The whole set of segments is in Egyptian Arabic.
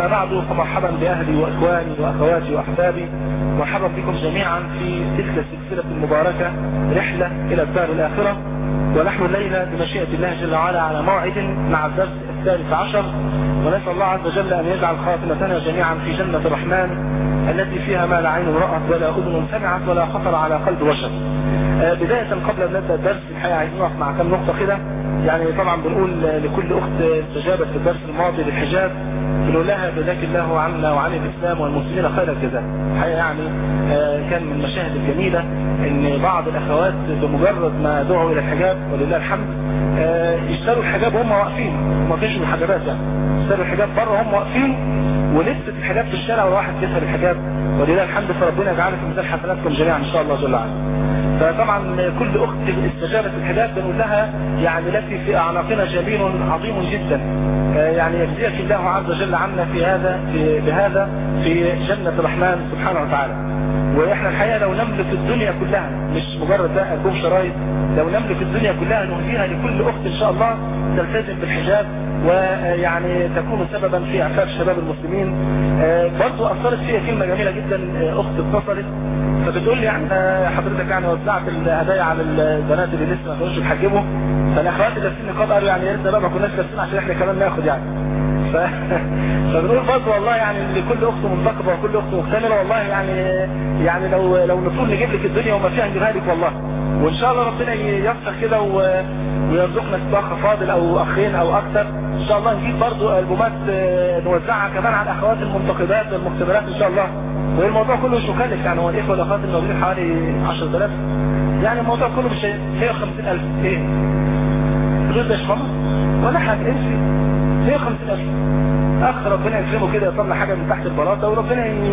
أما بعد فمرحبا بأهلي وإخواني وأخواتي وأحبابي مرحبا بكم جميعا في تلك السلسلة المباركة رحلة إلى الدار الآخرة ونحن الليلة بمشيئة الله جل وعلا على موعد مع الدرس الثالث عشر ونسأل الله عز وجل أن يجعل خاتمتنا جميعا في جنة الرحمن التي فيها ما لا عين رأت ولا أذن سمعت ولا خطر على قلب بشر بداية قبل أن نبدأ الدرس الحقيقة عايزين نقف مع كم نقطة كده يعني طبعا بنقول لكل أخت استجابت في الدرس الماضي للحجاب بنقول لها جزاك الله عنا وعن الإسلام والمسلمين خير الجزاء الحقيقة يعني كان من المشاهد الجميلة ان بعض الأخوات بمجرد ما دعوا إلى الحجاب ولله الحمد يشتروا الحجاب وهم واقفين ما فيش الحجابات يعني اشتروا الحجاب بره هم واقفين ولبست الحجاب في الشارع وواحد كسر الحجاب ولله الحمد فربنا يجعله في ميزان حسناتكم جميعا ان شاء الله جل وعلا فطبعا كل اخت استجابت الحجاب بنقول لها يعني لك في اعناقنا جميل عظيم جدا يعني يجزيك الله عز وجل عنا في هذا في بهذا في جنة الرحمن سبحانه وتعالى واحنا الحقيقة لو نملك الدنيا كلها مش مجرد ده ألبوم شرايط لو نملك الدنيا كلها نهديها لكل اخت ان شاء الله تلتزم بالحجاب ويعني تكون سببا في اعفاف شباب المسلمين برضو اثرت فيها كلمة جميلة جدا اخت اتصلت فبتقول لي يعني حضرتك يعني وزعت الهدايا على البنات اللي لسه ما كانوش يتحجبوا فالاخوات اللي لابسين نقاب قالوا يعني يا ريتنا بقى ما كناش لابسين عشان احنا كمان ناخد يعني ف... فبنقول برضه والله يعني لكل اخت منتقبه وكل اخت مكتمله والله يعني يعني لو لو نطول نجيب لك الدنيا وما فيها نجيبها لك والله وان شاء الله ربنا ييسر كده و... ويرزقنا اخ فاضل او اخين او اكثر ان شاء الله نجيب برضه البومات نوزعها كمان على الاخوات المنتقبات والمختبرات ان شاء الله والموضوع كله مش مكلف يعني هو الاخوه والاخوات الموجودين حوالي 10000 يعني الموضوع كله مش 150000 ايه فلوس ده شمال ولا حاجه امشي 150000 اخ ربنا يكرمه كده يطلع حاجه من تحت البلاطه وربنا ي...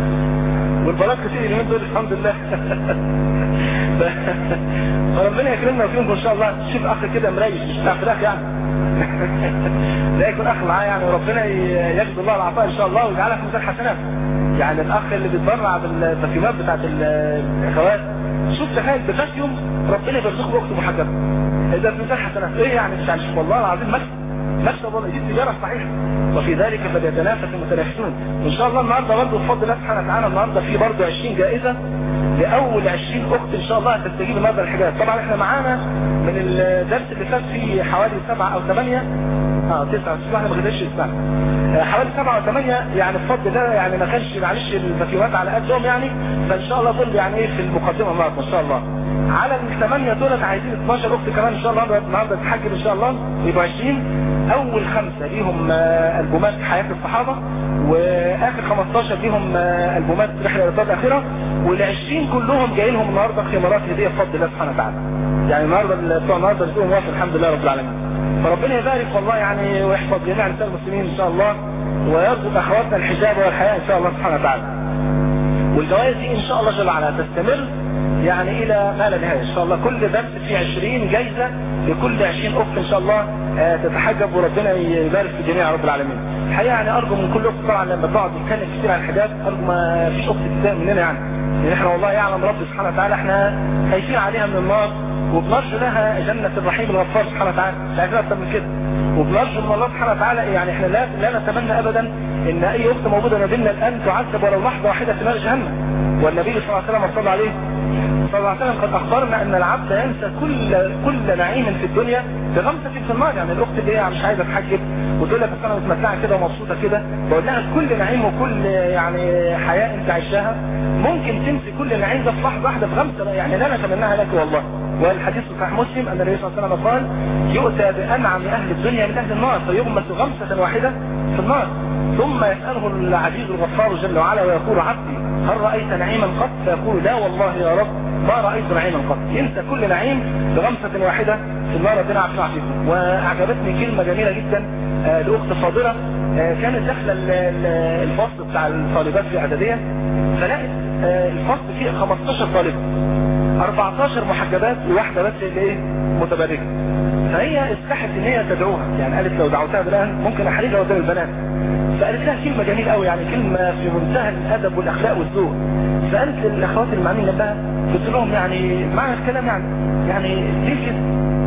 والبلاط كتير اليومين دول الحمد لله ف... فربنا يكرمنا فيهم ان شاء الله شوف اخ كده مريش مش بتاع فراخ يعني لا يكون اخ معاه يعني وربنا يجد الله العطاء ان شاء الله ويجعلها في ميزان حسنات يعني الاخ اللي بيتبرع بالبرفيومات بتاعت الاخوات شوف تخيل بفاكيوم ربنا بيرزقه باخت محجبه اذا في ميزان حسنات ايه يعني مش عارف والله العظيم مكسب مكسب والله دي تجاره صحيحه وفي ذلك فليتنافس المتنافسون ان شاء الله النهارده برضه بفضل الله سبحانه وتعالى النهارده في برضه 20 جائزه لاول 20 اخت ان شاء الله هتستجيب النهارده الحجاب طبعا احنا معانا من الدرس اللي فات فيه حوالي سبعة او ثمانية اه تسعة بس احنا ما خدناش السنة حوالي سبعة او ثمانية يعني الفضل ده يعني ما كانش معلش الفاتيوهات على قدهم يعني فان شاء الله دول يعني ايه في المقدمة النهارده ان شاء الله على الثمانية دولت عايزين 12 اخت كمان ان شاء الله النهارده تتحجب ان شاء الله يبقوا 20 اول خمسة ليهم البومات حياة الصحابة واخر 15 ليهم البومات رحلة الى الاخرة وال20 كلهم جاي لهم النهارده خمارات هدية بفضل الله سبحانه وتعالى يعني النهارده بتوع النهارده رزقهم واسع الحمد لله رب العالمين فربنا يبارك والله يعني ويحفظ جميع نساء المسلمين ان شاء الله ويرزق اخواتنا الحجاب والحياة ان شاء الله سبحانه وتعالى والجوائز دي ان شاء الله جل وعلا تستمر يعني الى ما لا نهايه ان شاء الله كل درس فيه 20 جايزه لكل 20 اخت ان شاء الله تتحجب وربنا يبارك في جميع رب العالمين الحقيقه يعني ارجو من كل اخت طبعا لما بقعد نتكلم كتير عن الحجاب ارجو ما فيش اخت تتضايق مننا يعني لان احنا والله يعلم رب سبحانه وتعالى احنا خايفين عليها من النار وبنرجو لها جنة الرحيم الغفار سبحانه وتعالى مش عايزين اكتر من كده وبنرجو من الله سبحانه وتعالى يعني احنا لا لا نتمنى ابدا ان اي اخت موجوده ما بيننا الان تعذب ولو لحظه واحده في نار جهنم والنبي صلى الله عليه وسلم صلى عليه صلى الله عليه وسلم قد اخبرنا ان العبد ينسى كل كل نعيم في الدنيا بغمسه في النار يعني الاخت اللي هي مش عايزه تحجب وتقول لك انا متمتعه كده ومبسوطه كده بقول لها كل نعيم وكل يعني حياه انت عايشاها ممكن تنسي كل نعيم ده في لحظه واحده بغمسه يعني لا نتمناها لك والله والحديث صحيح مسلم ان النبي صلى الله عليه وسلم قال يؤتى بانعم اهل الدنيا من اهل النار فيغمس غمسه واحده في النار ثم يساله العزيز الغفار جل وعلا ويقول عبدي هل رايت نعيما قط فيقول لا والله يا رب ما رأيت نعيما قط ينسى كل نعيم بغمسة واحدة في النار ربنا عافينا وعافيكم واعجبتني كلمة جميلة جدا آه لأخت فاضلة آه كانت داخلة الفصل بتاع الطالبات في إعدادية فلقت آه الفصل فيه 15 طالبة 14 محجبات وواحدة بس اللي ايه متبرجة فهي استحت ان هي تدعوها يعني قالت لو دعوتها بالآن ممكن احرجها قدام البنات فقالت لها كلمة جميلة قوي يعني كلمة في منتهى الادب والاخلاق والذوق فقالت للاخوات اللي معانا جنبها قلت لهم يعني معنى الكلام يعني يعني ليه كده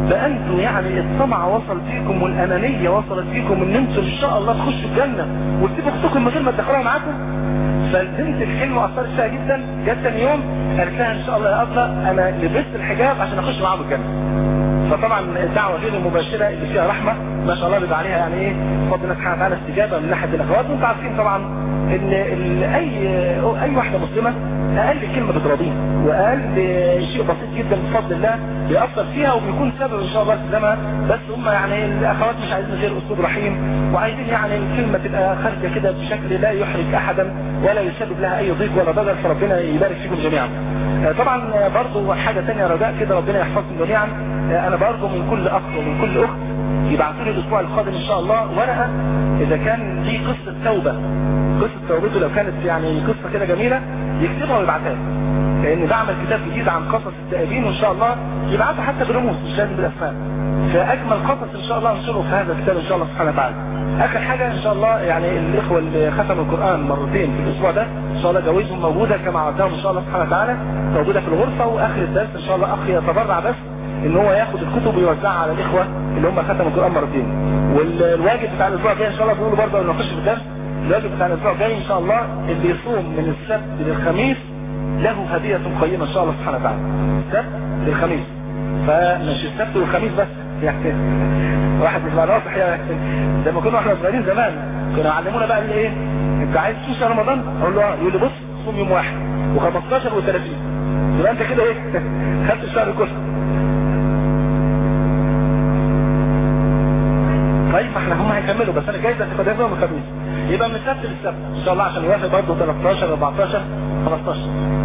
فانتوا يعني الطمع وصل فيكم والانانيه وصلت فيكم ان انتوا ان شاء الله تخشوا الجنه وتسيبوا اختكم من غير ما تدخلوها معاكم فالبنت الكلمه اثرت فيها جدا جت ثاني يوم قالت لها ان شاء الله يا ابله انا لبست الحجاب عشان اخش معاهم الجنه فطبعا الدعوه غير المباشره اللي فيها رحمه ما شاء الله بيبقى عليها يعني ايه فضل الله سبحانه وتعالى استجابه من ناحيه الاخوات وانتم عارفين طبعا ان اي اي واحده مسلمه اقل كلمه بتراضيها واقل شيء بسيط جدا بفضل الله بيأثر فيها وبيكون سبب ان شاء الله التزامها بس هم يعني الاخوات مش عايزين غير اسلوب رحيم وعايزين يعني الكلمه تبقى خارجه كده بشكل لا يحرج احدا ولا يسبب لها اي ضيق ولا ضرر فربنا يبارك فيكم جميعا. طبعا برضو حاجه ثانيه رجاء كده ربنا يحفظكم جميعا انا برضو من كل اخ ومن كل اخت يبعثوا لي الاسبوع القادم ان شاء الله ورقه اذا كان دي قصه توبه قصه توبته لو كانت يعني قصه كده جميله يكتبها ويبعتها لان بعمل كتاب جديد عن قصص التائبين وان شاء الله يبعتها حتى برموز مش لازم بالاسماء فاجمل قصص ان شاء الله انشره في هذا الكتاب ان شاء الله سبحانه وتعالى اخر حاجه ان شاء الله يعني الاخوه اللي ختموا القران مرتين في الاسبوع ده ان شاء الله جوائزهم موجوده كما عدناهم ان شاء الله سبحانه وتعالى موجوده في الغرفه واخر الدرس ان شاء الله اخ يتبرع بس ان هو ياخد الكتب ويوزعها على الاخوه اللي هم ختموا القران مرتين والواجب بتاع الاسبوع الجاي ان شاء الله بيقولوا برضه انه نخش في الدرس الواجب بتاع الاسبوع الجاي ان شاء الله اللي يصوم من السبت للخميس له هدية قيمة ان شاء الله سبحانه وتعالى السبت للخميس فمش السبت والخميس بس يعني واحد مش ناصح يعني لما كنا احنا صغيرين زمان كانوا يعلمونا بقى ايه انت عايز تصوم شهر رمضان اقول له اه يقول لي بص صوم يوم واحد و15 و30 يبقى انت كده ايه خدت الشهر كله طيب ما احنا هم هيكملوا بس انا جايز اتفادى يوم الخميس يبقى من السبت للسبت ان شاء الله عشان يوافق برضه 13 14 15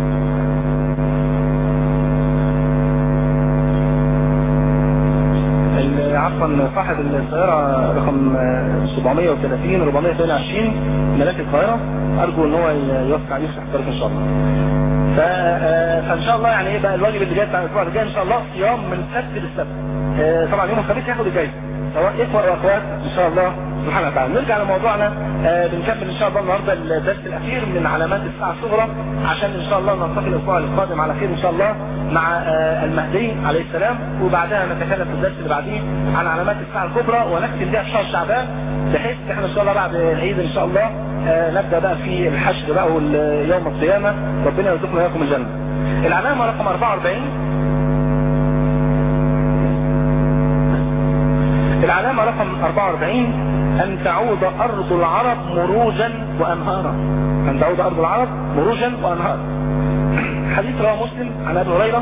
عفوا صاحب السيارة رقم 730 422 ملاك القاهرة ارجو ان هو يوسع يفتح الطريق ان شاء الله فان شاء الله يعني ايه بقى الواجب اللي جاي بتاع الاسبوع اللي جاي ان شاء الله صيام من السبت للسبت طبعا يوم الخميس هياخد الجايزه سواء اخوه واخوات ان شاء الله سبحانه وتعالى نرجع لموضوعنا آه بنكمل ان شاء الله النهارده الدرس الاخير من علامات الساعه الصغرى عشان ان شاء الله نلتقي الاسبوع القادم على خير ان شاء الله مع آه المهدي عليه السلام وبعدها نتكلم في الدرس اللي بعديه عن علامات الساعه الكبرى ونختم بها في شهر شعبان بحيث احنا ان شاء الله بعد العيد ان شاء الله آه نبدا بقى في الحشر بقى يوم القيامه ربنا يرزقنا اياكم الجنه. العلامه رقم 44 العلامة رقم 44 أن تعود أرض العرب مروجا وأنهارا أن تعود أرض العرب مروجا وأنهارا حديث رواه مسلم عن أبي هريرة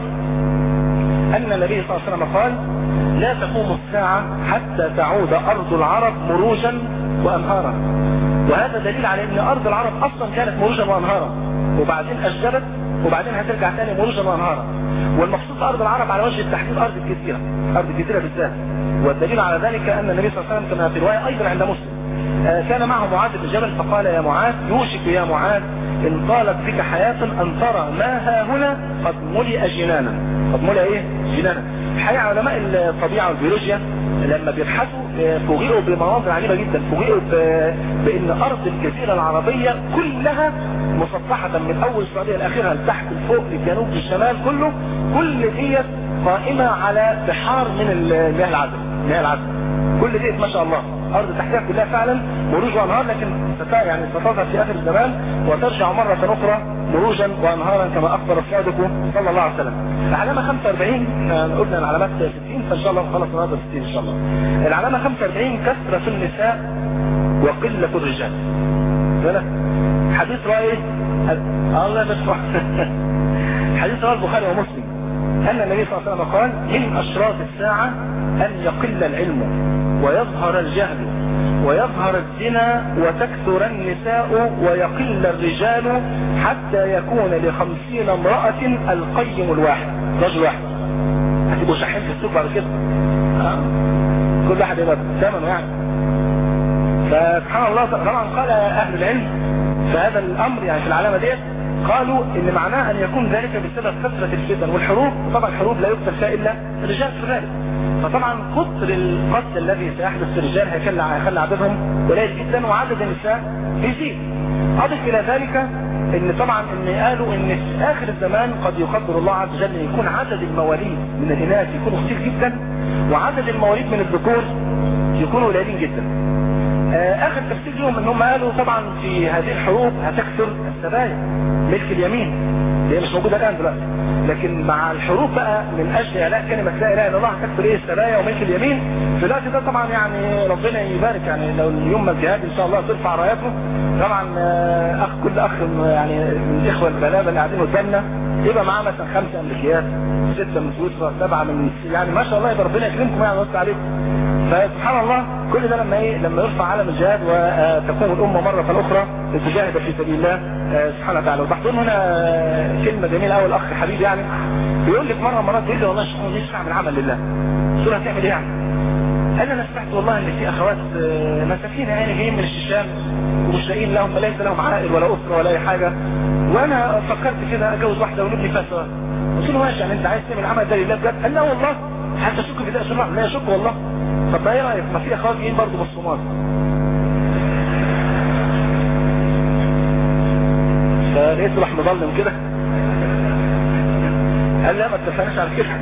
أن النبي صلى الله عليه وسلم قال لا تقوم الساعة حتى تعود أرض العرب مروجا وأنهارا وهذا دليل على أن أرض العرب أصلا كانت مروجا وأنهارا وبعدين أشجبت وبعدين هترجع تاني مروجا وأنهارا والمقصود أرض العرب على وجه التحديد أرض الجزيرة أرض الجزيرة بالذات والدليل على ذلك أن النبي صلى الله عليه وسلم كما في رواية أيضا عند مسلم كان معه معاذ بن جبل فقال يا معاذ يوشك يا معاذ إن طالت بك حياة أن ترى ما ها هنا قد ملئ جنانا قد ملئ إيه جنانا الحقيقة علماء الطبيعة والبيولوجيا لما بيبحثوا فوجئوا بمناظر عجيبة جدا فوجئوا بأن أرض الجزيرة العربية كلها مسطحة من أول السعودية لآخرها لتحت لفوق للجنوب للشمال كله كل ديت قائمة على بحار من المياه العذبة المياه العذبة كل ديت ما شاء الله أرض تحتها كلها فعلا مروج وأنهار لكن يعني ستظهر في آخر الزمان وترجع مرة أخرى مروجا وأنهارا كما أخبر الصادق صلى الله عليه وسلم العلامة 45 قلنا العلامات 60 فإن شاء الله نخلص النهارده 60 إن شاء الله العلامة 45 كثرة النساء وقلة الرجال بالك حديث رأي الله يبارك حديث رواه البخاري ومسلم أن النبي صلى الله عليه وسلم قال من أشراط الساعة أن يقل العلم ويظهر الجهل ويظهر الزنا وتكثر النساء ويقل الرجال حتى يكون لخمسين امرأة القيم الواحد رجل واحد هتبقوا شحين في السوق بعد كده ها؟ كل واحد يبقى ثمنه يعني فسبحان الله طبعا قال أهل العلم في هذا الأمر يعني في العلامة ديت قالوا ان معناه ان يكون ذلك بسبب كثرة الفتن والحروب وطبعا الحروب لا يقتل فيها الا الرجال في الغالب فطبعا كثر القتل الذي سيحدث في الرجال هيخلي هيخلي عددهم قليل جدا وعدد النساء يزيد اضف الى ذلك ان طبعا ان قالوا ان في اخر الزمان قد يقدر الله عز وجل ان يكون عدد المواليد من الاناث يكونوا كتير جدا وعدد المواليد من الذكور يكونوا قليلين جدا آه، اخر تفسير لهم ان هم قالوا طبعا في هذه الحروب هتكثر السبايا ملك اليمين هي مش موجودة الان دلوقتي لكن مع الحروب بقى من اجل اعلاء كلمة لا اله الا الله هتكثر ايه السبايا وملك اليمين في الوقت ده طبعا يعني ربنا يبارك يعني لو يوم ما الجهاد ان شاء الله ترفع راياته طبعا آه، اخ كل اخ يعني من الاخوه البلابه اللي قاعدين قدامنا يبقى معاه مثلا خمسه امريكيات سته من سويسرا سبعه من يعني ما شاء الله يبقى ربنا يكرمكم يعني ويوسع عليكم فسبحان الله كل ده لما ايه لما يرفع علم الجهاد وتقوم الامه مره اخرى لتجاهد في سبيل الله آه، سبحانه وتعالى وبحضرون هنا آه، كلمه جميله قوي الاخ حبيبي يعني بيقول لك مره مرات بيقول لي والله الشيخ نفسي اعمل عمل لله قلت له هتعمل ايه يعني؟ قال لي انا سمعت والله ان في اخوات آه، مساكين يعني جايين من الشيشان ومش لاقيين لهم ليس لهم عائل ولا اسره ولا اي حاجه وانا فكرت كده اتجوز واحده ونبني فيها سوا قلت له ماشي يعني انت عايز تعمل عمل ده لله بجد قال لا والله حتى اشك في ده اشك لا اشك والله طب ايه رايك ما في اخوات جايين برضه من الصومال فلقيته راح مظلم كده قال لا ما اتفقناش على كده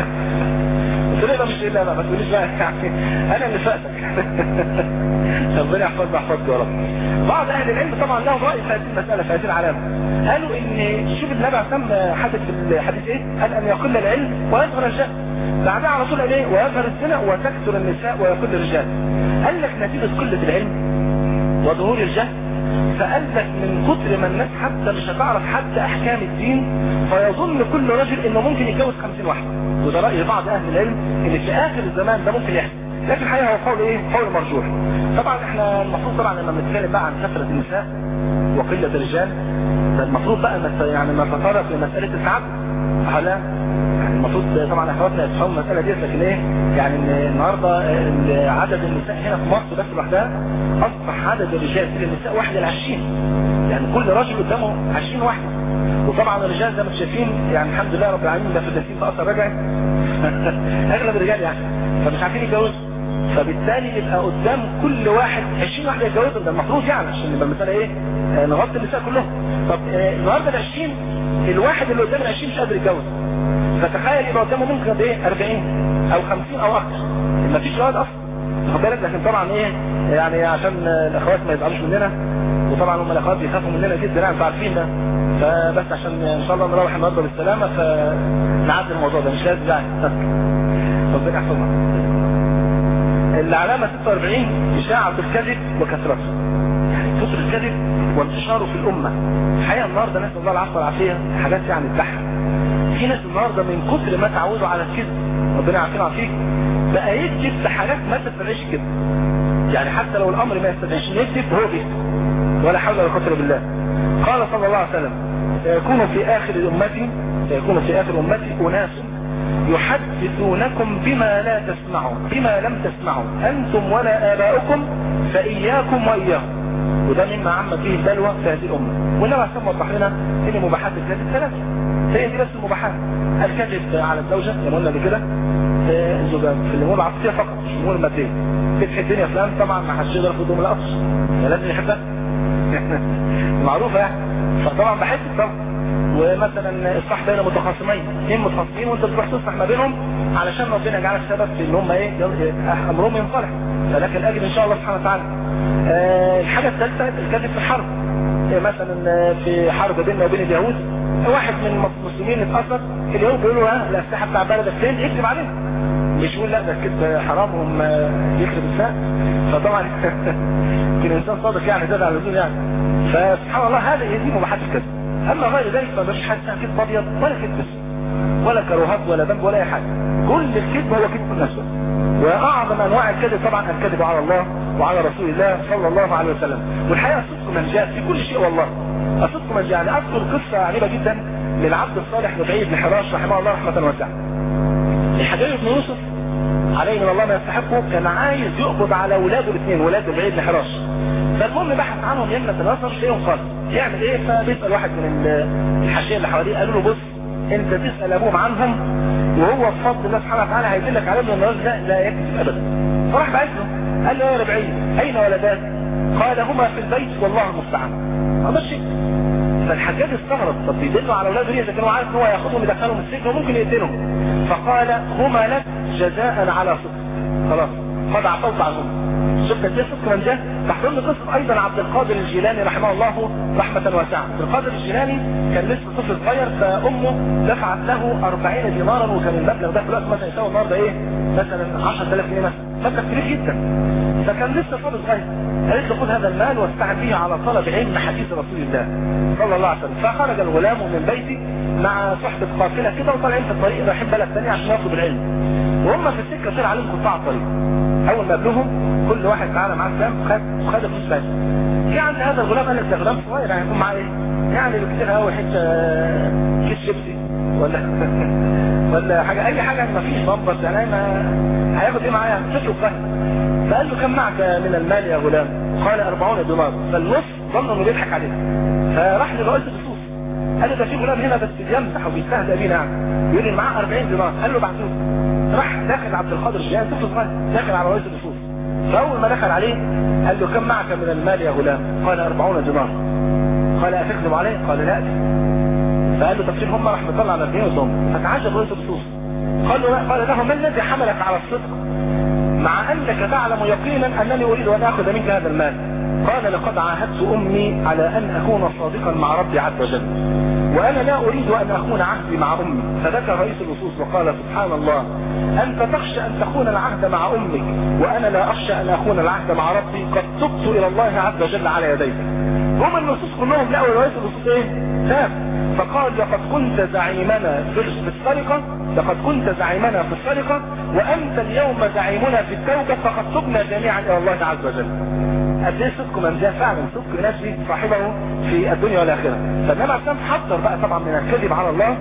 قلت له لا مش لا لا ما تقوليش بقى يعني انا اللي فاتك ربنا يحفظنا يحفظك يا رب بعض اهل العلم طبعا لهم راي في هذه المساله في هذه العلامه قالوا ان شوف النبي عليه الصلاه حدث في الحديث ايه قال ان يقل العلم ويظهر الجهل بعدها على طول قال ايه ويظهر الزنا وتكثر النساء ويقل الرجال قال لك نتيجه قله العلم وظهور الجهل فقال لك من كتر ما الناس حتى مش هتعرف حتى احكام الدين فيظن كل رجل انه ممكن يتجوز 50 واحده وده راي بعض اهل العلم ان في اخر الزمان ده ممكن يحصل لكن الحقيقه هو قول ايه قول مرجوح طبعا احنا المفروض طبعا لما بنتكلم بقى عن كثره النساء وقله الرجال فالمفروض بقى مت- يعني نتطرق لمساله التعدد فلا يعني المفروض طبعا اخواتنا يفهموا المساله دي لكن ايه يعني ان النهارده ال- عدد النساء هنا في مصر بس لوحدها اصبح عدد الرجال في النساء واحد ل 20 يعني كل راجل قدامه 20 واحده وطبعا الرجال زي ما انتم شايفين يعني الحمد لله رب العالمين ده في التسليم في اثر رجعي اغلب الرجال يعني فمش عارفين يتجوزوا فبالتالي يبقى قدام كل واحد 20 واحده يتجوزوا ده المفروض يعني عشان يبقى المساله ايه آه، نغطي النساء كلهم طب آه، النهارده ال 20 الواحد اللي قدام ال 20 مش قادر يتجوز فتخيل يبقى قدامه ممكن قد ايه 40 او 50 او اكتر ما فيش جواز اصلا واخد بالك لكن طبعا ايه يعني عشان الاخوات ما يزعلوش مننا وطبعا هم الاخوات بيخافوا مننا جدا يعني انتوا عارفين ده فبس عشان ان شاء الله نروح النهارده بالسلامه فنعدي الموضوع ده مش لازم يعني ربنا يحفظنا العلامة 46 إشاعة الكذب وكثرته يعني كثر الكذب وانتشاره في الأمة الحقيقة النهاردة نسأل الله العفو والعافية حاجات يعني تضحك في ناس النهاردة من كثر ما تعودوا على الكذب ربنا يعافينا ويعافيك بقى يكذب في حاجات ما تستدعيش كده يعني حتى لو الأمر ما يستدعيش إنه يكذب هو بيكذب ولا حول ولا قوة إلا بالله قال صلى الله عليه وسلم سيكون في آخر أمتي سيكون في آخر أمتي أناس يحدثونكم بما لا تسمعوا بما لم تسمعوا أنتم ولا آباؤكم فإياكم وإياهم وده مما عم فيه البلوى في هذه الأمة والنبي عليه الصلاة وضح لنا إن مباحات الكذب ثلاثة هي دي بس المباحات الكذب على الزوجة زي ما قلنا قبل كده آه، الزوجة في الأمور العاطفية فقط مش الأمور المادية فتح الدنيا فلان طبعا ما حدش يقدر ياخد من القصر لازم يحبها معروفة يعني فطبعا بحس طبعا ومثلا اصلاح بين متخاصمين اثنين متخاصمين وانت تروح تصلح ما بينهم علشان ربنا يجعلك سبب في ان هم ايه يل- امرهم ينصلح فلك الاجر ان شاء الله سبحانه وتعالى آه، الحاجه الثالثه الكذب في الحرب آه، مثلا آه، في حرب بيننا وبين اليهود واحد من المسلمين اتاثر اليهود بيقولوا ها الاسلحه بتاع بلدك فين يكذب عليهم مش يقول لا ده الكذب حرام هم يخرب الساق فطبعا كان انسان صادق يعني زاد على اللزوم يعني فسبحان الله هذه هي دي مباحات الكذب اما غير ذلك فمش حد كذب ابيض ولا كذب اسود ولا كروهات ولا ذنب ولا اي حاجه كل الكذب هو كذب الناس واعظم انواع الكذب طبعا الكذب على الله وعلى رسول الله صلى الله عليه وسلم والحقيقه صدق من جاء في كل شيء والله صدق من جاء يعني اذكر قصه عجيبه جدا للعبد الصالح ربيع بن حراش رحمه الله رحمه واسعه الحجاج بن يوسف عليه من الله ما يستحقه كان عايز يقبض على اولاده الاثنين ولاد ربيع بن حراش فالمهم بحث عنهم يمنة الأثر شيء خالص يعمل ايه فبيسأل واحد من ال- الحاشية اللي حواليه قالوا له بص انت تسأل ابوهم عنهم وهو بفضل الله سبحانه وتعالى هيدلك عليهم ان الراجل ده لا يكذب ابدا فراح بعت له قال له يا ربعي اين ولدان قال هما في البيت والله المستعان هذا الشيء فالحجاج استغرب طب بيدلوا على اولاده ليه اذا كانوا عارف ان هو ياخدهم يدخلهم السجن وممكن يقتلهم فقال هما لك جزاء على صدق خلاص قد عفوت عنهم شفت ازاي صدق من ده تحضرني قصه ايضا عبد القادر الجيلاني رحمه الله رحمه واسعه عبد القادر الجيلاني كان لسه طفل صغير فامه دفعت له 40 دينارا وكان المبلغ ده في الوقت مثلا يساوي النهارده ايه مثلا 10000 جنيه مثلا مبلغ كبير جدا فكان لسه صغير صغير قالت له خذ هذا المال واستعن به على طلب علم حديث رسول الله صلى الله عليه وسلم فخرج الغلام من بيته مع صحبة قافلة كده وطالعين في الطريق رايحين بلد ثانية عشان يطلب العلم وهم في السكة طلع عليهم قطاع الطريق اول ما قابلوهم كل واحد تعالى معاه سلام خد وخد فلوس بس جه عند هذا الغلام قال لك ده غلام صغير يعني هيكون معاه ايه؟ يعني بكتير قوي حته كيس شيبسي ولا ولا حاجه اي حاجه ما فيش بامبرز يعني ما هياخد ايه معاه طفل صغير فقال له كم معك من المال يا غلام؟ قال 40 دينار فالنص ظن انه بيضحك عليه فراح لرئيس الخصوص قال له ده في غلام هنا بس بيمزح وبيستهزأ بينا يعني يقول لي معاه 40 دينار قال له بعتوه راح داخل عبد القادر الجيلاني طفل صغير داخل على رئيس الخصوص فاول ما دخل عليه قال له كم معك من المال يا غلام قال 40 دينار قال اتكذب عليه قال لا فقال له تفسير هم راح مطلع على 40 ودهم فتعجب رئيس الخصوص قال له قال له ما الذي حملك على الصدق مع انك تعلم يقينا انني اريد ان اخذ منك هذا المال قال لقد عاهدت امي على ان اكون صادقا مع ربي عز وجل وانا لا اريد ان اخون عهدي مع امي فذكر رئيس اللصوص وقال سبحان الله انت تخشى ان تخون العهد مع امك وانا لا اخشى ان اخون العهد مع ربي قد تبت الى الله عز وجل على يديك هم اللصوص كلهم لقوا رئيس اللصوص ايه تاب فقال لقد كنت زعيمنا في السرقة لقد كنت زعيمنا في السرقة وانت اليوم زعيمنا في التوبة فقد تبنا جميعا الى الله عز وجل قد ايه صدق من ده فعلا صدق يناسب صاحبه في الدنيا والاخره فالنبي عليه حذر بقى طبعا من الكذب على الله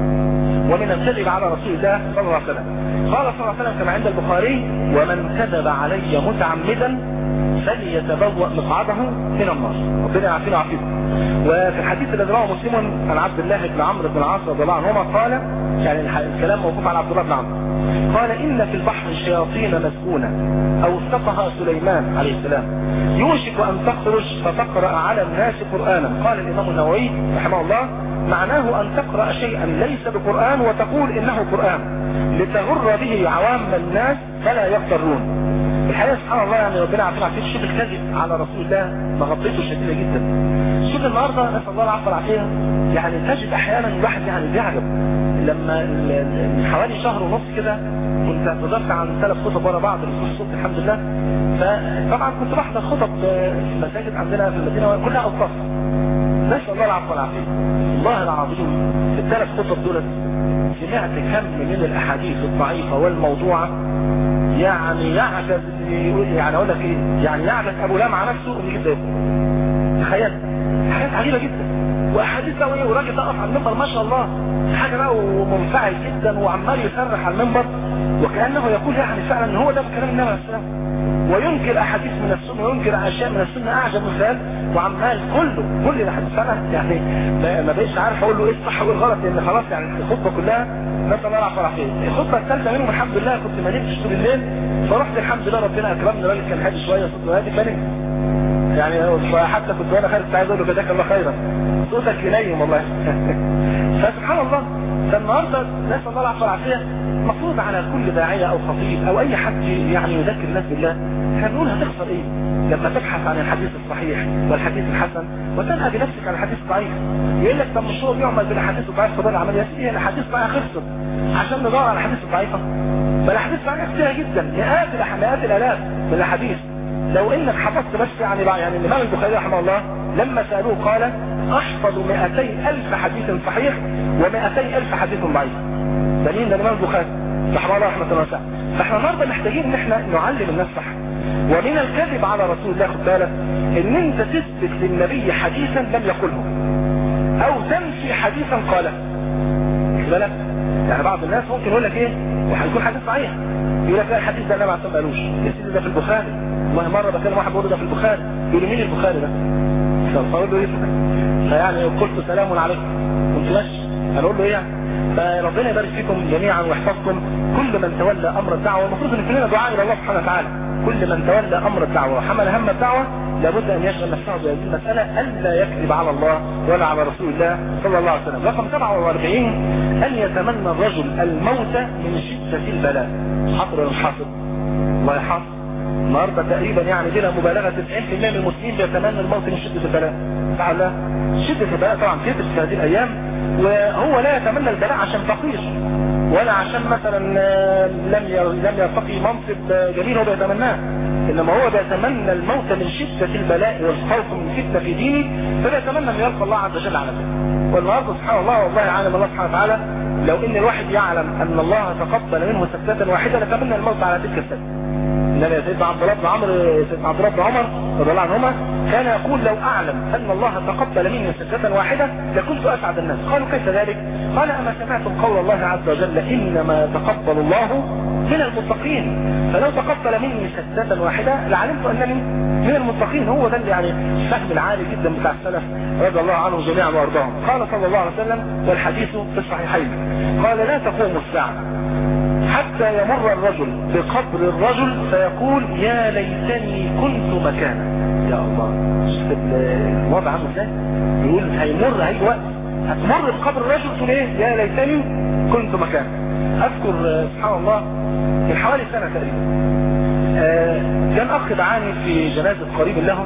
ومن الكذب على رسول الله صلى الله عليه وسلم قال صلى الله عليه وسلم كما عند البخاري ومن كذب علي متعمدا فليتبوأ مقعده من النار ربنا يعافينا ويعافيكم وفي الحديث الذي رواه مسلم عن عبد الله بن عمرو بن العاص رضي الله عنهما قال يعني الكلام موقوف على عبد الله بن عمرو قال ان في البحر شياطين مسكونه اوثقها سليمان عليه السلام يوشك ان تخرج فتقرا على الناس قرانا قال الامام النووي رحمه الله معناه ان تقرا شيئا ليس بقران وتقول انه قران لتغر به عوام الناس فلا يغترون الحقيقه سبحان الله يعني ربنا عارفين عارفين شوف الكذب على رسول الله مغطيته شديده جدا شوف النهارده نسال الله العفو والعافيه يعني تجد احيانا الواحد يعني بيعجب لما من حوالي شهر ونص كده كنت اعتذرت عن ثلاث خطب ورا بعض الرسول الصبح الحمد لله فطبعا كنت بحضر خطب في المساجد عندنا في المدينه كلها اوقاف نسال الله العفو والعافيه والله العظيم في الثلاث خطب دول سمعت كم من الاحاديث الضعيفه والموضوعه يعني يعجز يعني اقول لك ايه يعني يعجز ابو لمع نفسه انه يجيب تخيل حاجات عجيبه جدا واحاديث بقى ايه وراجل ده على المنبر ما شاء الله حاجه بقى ومنفعل جدا وعمال يصرخ على المنبر وكانه يقول يعني فعلا ان هو ده كلام النبي عليه السلام وينكر احاديث من السنه وينكر اشياء من السنه اعجب من ذلك وعمال كله كل الاحاديث انا يعني ما بقيتش عارف اقول له ايه الصح وايه الغلط لان خلاص يعني الخطبه كلها نسال الله العافيه والعافيه الخطبه الثالثه منهم الحمد لله كنت ما نمتش طول الليل فرحت الحمد لله ربنا اكرمني الراجل كان هادي شويه صوته هادي فنمت يعني حتى كنت وانا خارج عايز اقول له جزاك الله خيرا صوتك ينيم والله فسبحان الله فالنهارده نسال الله العافيه والعافيه مفروض على كل داعيه او خطيب او اي حد يعني يذكر الناس بالله هنقول هتخسر ايه لما تبحث عن الحديث الصحيح والحديث الحسن وتنهى بنفسك عن الحديث الضعيف يقول لك طب مش هو بيعمل بالاحاديث الضعيفه فضل العمليه هي الاحاديث بقى خلصت عشان ندور على الاحاديث الضعيفه فالاحاديث الضعيفه كتيره جدا مئات مئات الالاف من الاحاديث لو انك حفظت بس يعني بقى يعني الامام البخاري رحمه الله لما سالوه قال احفظ 200 الف حديث صحيح و200 الف حديث ضعيف ده مين ده الامام البخاري رحمه الله رحمه الله واسعه فاحنا النهارده محتاجين ان احنا نعلم الناس صح ومن الكذب على رسول الله خد بالك ان انت تثبت للنبي حديثا لم يقله او تنفي حديثا قاله خد بالك يعني بعض الناس ممكن يقول لك ايه وهيكون حديث صحيح يقول لك لا الحديث ده النبي عليه الصلاه قالوش يا سيدي ده في البخاري والله مره بكلم واحد بيقول ده في البخاري يقول لي مين البخاري ده؟ فاقول له ايه فيعني قلت سلام عليكم كنت ماشي هنقول له ايه يعني فربنا يبارك فيكم جميعا ويحفظكم كل من تولى امر الدعوه المفروض ان كلنا دعاء الى الله سبحانه وتعالى كل من تولى امر الدعوه وحمل هم الدعوه لابد ان يشغل نفسه بهذه المسألة الا يكذب على الله ولا على رسول الله صلى الله عليه وسلم رقم 47 ان يتمنى الرجل الموت من شدة البلاء حصر ولا حاصر الله يحصر النهاردة تقريبا يعني بلا مبالغة 90% من المسلمين بيتمنى الموت من شدة البلاء تعالى شدة البلاء طبعا كتر في هذه الايام وهو لا يتمنى البلاء عشان فقير ولا عشان مثلا لم لم يرتقي منصب جميل هو بيتمناه انما هو بيتمنى الموت من شدة البلاء والخوف من فتنة في دينه فبيتمنى ان يلقى الله عز وجل على ذلك والنهارده سبحان الله والله عالم الله سبحانه وتعالى لو ان الواحد يعلم ان الله تقبل منه سكتة واحدة لتمنى الموت على تلك السكتة النبي سيدنا عبد الله بن عمرو سيدنا عبد الله بن عمر رضي الله عنهما كان يقول لو اعلم ان الله تقبل مني سجدة واحدة لكنت اسعد الناس قالوا كيف ذلك قال اما سمعتم قول الله عز وجل انما تقبل الله من المتقين فلو تقبل مني سجدة واحدة لعلمت انني من المتقين هو ده اللي يعني الفهم العالي جدا بتاع السلف رضي الله عنهم جميعا وارضاهم قال صلى الله عليه وسلم والحديث في الصحيحين قال لا تقوم الساعة حتى يمر الرجل بقبر الرجل فيقول يا ليتني كنت مكانه يا الله شوف الوضع عامل ازاي يقول هيمر هيجي وقت هتمر بقبر الرجل تقول ايه يا ليتني كنت مكانه اذكر سبحان الله من حوالي سنة تقريبا كان اخ دعاني في جنازة قريب له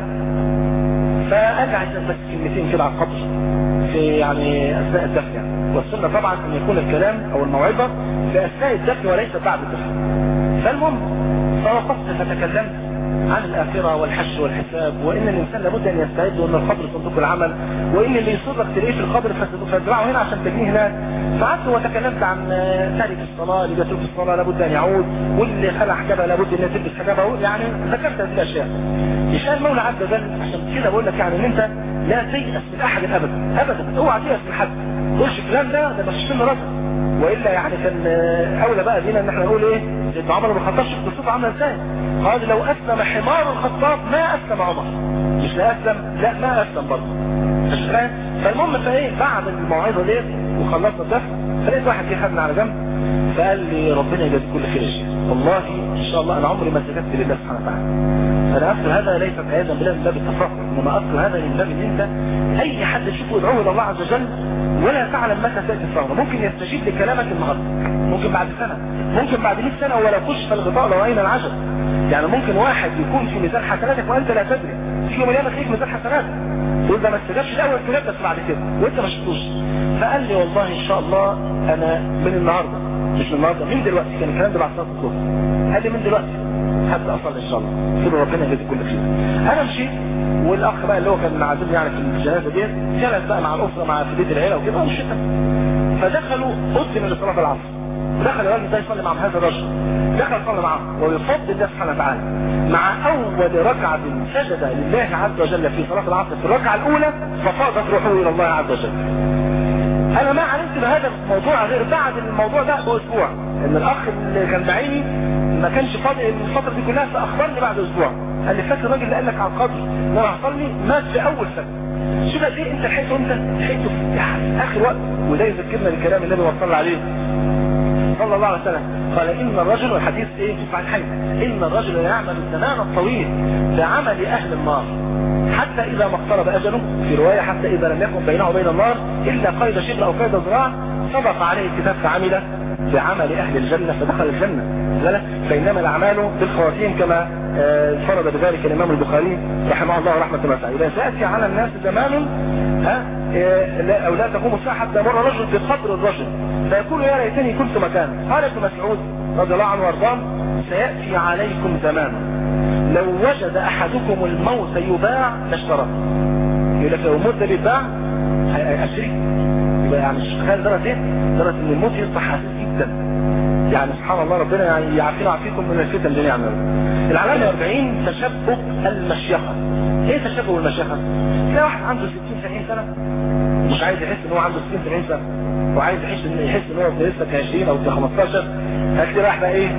فقال لي عايز بس كلمتين كده على القبر في يعني اثناء الدفن يعني والسنة طبعا ان يكون الكلام او الموعظة في اثناء الدفن وليس بعد الدفن فالمهم فوقفت فتكلمت عن الآخرة والحش والحساب وإن الإنسان لابد أن يستعد وأن القبر صندوق العمل وإن اللي يصيبك تلاقيه في القبر فتزرعه هنا عشان تجنيه هناك فقعدت وتكلمت عن تارك الصلاة اللي بيترك الصلاة لابد أن يعود واللي خلع حجابها لابد أن تلبس حجابها يعني ذكرت هذه الأشياء يشاء المولى عز وجل عشان كده بقول لك يعني ان انت لا تيأس من احد ابدا ابدا اوعى تيأس من حد تقولش فلان ده ده مش سن رجل والا يعني كان اولى بقى بينا ان احنا نقول ايه سيدنا عمر بن الخطاب شوف قصته عامله ازاي قال لو اسلم حمار الخطاب ما اسلم عمر مش لا اسلم لا ما اسلم برضه فالمهم فايه بعد الموعظه ديت وخلصنا الدفن فلقيت واحد جه خدنا على جنب فقال لي ربنا يجازيك كل خير والله ان شاء الله انا عمري ما سجدت لله سبحانه وتعالى انا اذكر هذا ليس عياذا بالله من باب التفرق انما اذكر هذا من باب ان انت اي حد تشوفه يدعوه الى الله عز وجل ولا تعلم متى تاتي الثوره ممكن يستجيب لكلامك النهارده ممكن بعد سنه ممكن بعد 100 سنه ولو كشف الغطاء لو اين العجب يعني ممكن واحد يكون في ميزان حسناتك وانت لا تدري تيجي يوم القيامه تلاقيك ميزان حسناتك تقول ده ما استجابش الاول استجاب بس بعد كده وانت ما شفتوش فقال لي والله ان شاء الله انا من النهارده مش من النهارده من دلوقتي كان الكلام ده بعد صلاه الظهر قال لي من دلوقتي هبدا اصلي ان شاء الله قلت له ربنا يجازيك كل خير انا مشيت والاخ بقى اللي هو كان معزوم يعني في الجنازه ديت جلس بقى مع الاسره مع في بيت العيله وكده ومشيت فدخلوا قدم لصلاه العصر دخل الراجل ده يصلي مع هذا الرجل دخل صلى معه ويفضل الله سبحانه وتعالى مع اول ركعه سجد لله عز وجل في صلاه العصر في الركعه الاولى ففاضت روحه الى الله عز وجل انا ما علمت بهذا الموضوع غير بعد الموضوع ده باسبوع ان الاخ اللي كان بعيني ما كانش فاضي الفتره دي كلها فاخبرني بعد اسبوع قال لي فاكر الراجل اللي قال لك على القدر ان انا هصلي مات في اول سنه شوف قد ايه انت لحقته انت لحقته في اخر وقت وده يذكرنا بالكلام النبي وصلى عليه صلى الله عليه وسلم قال ان الرجل والحديث ايه في الصحيحين ان الرجل يعمل الزمان الطويل بعمل اهل النار حتى اذا ما اقترب اجله في رواية حتى اذا لم يكن بينه وبين النار الا قيد شبر او قيد ذراع سبق عليه الكتاب فعمل بعمل اهل الجنة فدخل الجنة فانما الاعمال بالخواتيم كما فرض بذلك الامام البخاري رحمه الله رحمة واسعة اذا سيأتي على الناس زمان ها او لا تقوم الساعة حتى يمر رجل بقبر الرجل فيقول يا ليتني كنت مكانه قال ابن مسعود رضي الله عنه وارضاه سيأتي عليكم زمان لو وجد احدكم الموت يباع لاشتراه يقول لك لو الموت ده بيتباع هيشتري يبقى يعني مش تخيل درجة ايه درجة ان الموت يصبح حساس جدا يعني سبحان الله ربنا يعني يعافينا ويعافيكم من الفتن دي نعمل العلامة 40 تشبك المشيخة ايه تشبك المشيخة تلاقي واحد عنده 60 70 سنة مش عايز يحس ان هو عنده 60 70 سنة وعايز يحس ان يحس ان هو لسه ك 20 او ك 15 هتلاقي رايح بقى ايه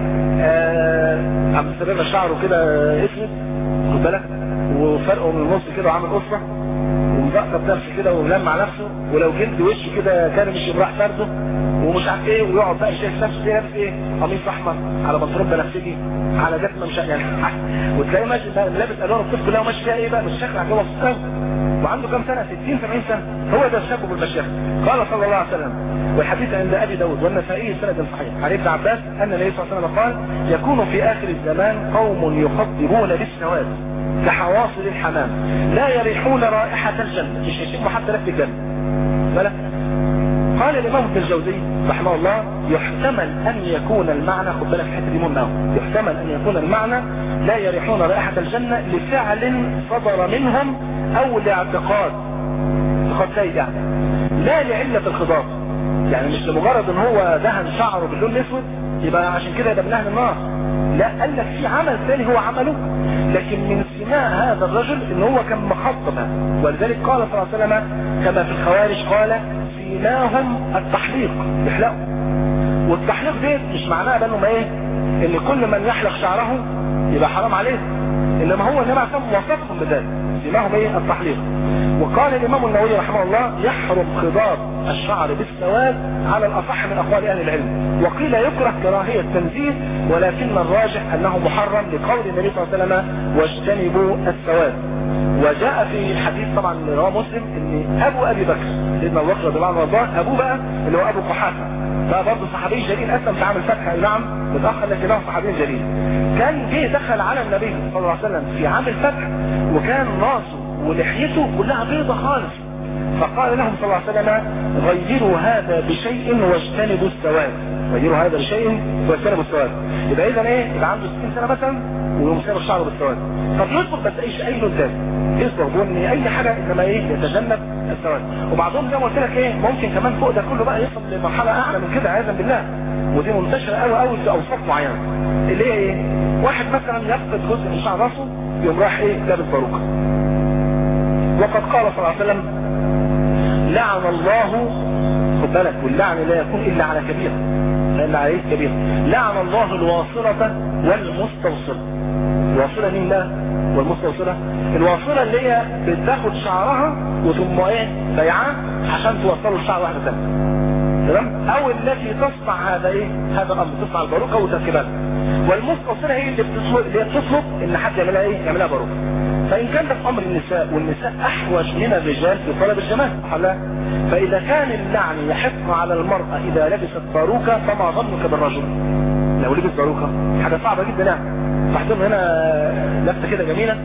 آه عم سبب شعره كده اسود خد بالك وفرقه من النص كده وعامل قصه ومزقط نفسه كده وملمع نفسه ولو جلد وشه كده كان مش راح فرده ومش عارف ايه ويقعد بقى شايف نفسه ايه لابس ايه قميص احمر على بنطلون بنفسجي على جسمه مش يعني وتلاقيه ماشي لابس الوان الطب كلها وماشي فيها ايه بقى مش شكل عجبه في وعنده كم سنه 60 70 سنه هو ده الشاب بالمشيخه قال صلى الله عليه وسلم والحديث عند ابي داود والنسائي سند صحيح عن ابن عباس ان النبي صلى الله عليه وسلم قال يكون في اخر الزمان قوم يخضبون بالسواد كحواصل الحمام لا يريحون رائحة الجنة مش يشموا حتى ريحة الجنة بلى قال الامام ابن الجوزي رحمه الله يحتمل ان يكون المعنى خد بالك الحته دي مهمه يحتمل ان يكون المعنى لا يريحون رائحة الجنة لفعل صدر منهم او لاعتقاد اعتقاد سيء يعني لا لعلة الخضاب يعني مش لمجرد ان هو دهن شعره باللون الاسود يبقى عشان كده يبقى من اهل النار لا قال لك في عمل ثاني هو عمله لكن من سماء هذا الرجل ان هو كان مخطبا ولذلك قال صلى الله عليه وسلم كما في الخوارج قال سيماهم التحليق يحلقوا والتحليق دي مش معناها بانهم ايه ان كل من يحلق شعره يبقى حرام عليه انما هو النبي عليه وصفهم بذلك سماهم ايه التحليق وقال الامام النووي رحمه الله يحرم خضاب الشعر بالسواد على الاصح من اقوال اهل العلم وقيل يكره كراهية تنزيه ولكن الراجح انه محرم لقول النبي صلى الله عليه وسلم واجتنبوا السواد وجاء في الحديث طبعا رواه مسلم ان ابو ابي بكر سيدنا ابو بكر رضي الله عنه وارضاه ابوه بقى اللي هو ابو قحافه ده برضه صحابي جليل اسلم في عام الفتح نعم متاخر لكن هو صحابي جليل كان جه دخل على النبي صلى الله عليه وسلم في عام الفتح وكان راسه ولحيته كلها بيضة خالص فقال لهم صلى الله عليه وسلم غيروا هذا بشيء واجتنبوا السواد غيروا هذا بشيء واجتنبوا السواد يبقى اذا ايه يبقى عنده 60 سنه مثلا ويقوم سايب شعره بالسواد طب يصبغ بس اي اي لون تاني يصبغ بني اي حاجه انما ايه يتجنب السواد وبعضهم زي ما قلت لك ايه ممكن كمان فوق ده كله بقى يصل لمرحله اعلى من كده عياذا بالله ودي منتشره قوي قوي في اوساط معينه اللي هي ايه واحد مثلا يفقد جزء من شعر راسه يقوم راح ايه لابس باروكه وقد قال صلى الله عليه وسلم لعن الله خد بالك واللعن لا يكون الا على كبير لان عليه كبير لعن الله الواصلة والمستوصلة الواصلة مين بقى والمستوصلة الواصلة اللي هي بتاخد شعرها وثم ايه بيعاه عشان توصله لشعر واحدة ثانيه تمام او التي تصنع هذا ايه هذا الامر تصنع الباروكه وتركيبها والمستوصلة هي اللي بتطلب اللي بتطلب ان حد يعملها ايه يعملها باروكه فإن كان ده في أمر النساء والنساء أحوج من الرجال في طلب الجمال لا فإذا كان اللعن يحق على المرأة إذا لبست باروكة فما ظنك بالرجل لو لبس باروكة حاجة صعبة جدا يعني تحضرنا هنا لفتة كده جميلة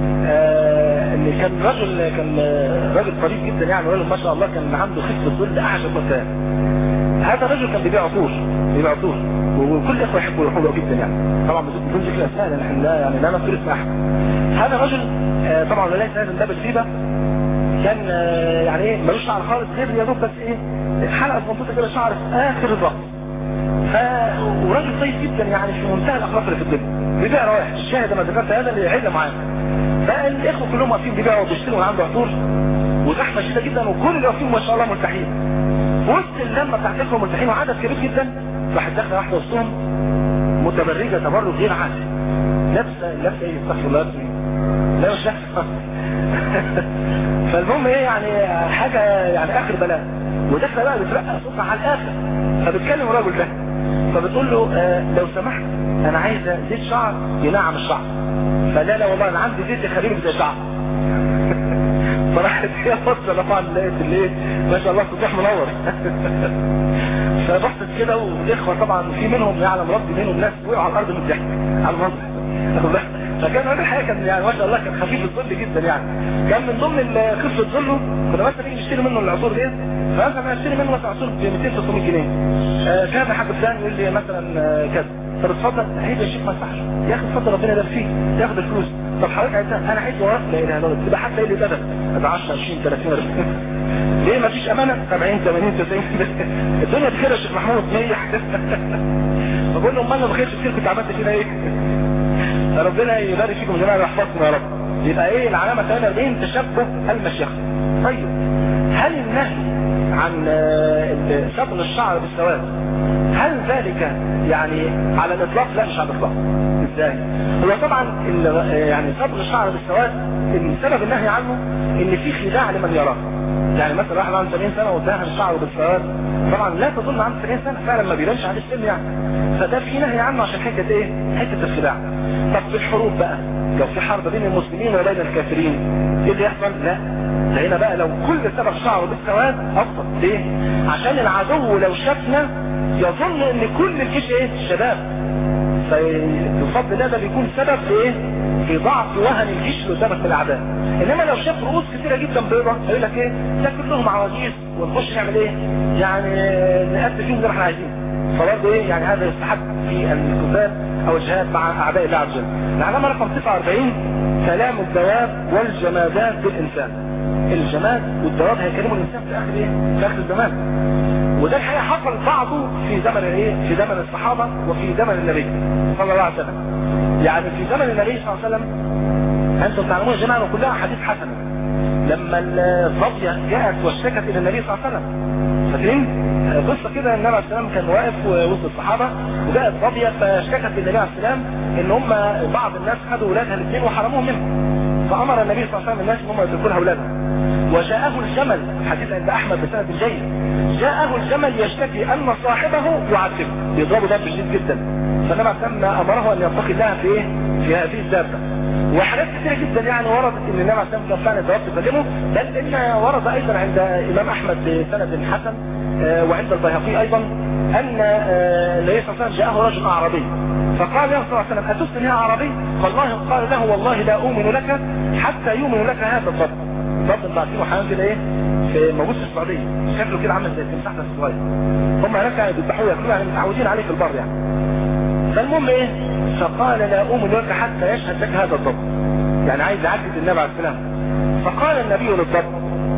آه ان كان رجل كان راجل طريف جدا يعني ورجل ما شاء الله كان عنده خفة ظل أعجب مكان هذا الرجل كان بيبيع عطور بيبيع عطور وكل اخوه يحبوا يروحوا جدا يعني طبعا بدون ذكر اسماء لان احنا لا يعني لا نذكر اسم احد هذا الرجل آه طبعا ليس لازم ده بالغيبه كان آه يعني ايه ملوش شعر خالص غير يا دوب بس ايه حلقه صغنطوطه كده شعر في اخر الراس ف وراجل طيب جدا يعني في منتهى الاخلاق اللي في الدنيا بيبيع روايح الشاهد لما ذكرت هذا اللي يعيد معاه فالاخوه كلهم واقفين بيبيعوا وبيشتروا عنده عطور وزحمه شديده جدا وكل اللي واقفين ما شاء الله مرتاحين وسط اللمه بتاعت الاخوه مرتاحين وعدد كبير جدا راحت داخله واحده وسطهم متبرجه تبرج غير عادي لابسه لابسه ايه استغفر الله لا مش لابسه فالمهم ايه يعني حاجه يعني اخر بلاء وداخله بقى بترقى صوتها على الاخر فبتكلم الراجل ده فبتقول له آه لو سمحت انا عايزه زيت شعر ينعم الشعر فلا لا والله انا عندي زيت يخليني زي شعر فراحت هي بصه طبعا لقيت الايه ما شاء الله فتح منور فبصت كده والاخوه طبعا في منهم يعلم ربي منهم ناس وقعوا على الارض من الضحك على المنظر فكان راجل الحقيقه كان يعني ما شاء الله كان خفيف الظل جدا يعني كان من ضمن خفه ظله كنا مثلا نيجي نشتري منه العصور ديت فمثلا اشتري منه مثلا عصور ب 200 300 جنيه آه كان حد ثاني يقول لي مثلا آه كذا طب اتفضل عيب يا شيخ ما يصحش يا اخي اتفضل ربنا يبارك فيك ياخد الفلوس طب حضرتك عايزها انا عايز ورق لا اله الا الله تبقى حتى ايه اللي ادب 10 20 30 40 ليه ما فيش امانه 70 80 90 الدنيا بخير يا شيخ محمود 100 بقول لهم انا ما بخيرش كتير كنت عملت كده ايه ربنا يبارك فيكم جميعا ويحفظكم يا رب يبقى ايه العلامه 43 تشبه المشيخه طيب هل النهي عن شطن الشعر بالسواد هل ذلك يعني على الاطلاق لا مش على الاطلاق ازاي هو طبعا يعني شطن الشعر بالسواد سبب النهي عنه ان في خداع لمن يراه يعني مثلا واحد عنده 70 سنه ودهن شعره بالسواد طبعا لا تظن عنده 70 سنه فعلا ما بيبانش عليه السن يعني فده في نهي عنه عشان حته ايه حته الخداع طب في الحروب بقى لو في حرب بين المسلمين وبين الكافرين ايه اللي يحصل لا ده هنا بقى لو كل سبب شعره بالسواد افضل ليه عشان العدو لو شافنا يظن ان كل الجيش ايه شباب فبفضل الله ده بيكون سبب في ايه في ضعف وهن الجيش اللي قدامك من الاعداء انما لو شاف رؤوس كتيره جدا بيضة هيقول لك ايه ده كلهم عواجيز ونخش نعمل ايه يعني نقتل فيهم زي ما احنا عايزين فبرضه ايه يعني هذا يستحب في الكتاب او الجهاد مع اعداء الله عز وجل العلامه رقم 49 كلام الدواب والجمادات بالانسان الجماد والدواب هيكلموا الانسان في اخر ايه في اخر الزمان وده الحقيقه حصل بعضه في زمن الايه في زمن الصحابه وفي زمن النبي صلى الله عليه وسلم يعني في زمن النبي صلى الله عليه وسلم انتم تعلمون يا جماعه كلها حديث حسن لما الضبيه جاءت واشتكت الى النبي صلى الله عليه وسلم فاكرين قصه كده النبي عليه السلام كان واقف وسط الصحابه وجاءت ضبيه فاشتكت للنبي عليه السلام ان هم بعض الناس خدوا اولادها الاثنين وحرموهم منهم فامر النبي صلى الله عليه وسلم الناس ان هم يتركوا لها اولادها وجاءه الجمل حديث عند احمد بسند جيد جاءه الجمل يشتكي ان صاحبه يعذبه بيضربه ضرب شديد جدا فالنبي عليه السلام امره ان يتقي الله في ايه في هذه الدابه وحاجات كثيرة جدا يعني وردت ان النبي عليه الصلاه والسلام كان فعلا الدواب تكلمه بل ان ورد ايضا عند امام احمد بسند حسن وعند البيهقي ايضا ان النبي صلى الله عليه وسلم جاءه رجل اعرابي فقال له صلى الله عليه وسلم اتسلم يا اعرابي والله قال له والله لا اؤمن لك حتى يؤمن لك هذا الضب الضب اللي عارفينه حيوان كده ايه في موجود في السعوديه شكله كده عامل زي التمساح بس صغير هم هناك بيذبحوه ياكلوه يعني متعودين عليه في البر يعني فالمهم ايه فقال لا اؤمن لك حتى يشهد لك هذا الضب يعني عايز يعجز النبي عليه السلام فقال النبي للضب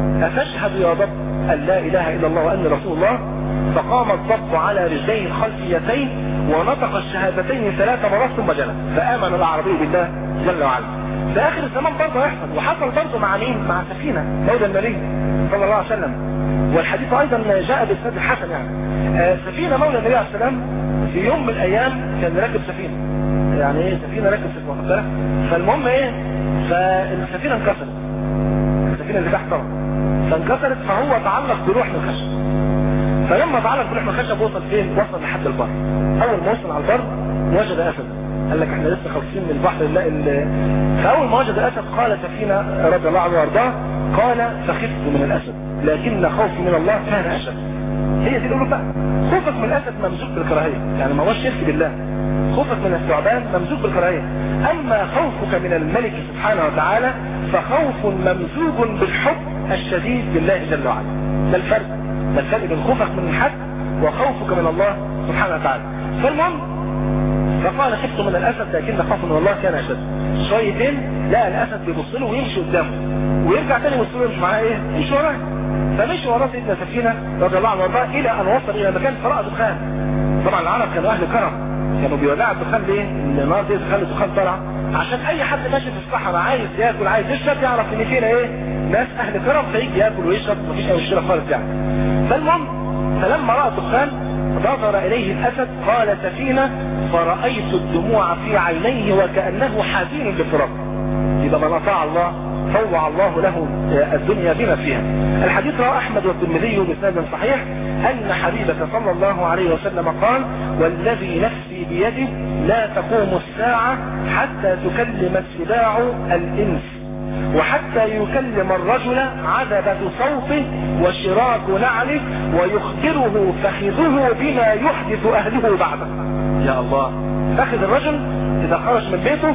اتشهد يا ضب ان لا اله الا الله واني رسول الله فقام الضب على رجليه الخلفيتين ونطق الشهادتين ثلاث مرات ثم جلس فامن العربي بالله جل وعلا في اخر الزمان برضه يحصل وحصل برضه مع مين مع سفينه مولى النبي صلى الله عليه وسلم والحديث ايضا جاء بالسند الحسن يعني آه سفينه مولى النبي عليه السلام في يوم من الايام كان راكب سفينه يعني ايه سفينه راكب سفينه واخد بالك فالمهم ايه فالسفينه انكسرت السفينه اللي تحت طبعا فانكسرت فهو تعلق بلوح من الخشب فلما تعلق بلوح من الخشب وصل فين وصل لحد البر اول ما وصل على البر وجد اسد قال لك احنا لسه خالصين من البحر لا فاول ما وجد الاسد قال سفينه رضي الله عنه وارضاه قال فخفت من الاسد لكن خوفي من الله كان اشد هي دي القلوب بقى خوفك من الاسد ممزوج بالكراهيه يعني ما هوش شرك بالله خوفك من الثعبان ممزوج بالكراهيه اما خوفك من الملك سبحانه وتعالى فخوف ممزوج بالحب الشديد بالله جل وعلا ده الفرق ده الفرق بين خوفك من الحد وخوفك من الله سبحانه وتعالى فالمهم فقال خفت من الاسد لكن خوف من الله كان اشد شويتين لقى الاسد بيبص له ويمشي قدامه ويرجع تاني يبص له يمشي معاه ايه يمشي وراه فمشي وراه سيدنا سفينه رضي الله عنه وارضاه الى ان وصل الى مكان فراى دخان طبعا العرب كانوا اهل كرم كانوا بيولعوا الدخان ليه؟ النار دي تخلي الدخان طالع عشان اي حد ماشي في الصحراء عايز ياكل عايز يشرب يعرف ان فينا ايه؟ ناس اهل كرم فيجي ياكل ويشرب مفيش اي مشكله خالص يعني. فالمهم فلما راى الدخان نظر اليه الاسد قال سفينه فرأيت الدموع في عينيه وكأنه حزين بفراق يبقى من اطاع الله طوع الله له الدنيا بما فيها الحديث رواه احمد والترمذي بسند صحيح ان حبيبك صلى الله عليه وسلم قال والذي نفسي بيده لا تقوم الساعة حتى تكلم السباع الانس وحتى يكلم الرجل عذبة صوته وشراك نعله ويخبره فخذه بما يحدث اهله بعده يا الله فخذ الرجل اذا خرج من بيته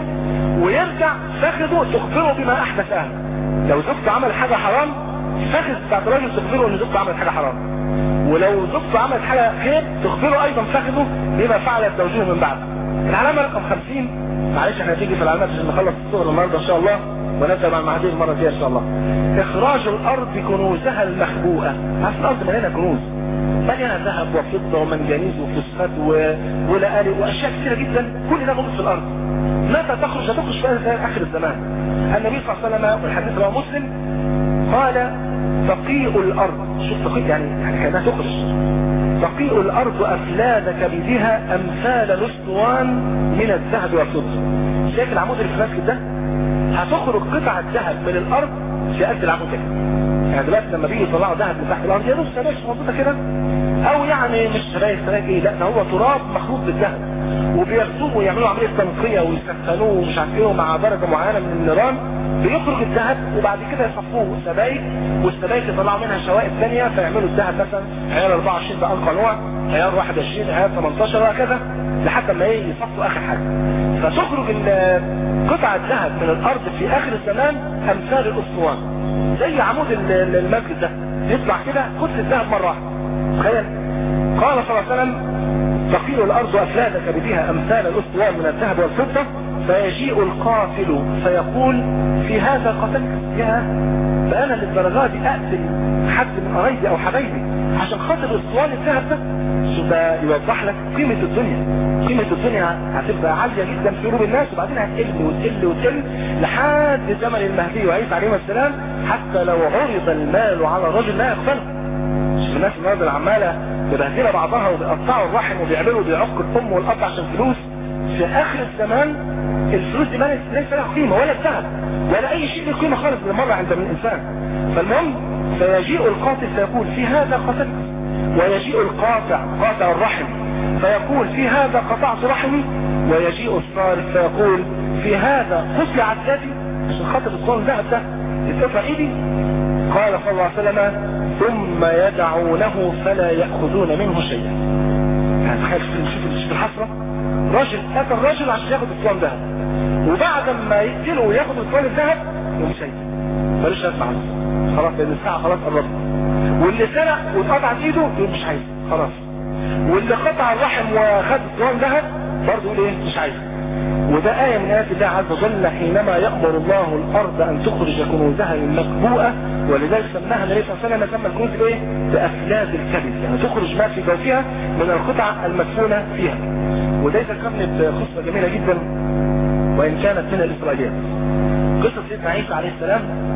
ويرجع فخذه تخبره بما احدث اهله لو زوجته عمل حاجة حرام فخذ بتاعت الراجل تخبره ان زوجته عملت حاجة حرام ولو زوجته عملت حاجة خير تخبره ايضا فخذه بما فعلت زوجه من بعد العلامة رقم 50 معلش احنا هتيجي في العلامات عشان نخلص الصور النهارده ان شاء الله ونبدا مع المهدي المره الجايه ان شاء الله اخراج الارض كنوزها المخبوءه عارف الارض مليانه كنوز مليانه ذهب وفضه ومنجنيز وفوسفات و... ولآلي واشياء كثيره جدا كل ده موجود في الارض متى تخرج هتخرج في اخر الزمان النبي صلى الله عليه وسلم والحديث رواه مسلم قال تقيء الارض شوف تقيء يعني يعني كانها تخرج تقيء الارض افلاد كبدها امثال الاسطوان من الذهب والفضه شايف العمود اللي في المسجد ده هتخرج قطعة ذهب من الارض في قد العمود ده يعني دلوقتي لما بيجي يطلعوا ذهب من تحت الارض يا دوب سبايك مظبوطه كده او يعني مش سبايك سبايك ايه لا ده هو تراب مخلوط بالذهب وبياخدوه ويعملوا عمليه تنقيه ويسخنوه ومش عارف ايه مع درجه معينه من النيران بيخرج الذهب وبعد كده يصفوه سبايك والسبايك يطلعوا منها شوائب ثانيه فيعملوا الذهب مثلا عيار 24 ده انقى نوع عيار 21 عيار 18 وهكذا لحد ما ايه يصفوا اخر حاجه فتخرج قطعة ذهب من الارض في اخر الزمان امثال الاسطوان زي عمود المسجد ده يطلع كده كتل الذهب مرة واحدة تخيل قال صلى الله عليه وسلم تقيل الارض افلاد كبدها امثال الاسطوان من الذهب والفضة فيجيء القاتل فيقول في هذا قتلت يا فانا للدرجات دي اقتل حد من قرايبي او حبايبي عشان خاطر اسطوان الذهب ده ده يوضح لك قيمة الدنيا قيمة الدنيا هتبقى عالية جدا في قلوب الناس وبعدين هتقل وتقل وتقل لحد زمن المهدي وعيسى عليه السلام حتى لو عرض المال على الرجل لا يقبله شوف الناس النهارده عماله مبهدله بعضها وبيقطعوا الرحم وبيعملوا بيعقوا الام والاب عشان فلوس في اخر الزمان الفلوس دي ليس لها قيمه ولا الذهب ولا اي شيء له قيمه خالص بالمره عند الانسان فالمهم فيجيء القاتل فيقول في هذا قتلت ويجيء القاطع قاطع الرحم فيقول في هذا قطعت رحمي ويجيء الصارف فيقول في هذا قطعت يدي عشان خاطر الصون ذهب ده يتقطع ايدي قال صلى الله عليه وسلم ثم يدعونه فلا يأخذون منه شيئا هتخيل شوف شوف الحسرة راجل قتل راجل عشان ياخد الصون ذهب وبعد ما يقتله وياخد الصون الذهب يقوم شيء ملوش لازمه عنه خلاص لان الساعه خلاص قربت واللي سرق واتقطعت ايده يقول مش عايز خلاص واللي قطع الرحم وخد الصوان ذهب برضه يقول ايه مش عايز وده آية من آيات الله عز وجل حينما يأمر الله الأرض أن تخرج كنوزها المكبوءة ولذلك سماها النبي صلى الله عليه وسلم سمى الكنوز بإيه؟ بأفلاذ الكبد يعني تخرج ما في جوفها من القطع المدفونة فيها وده يذكرني بقصة جميلة جدا وإن كانت من الإسرائيليات قصة سيدنا عيسى عليه السلام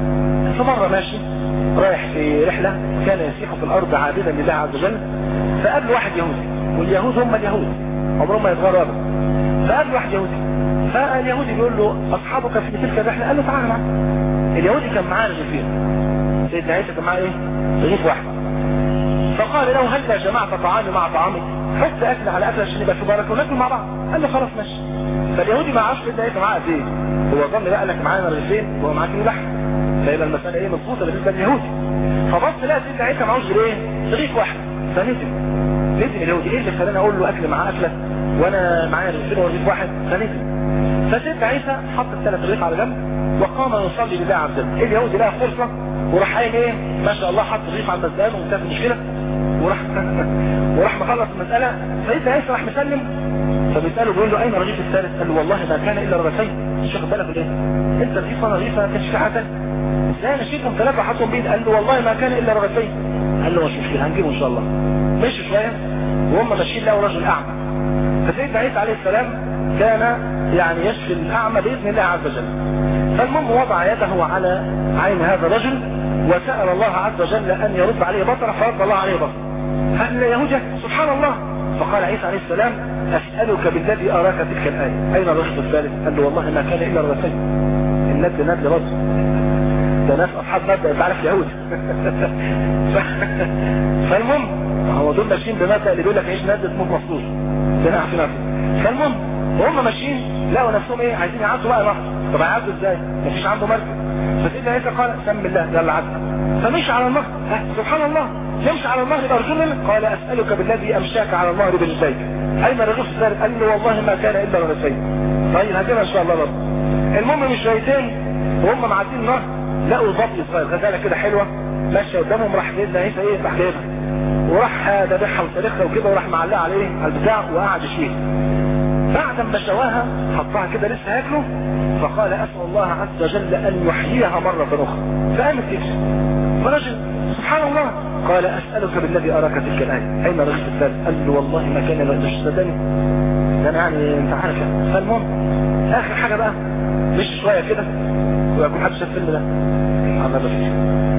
في مرة ماشي رايح في رحلة كان يسيح في الأرض عابدا لله عز وجل فقابل واحد يهودي واليهود هم اليهود عمرهم ما يتغيروا أبدا فقابل واحد يهودي فاليهودي بيقول له أصحابك في تلك الرحلة قال له تعالى معايا اليهودي كان معاه رغيفين سيدنا عيسى كان معاه ايه؟ رغيف واحد فقال له هل جمعت طعامي مع طعامك حط اكل على اكل عشان يبقى في بركه وناكل مع بعض قال له خلاص ماشي فاليهودي ما عرفش سيدنا عيسى معاه قد ايه هو ظن بقى لك معانا رغيفين وهو معاه كيلو لحم فيبقى المساله ايه مظبوطه بالنسبه لليهودي فبص لقى سيدنا عيسى معهوش غير ايه؟ رغيف واحد فندم ندم اليهودي ايه اللي خلاني اقول له اكل مع اكله وانا معايا رغيفين ورغيف واحد فندم فسيدنا عيسى حط الثلاث رغيف على جنب وقام يصلي لله عز وجل اليهودي لقى فرصه وراح قايم ايه ما شاء الله حط رغيف على المزدان وانتهت المشكله وراح وراح مخلص المساله سيدنا عيسى راح مسلم فبيساله بيقول له اين الرغيف الثالث؟ قال له والله ما كان الا رغيفين مش واخد بالك ايه؟ انت رغيف وانا رغيف ما كانش في حاجه ثانيه ازاي انا شيلهم ثلاثه وحطهم بيد قال له والله ما كان الا رغيفين قال له مش مشكله هنجيبه ان شاء الله مشي شويه وهم ماشيين لقوا رجل اعمى فسيدنا عيسى عليه السلام كان يعني يشفي الاعمى باذن الله عز وجل فالمهم وضع يده على عين هذا الرجل وسأل الله عز وجل أن يرد عليه بصره فرد الله عليه بصره هل يهوجة سبحان الله فقال عيسى عليه السلام أسألك بالذي أراك تلك الآية أين الرجل الثالث قال له والله ما كان إلا الرسول الند ند برضه ده ناس أصحاب مبدأ تعرف يهود فالمهم هو دول ماشيين بمبدأ اللي بيقول لك عيش ند تموت مصروف ده في نفسه فالمهم وهم ماشيين لقوا نفسهم ايه عايزين يعدوا بقى النهر طب هيعدوا ازاي مفيش عنده مركب فسيدنا عيسى قال سم الله ده اللي عدى فمشي على النهر سبحان الله يمشي على النهر بارجل قال اسالك بالذي امشاك على النهر برجليك اين الرغيف الثالث قال له والله ما كان الا رغيفين طيب هجيبها ان شاء الله برضه المهم من شويتين وهم معديين النهر لقوا ضبي صغير غزاله كده حلوه ماشيه قدامهم راح سيدنا عيسى ايه راح جايبها وراح ذبحها وسلخها وكده وراح معلقها عليه على البتاع وقعد يشيل بعد ما شواها حطها كده لسه هاكله فقال اسال الله عز وجل ان يحييها مرة اخرى فقامت تكشف فرجل سبحان الله قال اسألك بالذي اراك تلك الايه اين رجل الثالث قال له والله ما كان مش صدقني ده انا يعني انت عارف فالمهم اخر حاجة بقى مش شوية كده ويكون حد شاف الفيلم ده عمل مفيش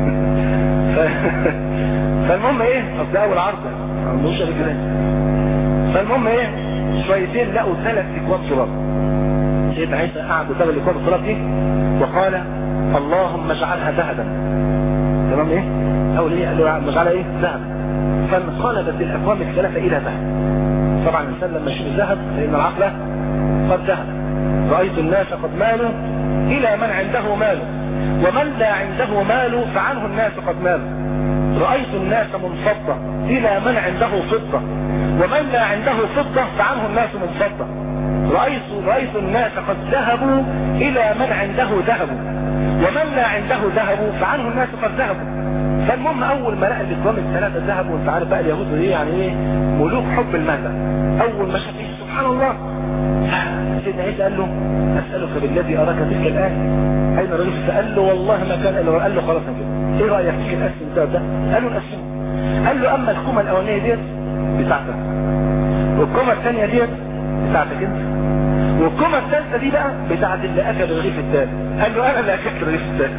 فالمهم ايه اصل اول عرض ما عندوش قبل كده فالمهم ايه شويتين لقوا ثلاث اكواب تراب سيدنا عيسى قعد قدام الاكواب التراب دي وقال اللهم اجعلها ذهبا تمام ايه اول ايه قال له اجعلها ايه ذهب فانقلبت الاكواب الثلاثه الى ذهب طبعا الانسان لما يشوف الذهب فان العقل قد ذهب رايت الناس قد مالوا الى من عنده مال ومن لا عنده مال فعنه الناس قد مالوا رأيت الناس منفضة إلى من عنده فضة ومن لا عنده فضة فعنه الناس منفضة رأيت, رأيت الناس قد ذهبوا إلى من عنده ذهب ومن لا عنده ذهب فعنه الناس قد ذهبوا فالمهم أول ما لقى الإكرام الثلاثة ذهب وانت عارف بقى اليهود ايه يعني ايه ملوك حب المال أول ما شاف سبحان الله سيدنا عيسى قال له أسألك بالذي أراك تلك الآن أين الرجل فقال له والله ما كان إلا قال له خلاص كده ايه رأيك تيجي نقسم ده ده قال له نقسم قال له اما الكومة الاولانية ديت بتاعتك والكومة الثانية ديت بتاعتك انت والكومة الثالثة دي بقى بتاعت اللي اكل الرغيف الثالث قال له انا اللي اكلت الرغيف الثالث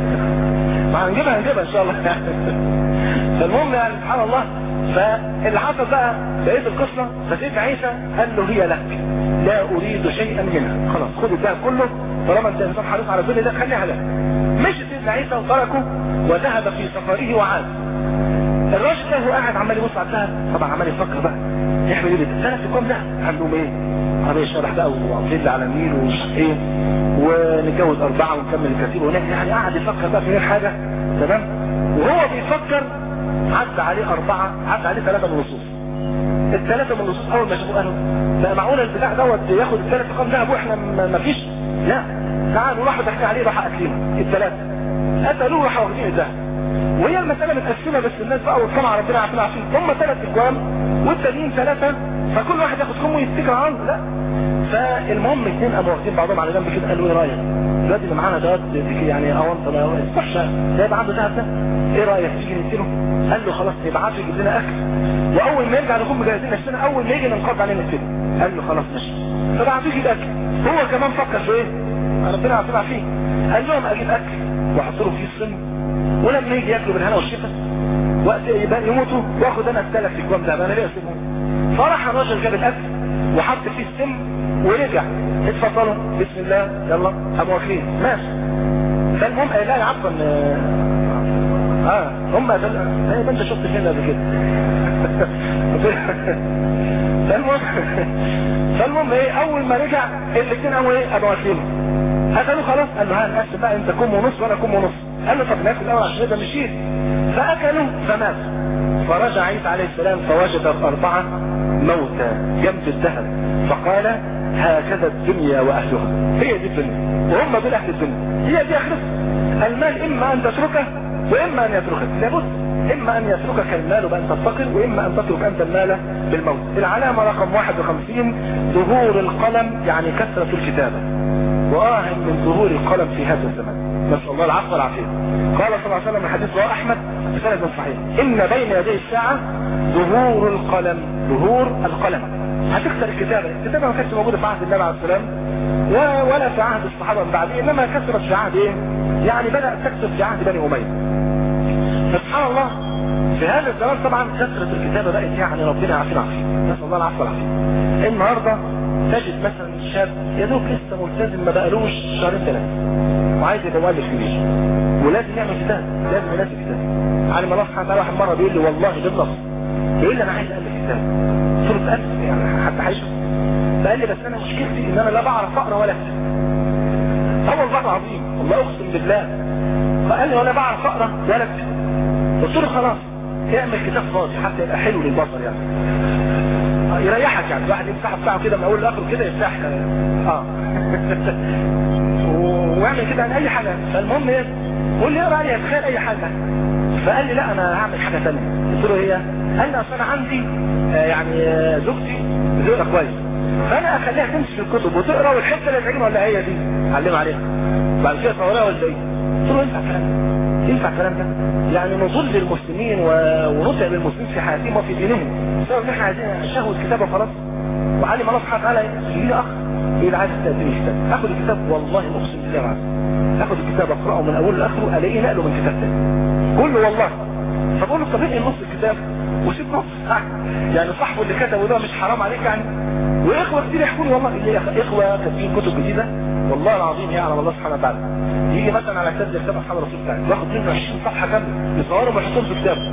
ما هنجيبها هنجيبها ان شاء الله فالمهم يعني سبحان الله فاللي حصل بقى بقيت القصة فسيد عيسى قال له هي لك لا اريد شيئا منها خلاص خد الذهب كله طالما انت انسان حريص على كل ده خليها لك مشي سيدنا عيسى وتركه وذهب في سفره وعاد الراجل ده هو قاعد عمال يبص على الذهب طبعا عمال يفكر بقى يعمل ايه ثلاث كام ده عندهم ايه عربية شرح بقى وفيلا على النيل ومش ايه ونتجوز اربعة ونكمل الكثير هناك يعني قاعد يفكر بقى في غير حاجة تمام وهو بيفكر عدى عليه اربعة عدى عليه ثلاثة من النصوص الثلاثة من النصوص اول ما شافوه قالوا بقى معقول البتاع دوت ياخد الثلاث كام ذهب واحنا ما فيش لا تعالوا راحوا داخلين عليه راح قتلهم الثلاثة قتلوه راحوا واخدين الذهب وهي المسألة متقسمة بس الناس بقى والطمع ربنا عارفين عارفين هم ثلاث اكوام والتانيين ثلاثة فكل واحد ياخد كم ويتكل عنه لا فالمهم اثنين قاموا واخدين بعضهم على جنب كده قالوا ايه رايك الواد اللي معانا دوت يعني اونطه ما وحشه ده يبقى عنده ذهب ده ايه رايك تيجي نقتله قال له خلاص نبعته يجيب لنا اكل واول ما يرجع نكون مجهزين نفسنا اول ما يجي ننقض عليه نقتله قال له خلاص ماشي فبعتوه يجيب اكل هو كمان فكر في ايه ربنا عارفين فيه قال لهم اجيب اكل واحط له فيه السم ولما يجي ياكلوا بالهنا والشفا وقت يبقى يموتوا واخد انا الثلاث اجوام ده انا ليه اسيبهم فراح الراجل جاب الاكل وحط فيه السم ورجع اتفضلوا بسم الله يلا قاموا واكلين ماشي فالمهم قال لا عفوا اه هم زي ما انت شفت فين قبل كده فالمهم فالمهم ايه اول ما رجع الاثنين قاموا ايه قاموا واكلين قالوا خلاص قال له ها نقسم بقى انت كم ونص وانا كم ونص قال له طب ناكل الاول عشان ده مشيت فاكلوا فمات فرجع عيسى عليه السلام فوجد الاربعه موتى جنب الذهب فقال هكذا الدنيا واهلها هي دي الدنيا وهم دول اهل الدنيا هي دي اخرتها المال اما ان تتركه واما ان يتركك لابد اما ان يتركك المال بان تفتقر واما ان تترك انت المال بالموت العلامه رقم 51 ظهور القلم يعني كثره الكتابه وآه من ظهور القلم في هذا الزمان نسأل الله العفو والعافية قال صلى الله عليه وسلم الحديث رواه أحمد بسند صحيح إن بين يدي الساعة ظهور القلم ظهور القلم هتكسر الكتابة الكتابة ما كانتش موجودة في عهد النبي عليه السلام ولا في عهد الصحابة من بعده إنما كسرت في عهد إيه يعني بدأت تكسر في عهد بني أمية فسبحان الله في هذا الزمان طبعا كثرة الكتابة بقت يعني ربنا يعافينا عافية نسأل الله العفو والعافية النهاردة تجد مثلا شاب يا دوب لسه ملتزم ما بقالوش شهرين ثلاثة وعايز يبقى مؤلف كبير ولازم يعمل كتاب لازم ينزل كتاب على ما الله سبحانه وتعالى واحد مرة بيقول لي والله بالنص بيقول لي انا عايز الف كتاب قلت له الف يعني حتى هيشوف فقال لي بس انا مشكلتي ان انا لا بعرف اقرا ولا اكتب هو والله العظيم والله اقسم بالله فقال لي ولا بعرف اقرا ولا اكتب قلت له خلاص اعمل كتاب فاضي حتى يبقى حلو للبصر يعني يريحك يعني الواحد يمسحه بتاعه كده من اول لاخره كده يفتح اه ويعمل كده عن اي حاجه فالمهم ايه قول لي ايه رايك تخيل اي حاجه فقال لي لا انا هعمل حاجه ثانيه قلت له هي قال لي اصل انا عندي آه يعني آه زوجتي بتقرا كويس فانا اخليها تمشي في الكتب وتقرا والحته اللي تعجبها ولا هي دي علم عليها بعد كده صورها ولا ايه قلت له ينفع الكلام ده ينفع الكلام ده يعني نضل المسلمين ونتعب المسلمين في حياتهم وفي دينهم بسبب ان احنا عايزين شهوة كتابة خلاص وعلم الله سبحانه وتعالى يجي لي اخ يقول عايز تقدمي كتاب اخد الكتاب والله اقسم بالله معاك اخد الكتاب اقراه من اوله لاخره الاقيه نقله من كتاب تاني كله والله فبقول له طب ايه نص الكتاب وسيب نص يعني صاحبه اللي كتبه ده مش حرام عليك يعني واخوه كتير يحكوا لي والله اخوه كاتبين كتب جديده والله العظيم يعلم الله سبحانه وتعالى يجي مثلا على كتاب كتاب اصحاب الرسول بتاعي ياخد منه 20 صفحه كامله يصورهم ويحطهم في كتابه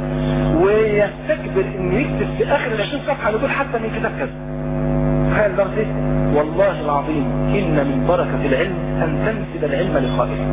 ويستكبر انه يكتب في اخر ال 20 صفحه دول حتى من كتاب كذا تخيل درس ايه والله العظيم ان من بركه العلم ان تنسب العلم لقائله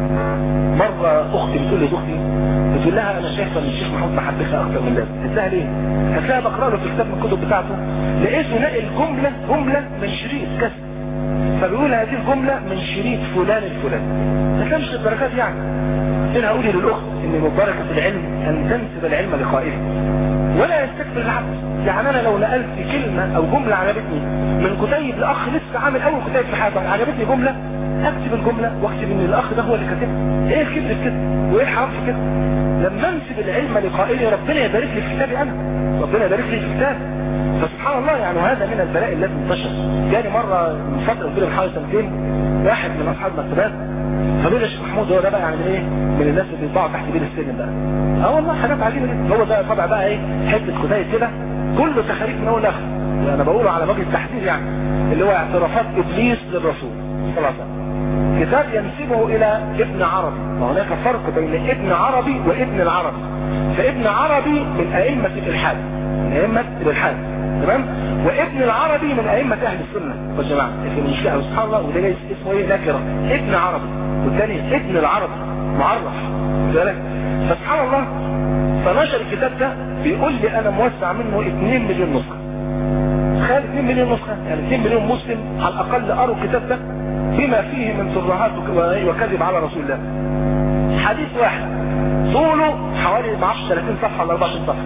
مره اختي بتقول لي اختي بتقول لها انا شايفه ان الشيخ محمود محبخها اكتر من لازم قلت لها ليه؟ هتلاقيها بقرا له في كتاب من الكتب بتاعته لقيته نقل جمله جمله من شريط كذا فبيقول هذه الجمله من شريط فلان الفلاني ما كانش الدرجات يعني قلت لها قولي للاخت ان من بركه العلم ان تنسب العلم لقائله ولا يستكبر العبد يعني انا لو نقلت كلمه او جمله عجبتني من كتيب لاخ لسه عامل اول كتيب في حياته عجبتني جمله اكتب الجمله واكتب ان الاخ ده هو اللي كاتبها ايه الكذب في كده وايه الحرام في كده لما انسب العلم لقائلي ربنا يبارك لي في كتابي انا ربنا يبارك لي في كتابي فسبحان الله يعني وهذا من البلاء الذي انتشر جاني مرة من فترة كده من حوالي سنتين واحد من اصحاب المكتبات قالوا لي يا شيخ محمود هو ده بقى يعني ايه من الناس اللي بيطلعوا تحت بير السلم بقى اه والله حاجات عجيبة جدا هو ده طبع بقى ايه حتة كتايب كده كله تخاريف من اول لاخر انا بقوله على وجه التحديد يعني اللي هو اعترافات ابليس للرسول صلى الله عليه وسلم كتاب ينسبه الى ابن عربي وهناك فرق بين ابن عربي وابن العربي فابن عربي من ائمة الالحاد من ائمة الالحاد تمام وابن العربي من ائمة اهل السنة والجماعة في المشكلة سبحان الله وده جاي اسمه ايه نكرة ابن عربي والثاني ابن العربي معرف ذلك فسبحان الله فنشر الكتاب ده بيقول لي انا موسع منه 2 مليون نسخة تخيل 2 مليون نسخة يعني 2 مليون مسلم على الاقل قروا الكتاب ده بما فيه من ترهات وكذب على رسول الله حديث واحد طوله حوالي ما اعرفش 30 صفحة ولا 24 صفحة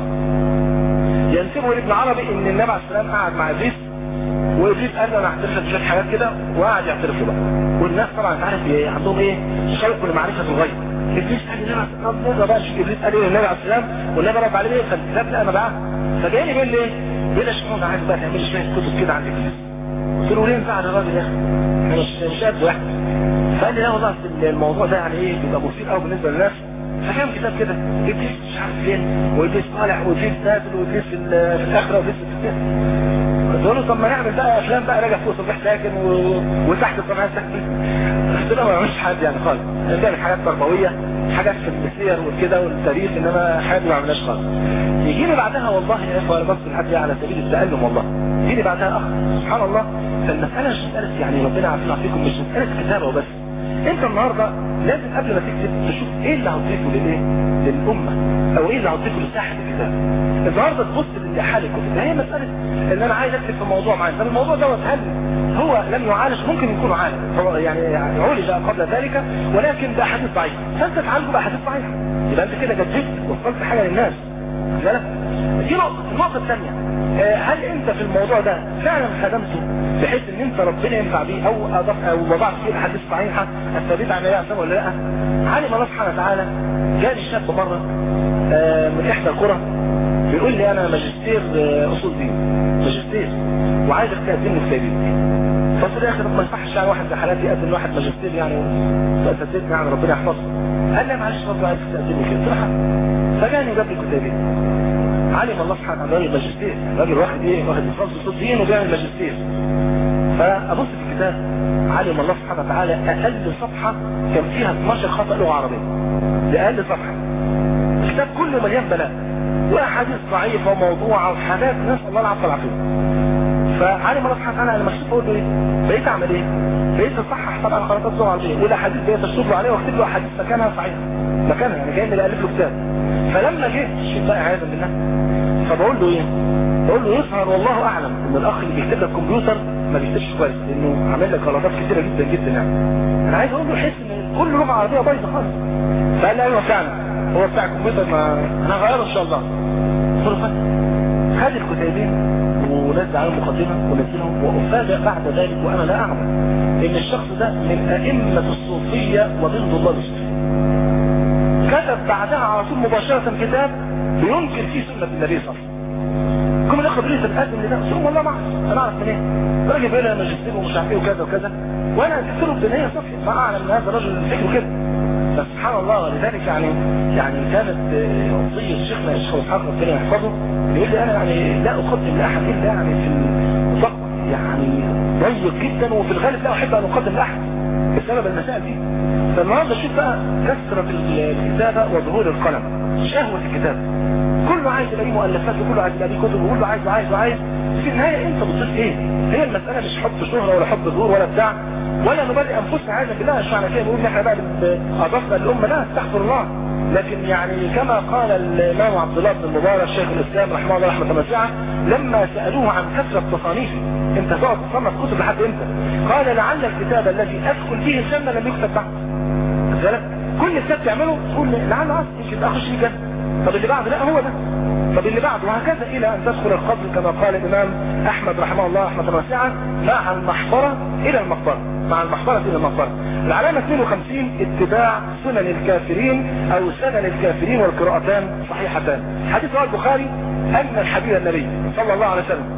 ينسبه لابن عربي ان النبي عليه السلام قعد مع ابليس وابليس قال له انا هعترف لك بشويه حاجات كده وقعد يعترف له بقى والناس طبعا انت عارف ايه عندهم ايه شوق لمعرفه الغيب ابليس قال للنبي عليه السلام بقى شوف ابليس قال ايه للنبي عليه السلام والنبي رد عليه ايه فالكتاب لا انا بقى فجاي لي بيقول لي ايه بيقول لي يا شيخ عايز بقى تعمل شويه كتب كده عند ابليس قلت له ليه ينفع الراجل يا اخي انا مش مش قد واحد فقال لي لا والله الموضوع ده يعني ايه بيبقى مثير قوي بالنسبه للناس فكان كتاب كده ابليس مش عارف فين وابليس طالع وابليس نازل وابليس في الاخره وابليس في السماء قلت له طب ما نعمل بقى افلام بقى راجع فوق صبح ساكن و... وتحت الصبح ساكن قلت له ما بعملش حاجه يعني خالص انا بعمل حاجات تربويه حاجات في السير وكده والتاريخ انما حاجات ما عملناش خالص يجي لي بعدها والله يا اخوه انا بص لحد على سبيل التألم والله يجي لي بعدها اخ سبحان الله فالمساله مش مساله يعني ربنا يعافينا فيكم مش مساله كتابه وبس انت النهاردة لازم قبل ما تكتب تشوف ايه اللي هتضيفه للايه للأمة او ايه اللي هتضيفه لساحة الكتاب النهاردة تبص لحال الكتب هي مسألة ان انا عايز اكتب في موضوع معين طب الموضوع دوت هل هو لم يعالج ممكن يكون عالج هو يعني عولج قبل ذلك ولكن ده حديث ضعيف فانت تعالجه بأحاديث ضعيفة يبقى انت كده جددت وصلت حاجة للناس بالك دي نقطة النقطة الثانية هل انت في الموضوع ده فعلا خدمته بحيث ان انت ربنا ينفع بيه او اضاف او وضعت فيه احاديث صحيحة الثابتة عن النبي ولا لا علم الله سبحانه وتعالى جاني شاب مرة من احدى القرى بيقول لي انا ماجستير اصول دين ماجستير وعايزك تقدم لي كتابين فقلت له يا اخي ما يصحش يعني واحد زي حالاتي يقدم لواحد ماجستير يعني واساتذتني يعني ربنا يحفظه قال لي معلش برضه عايزك تقدم لي كده قلت له فجاني وجاب لي كتابين علم الله سبحانه وتعالى ماجستير راجل واحد ايه واخد ليسانس صوت دين وبيعمل ماجستير فابص في الكتاب علم الله سبحانه وتعالى اقل صفحه كان فيها 12 خطا لغه عربيه ده اقل صفحه الكتاب كله مليان بلاء واحاديث ضعيفه وموضوعه وحاجات نسال الله العفو والعافيه فعلم الله سبحانه وتعالى انا مكتوب اقول له ايه بقيت اعمل ايه بقيت اصحح طبعا غلطات لغه عربيه والاحاديث بقيت اشطب له عليها واكتب له احاديث مكانها صحيحه مكانها يعني كاني بالف له كتاب فلما جه الشيء بقى عياذا بالله فبقول له ايه بقول له يظهر والله اعلم ان الاخ اللي بيكتب لك كمبيوتر ما بيكتبش كويس لانه عامل لك غلطات كتيره جدا جدا يعني انا عايز اقول له يحس ان كل لغه عربيه بايظه خالص فقال لي ايوه فعلا هو بتاع الكمبيوتر ما انا هغيره ان شاء الله قلت له خد الكتابين ونزل على المقدمه ونزلهم وافاجئ بعد ذلك وانا لا اعلم ان الشخص ده من ائمه الصوفيه ومن ضلال الصوفيه كتب بعدها على طول مباشره كتاب بينكر فيه سنه النبي صلى الله عليه وسلم كم الاخوه بيقولوا انت بتقدم لده قلت لهم والله ما اعرف انا اعرف منين الراجل بيقول لي ماجستير ومش عارف ايه وكذا وكذا وانا قلت له بنيه صفحه ما اعلم ان هذا الرجل فكره كده فسبحان الله ولذلك يعني يعني كانت وصيه شيخنا الشيخ اسحاق ربنا يحفظه بيقول لي انا يعني لا اقدم لاحد الا يعني في الضغط يعني ضيق جدا وفي الغالب لا احب ان اقدم لاحد بسبب المسائل دي فالنهارده شوف بقى كثره الكتابه وظهور القلم شهوه الكتابه كله عايز يبقى ليه مؤلفات وكله عايز يبقى ليه كتب وكله عايز وعايز وعايز في النهايه انت بتصير ايه؟ هي المساله مش حب شهره ولا حب ظهور ولا بتاع ولا نبرئ انفسنا عايزك لا مش معنى كده بنقول ان احنا بقى اضفنا الامه لا استغفر الله لكن يعني كما قال الامام عبد الله بن المبارك شيخ الاسلام رحمه الله رحمه واسعه لما سالوه عن كثره تصانيفه انت تقعد تصنف كتب لحد امتى؟ قال لعل الكتاب الذي ادخل فيه الجنه لم يكتب بعد. بالك؟ كل كتاب تعمله تقول لعل اصل يمكن اخش فيه الجنه. طب اللي بعده لا هو ده. طب اللي بعده وهكذا الى ان تدخل القبر كما قال الامام احمد رحمه الله رحمه واسعه مع المحبره الى المقبره. مع المحبرة إلى المقبرة العلامة 52 اتباع سنن الكافرين أو سنن الكافرين والقراءتان صحيحتان حديث رواه البخاري أن الحبيب النبي صلى الله عليه وسلم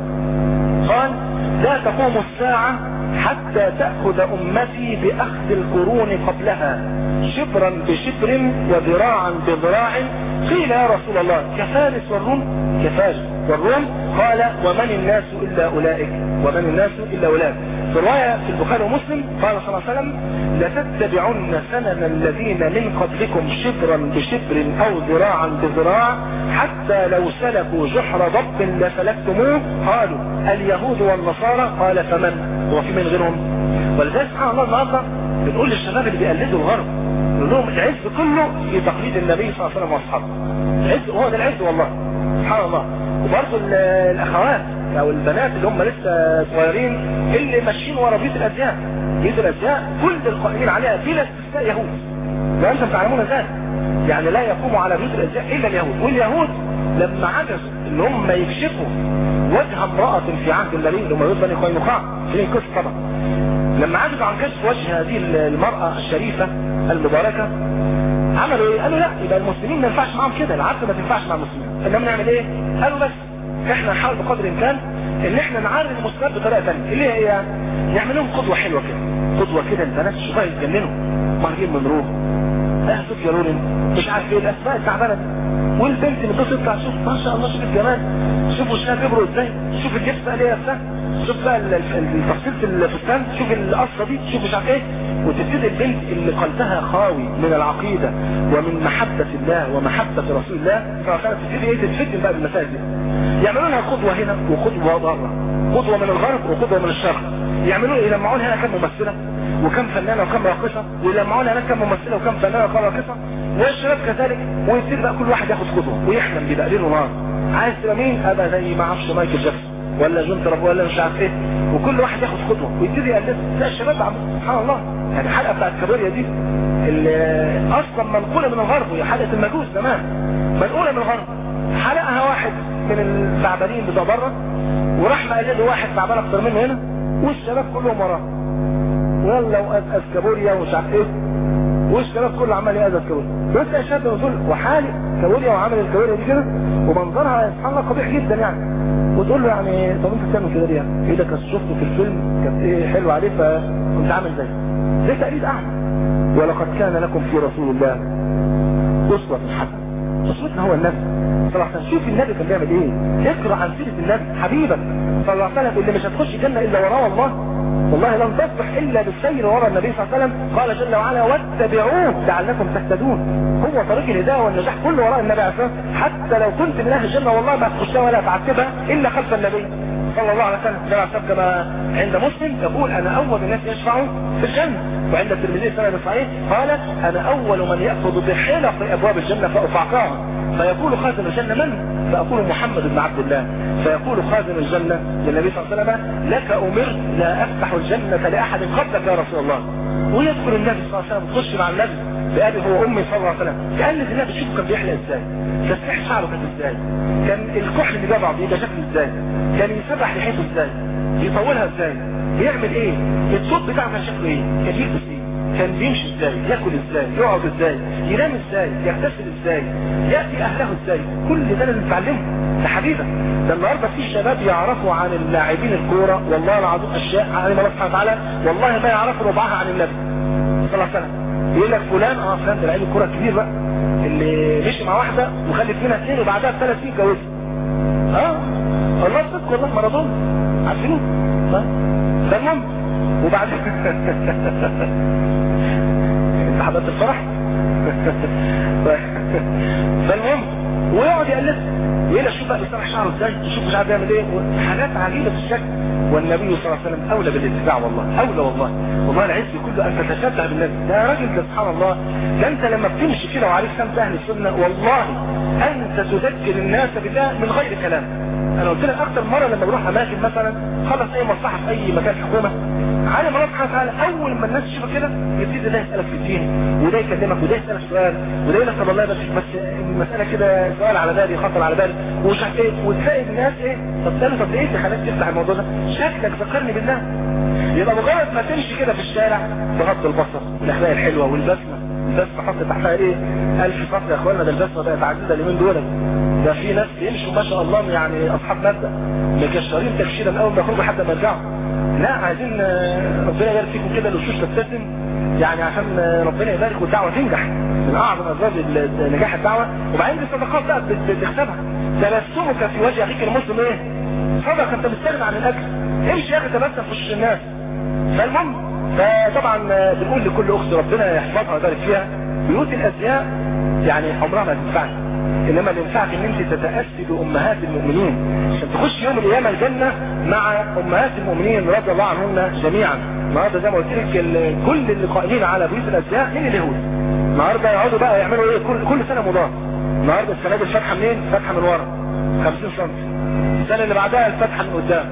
قال لا تقوم الساعة حتى تأخذ أمتي بأخذ القرون قبلها شبرا بشبر وذراعا بذراع قيل يا رسول الله كفارس والروم كفارس والروم قال ومن الناس إلا أولئك ومن الناس إلا أولئك في رواية في البخاري ومسلم قال صلى الله عليه وسلم لتتبعن سنن الذين من قبلكم شبرا بشبر أو ذراعا بذراع حتى لو سلكوا جحر ضب لسلكتموه قالوا اليهود والنصارى قال فمن هو في من غيرهم ولذلك سبحان الله النهارده بنقول للشباب اللي بيقلدوا الغرب نقول لهم العز كله في تقليد النبي صلى الله عليه وسلم واصحابه العز هو ده العز والله سبحان الله وبرضه الاخوات او البنات اللي هم لسه صغيرين اللي ماشيين ورا بيت الازياء بيت الازياء كل القائمين عليها بلا استثناء يهود وانتم تعلمون ذلك يعني لا يقوم على بيت الازياء الا اليهود واليهود لما عجزوا ان هم يكشفوا وجه امرأة في عهد النبي اللي هم يهود بني قينقاع في القصة طبعا لما عجزوا عن كشف وجه هذه المرأة الشريفة المباركة عملوا ايه؟ قالوا لا يبقى المسلمين ما ينفعش معاهم كده العبد ما تنفعش مع المسلمين انما نعمل ايه؟ قالوا بس احنا نحاول بقدر الامكان ان احنا نعرض المسلمات بطريقه ثانيه اللي هي ايه؟ نعمل لهم قدوه حلوه كده قدوه كده البنات شوفها يتجننوا مهرجين منروه اه صوفيا لورين مش عارف ايه الاسماء التعبانه دي والبنت اللي بتص تطلع شوف ما شاء الله شوف الجمال شوف وشها كبروا ازاي شوف الجبس بقى ليه نفسها شوف بقى التفصيل في الفستان شوف القصه دي شوف مش عارف ايه وتبتدي البنت اللي قلبها خاوي من العقيده ومن محبه الله ومحبه رسول الله فكانت تبتدي ايه تتفتن بقى بالمسائل دي يعملوا لها قدوه هنا وقدوه بره قدوه من الغرب وقدوه من الشرق يعملوا يلمعوا لها كم ممثله وكم فنانه وكم راقصه ويلمعوا لها كم ممثله وكم فنانه وكم راقصه والشباب كذلك ويبتدي بقى كل واحد ياخد قدوه ويحلم بده ليل ونهار عايز تبقى مين ابقى زي ما اعرفش مايكل جاكسون ولا جون تراب ولا مش عارف ايه وكل واحد ياخد قدوه ويبتدي يقلد تلاقي الشباب عم سبحان الله يعني الحلقه بتاعت كابوريا دي اللي اصلا منقوله من الغرب وهي حلقه المجوس زمان منقوله من الغرب حلقها واحد من التعبانين بتوع بره وراح مقلده واحد تعبان اكتر منه هنا والشباب كلهم وراه ويلا وأزأز كابوريا ومش عارف ايه والشباب كله عمال يأذى كابوريا بس يا شاب بتقول وحالي كابوريا وعامل الكابوريا دي كده ومنظرها سبحان الله قبيح جدا يعني وتقول له يعني طب انت بتعمل كده ليه؟ ايه ده كنت شفته في الفيلم كانت ايه حلو عليه فكنت عامل زيه ده تقليد اعمى ولقد كان لكم في رسول الله اسوة حسنة اسوتنا هو النبي صلى الله عليه وسلم شوف النبي كان بيعمل ايه اقرا عن سيرة النبي حبيبك صلى الله عليه وسلم اللي مش هتخش الجنة الا وراه والله والله لن تصبح الا بالسير وراء النبي صلى الله عليه وسلم قال جل وعلا واتبعوه لعلكم تهتدون هو طريق الهدايه والنجاح كله وراء النبي عليه الصلاه والسلام حتى لو كنت من اهل الجنه والله ما هتخشها ولا تعتبها الا خلف النبي صلى الله عليه وسلم كما كما عند مسلم يقول انا اول الناس يشفعوا في الجنه وعند الترمذي سنه صحيح قال انا اول من ياخذ بحلق ابواب الجنه فافعقاها فيقول خازن الجنه من؟ فأقول محمد بن عبد الله فيقول خازن الجنة للنبي صلى الله عليه وسلم لك أمرت لا أفتح الجنة لأحد قبلك يا رسول الله ويدخل النبي صلى الله عليه وسلم يخش مع النبي بأبي هو أمي صلى الله عليه وسلم كأن النبي شوف كان بيحلق ازاي تسريح شعره كان ازاي كان الكحل اللي جاب يبقى شكله ازاي كان يسرح لحيته ازاي يطولها ازاي بيعمل ايه الصوت بتاعه كان شكله ايه كان يلبس ايه كان بيمشي ازاي ياكل ازاي يقعد ازاي ينام ازاي يغتسل ازاي ياتي اهله ازاي كل ده لازم نتعلمه ده حبيبه ده النهارده في شباب يعرفوا عن اللاعبين الكوره والله العظيم اشياء عن الله سبحانه وتعالى والله ما يعرفوا ربعها عن النبي صلى الله عليه وسلم يقول لك فلان اه فلان ده لعيب الكوره كبير بقى اللي مشي مع واحده وخلف منها اثنين وبعدها بثلاث سنين اتجوزها اه والله صدق والله مارادونا عارفينه تمام وبعدين انت حضرت الفرح فالمهم ويقعد يقلد ويلا شوف بقى بيسرح شعره ازاي شوف مش عارف يعمل ايه حاجات عجيبه في الشكل والنبي صلى الله عليه وسلم اولى بالاتباع والله اولى والله والله العز كله ان تتشبه بالنبي ده يا راجل ده سبحان الله ده انت لما بتمشي كده وعليك سمت اهل السنه والله انت تذكر الناس بالله من غير كلام انا قلت لك اكتر مره لما بروح اماكن مثلا خلص اي مصلحه في اي مكان حكومه عالم الله سبحانه وتعالى اول ما الناس تشوفك كده يبتدي ده يسالك في الدين وده يكلمك وده يسالك سؤال وده يقول لك طب والله بس بس المساله كده سؤال على بالي خطر على بالي ومش عارف ايه وتلاقي الناس ايه طب تاني طب ايه اللي خلاك تفتح الموضوع ده شكلك ذكرني بالله يبقى مجرد ما تمشي كده في الشارع بغض البصر والاخلاق الحلوه والبسمه البسمه حط تحتها ايه ألف سطر يا اخوانا ده البسمه بقت عزيزه اليومين دول ده في ناس بيمشوا ما شاء الله يعني اصحاب مبدا مكشرين تكشيرا اول ما يخرجوا لحد ما يرجعوا لا عايزين ربنا يبارك فيكم كده الوشوش تبتسم يعني عشان ربنا يبارك والدعوه تنجح من اعظم اسباب نجاح الدعوه وبعدين دي صدقات بقى بتكسبها تبسمك في وجه اخيك المسلم ايه؟ صدقه انت مستغني عن الاكل امشي يا اخي تبسم في وش الناس فالمهم فطبعا بنقول لكل اخت ربنا يحفظها ويبارك فيها بيوت الازياء يعني عمرها ما تنفعك انما اللي ينفعك ان انت تتاسي بامهات المؤمنين عشان تخش يوم القيامه الجنه مع امهات المؤمنين رضي الله عنهن جميعا النهارده زي ما قلت لك كل اللي قائمين على بيوت الازياء من اليهود النهارده يقعدوا بقى يعملوا ايه كل كل سنه مضاد النهارده السنه دي الفتحه منين؟ فتحه من ورا 50 سم السنه اللي بعدها الفتحه من قدام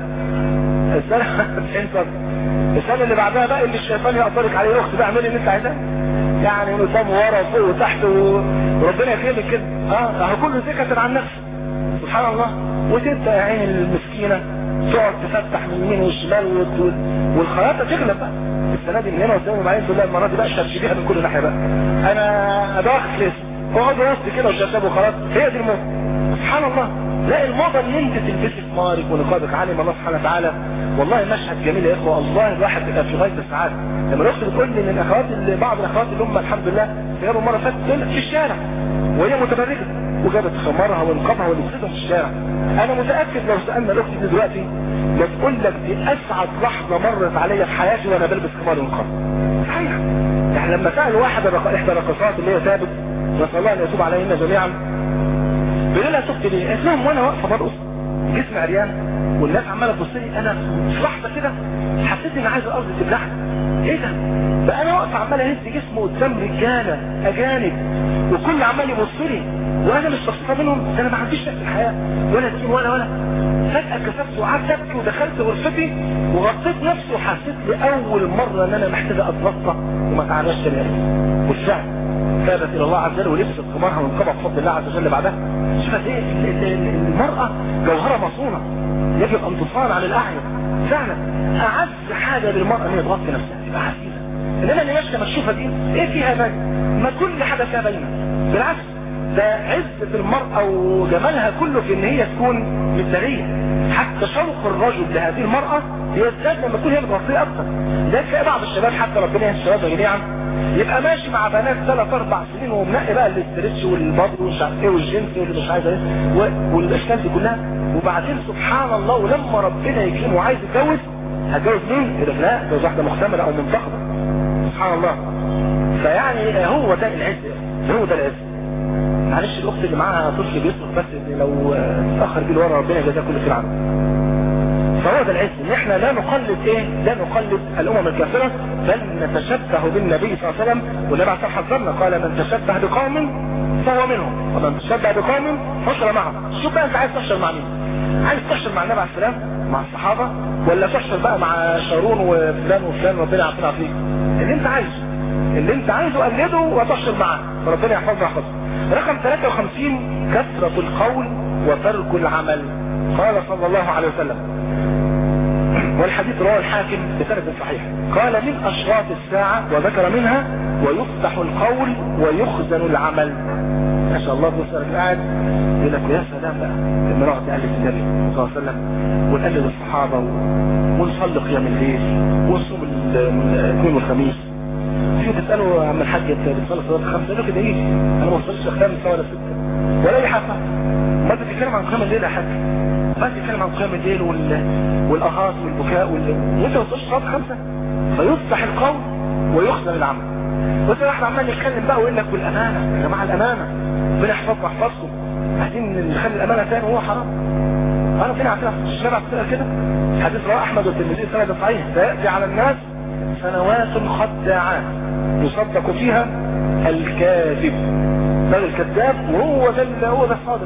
السنه 90 سم السنه اللي بعدها بقى اللي الشيطان يقطرك عليه اخت بقى اعملي اللي انت عايزاه يعني من قدام ورا وفوق وتحت وربنا يكرمك كده اه اهو كله ذكر عن نفسه سبحان الله وتبدا يا عين المسكينه تقعد تفتح من اليمين والشمال والخياطه تغلب بقى السنه دي من هنا قدام وبعدين تقول لها المره دي بقى شبشبيها من كل ناحيه بقى انا ادوخ لسه اقعدوا وسط كده وشبشبوا خلاص هي دي الموضه سبحان الله لا الموضه ان انت تلبسي ثمارك ونقابك علم الله سبحانه وتعالى والله مشهد جميل يا اخوه الله الواحد بيبقى في غايه السعاده لما الاخت بتقول لي من الاخوات اللي بعض الاخوات اللي هم الحمد لله غيروا مره فاتت في الشارع وهي متبرجه وجابت خمارها ونقابها ولبستهم في الشارع انا متاكد لو سالنا الاخت دي دلوقتي بتقول لك دي اسعد لحظه مرت عليا في حياتي وانا بلبس خمار ونقاب صحيح يعني لما سال واحد احدى الرقصات اللي هي ثابت نسال الله ان يتوب علينا جميعا بيقول لها تبت ليه؟ قالت لهم وانا واقفه برقص جسمي عريان والناس عماله تبص لي انا في لحظه كده حسيت ان عايز الارض تبلعني ايه ده؟ بقى انا واقف عمال اهز جسمي قدام رجاله اجانب وكل عمال يبص لي وانا مش مبسوطه منهم ده انا ما عنديش نفس الحياه ولا دين ولا ولا فجاه كسبت وقعدت ابكي ودخلت غرفتي وغطيت نفسي وحسيت لاول مره ان انا محتاجه اتغطى وما اتعرضش تاني بالفعل تابت الى الله عز وجل ولبست خمارها وانقبض بفضل الله عز وجل بعدها شوفت ايه المرأة جوهرة مصونة يجب ان تصان عن الاعين فعلا اعز حاجة للمرأة ان هي تغطي نفسها تبقى عزيزة انما اللي ماشية مكشوفة دي ايه فيها باين ما كل حاجة فيها باينة بالعكس ده عزة المرأة وجمالها كله في ان هي تكون مثالية حتى شوق الرجل لهذه المرأة يزداد لما تكون هي متغطية اكتر ده تلاقي بعض الشباب حتى ربنا يهدي الشباب جميعا يبقى ماشي مع بنات ثلاث اربع سنين ومنقي بقى الاسترتش والبطل ومش عارف ايه والجنس واللي مش عايز ايه والاشكال دي كلها وبعدين سبحان الله ولما ربنا يكرمه وعايز يتجوز هتجوز مين؟ يقول لك لا اتجوز واحده محتمله او منتخبه سبحان الله فيعني هو ده العز هو ده العز معلش الاخت اللي معاها طفل بيصرف بس إن لو اتاخر بيه لورا ربنا يجازاه كل خير عنه فهو ده العز ان احنا لا نقلد ايه لا نقلد الامم الكافره بل نتشبه بالنبي صلى الله عليه وسلم والنبي عليه الصلاه حذرنا قال من تشبه بقوم فهو منهم ومن تشبه بقوم حشر معهم شوف بقى انت عايز تحشر مع مين عايز تحشر مع النبي عليه السلام مع الصحابه ولا تحشر بقى مع شارون وفلان وفلان ربنا يعطينا فيك اللي انت عايزه اللي انت عايزه قلده وتحشر معاه فربنا يحفظنا ويحفظك رقم 53 كثرة القول وترك العمل قال صلى الله عليه وسلم والحديث رواه الحاكم بسند صحيح قال من اشراط الساعة وذكر منها ويفتح القول ويخزن العمل ما شاء الله بص قاعد يقول لك يا سلام بقى لما نقعد نقلد النبي صلى الله عليه وسلم ونقلد الصحابة ونصلي قيام الليل ونصوم الاثنين والخميس تيجي تسأله يا عم الحاج انت بتصلي صلاة خمسة يقول كده ايه انا ما وصلتش خمسة ولا ستة ولا اي حاجة ما انت بتتكلم عن قيام الليل يا حاج ما بتتكلم عن قيام الليل وال... والاهات والبكاء وال... وانت ما وصلتش صلاة خمسة فيفتح القول ويخزن العمل وانت واحد عمال يتكلم بقى ويقول لك والامانة يا جماعة الامانة ربنا يحفظنا يحفظكم عايزين نخلي الامانة تاني وهو حرام انا فين عارفين الشباب عارفين كده حديث رواه احمد والترمذي سند صحيح سياتي على الناس سنوات خداعات يصدق فيها الكاذب بل الكذاب وهو ده هو ده الصادق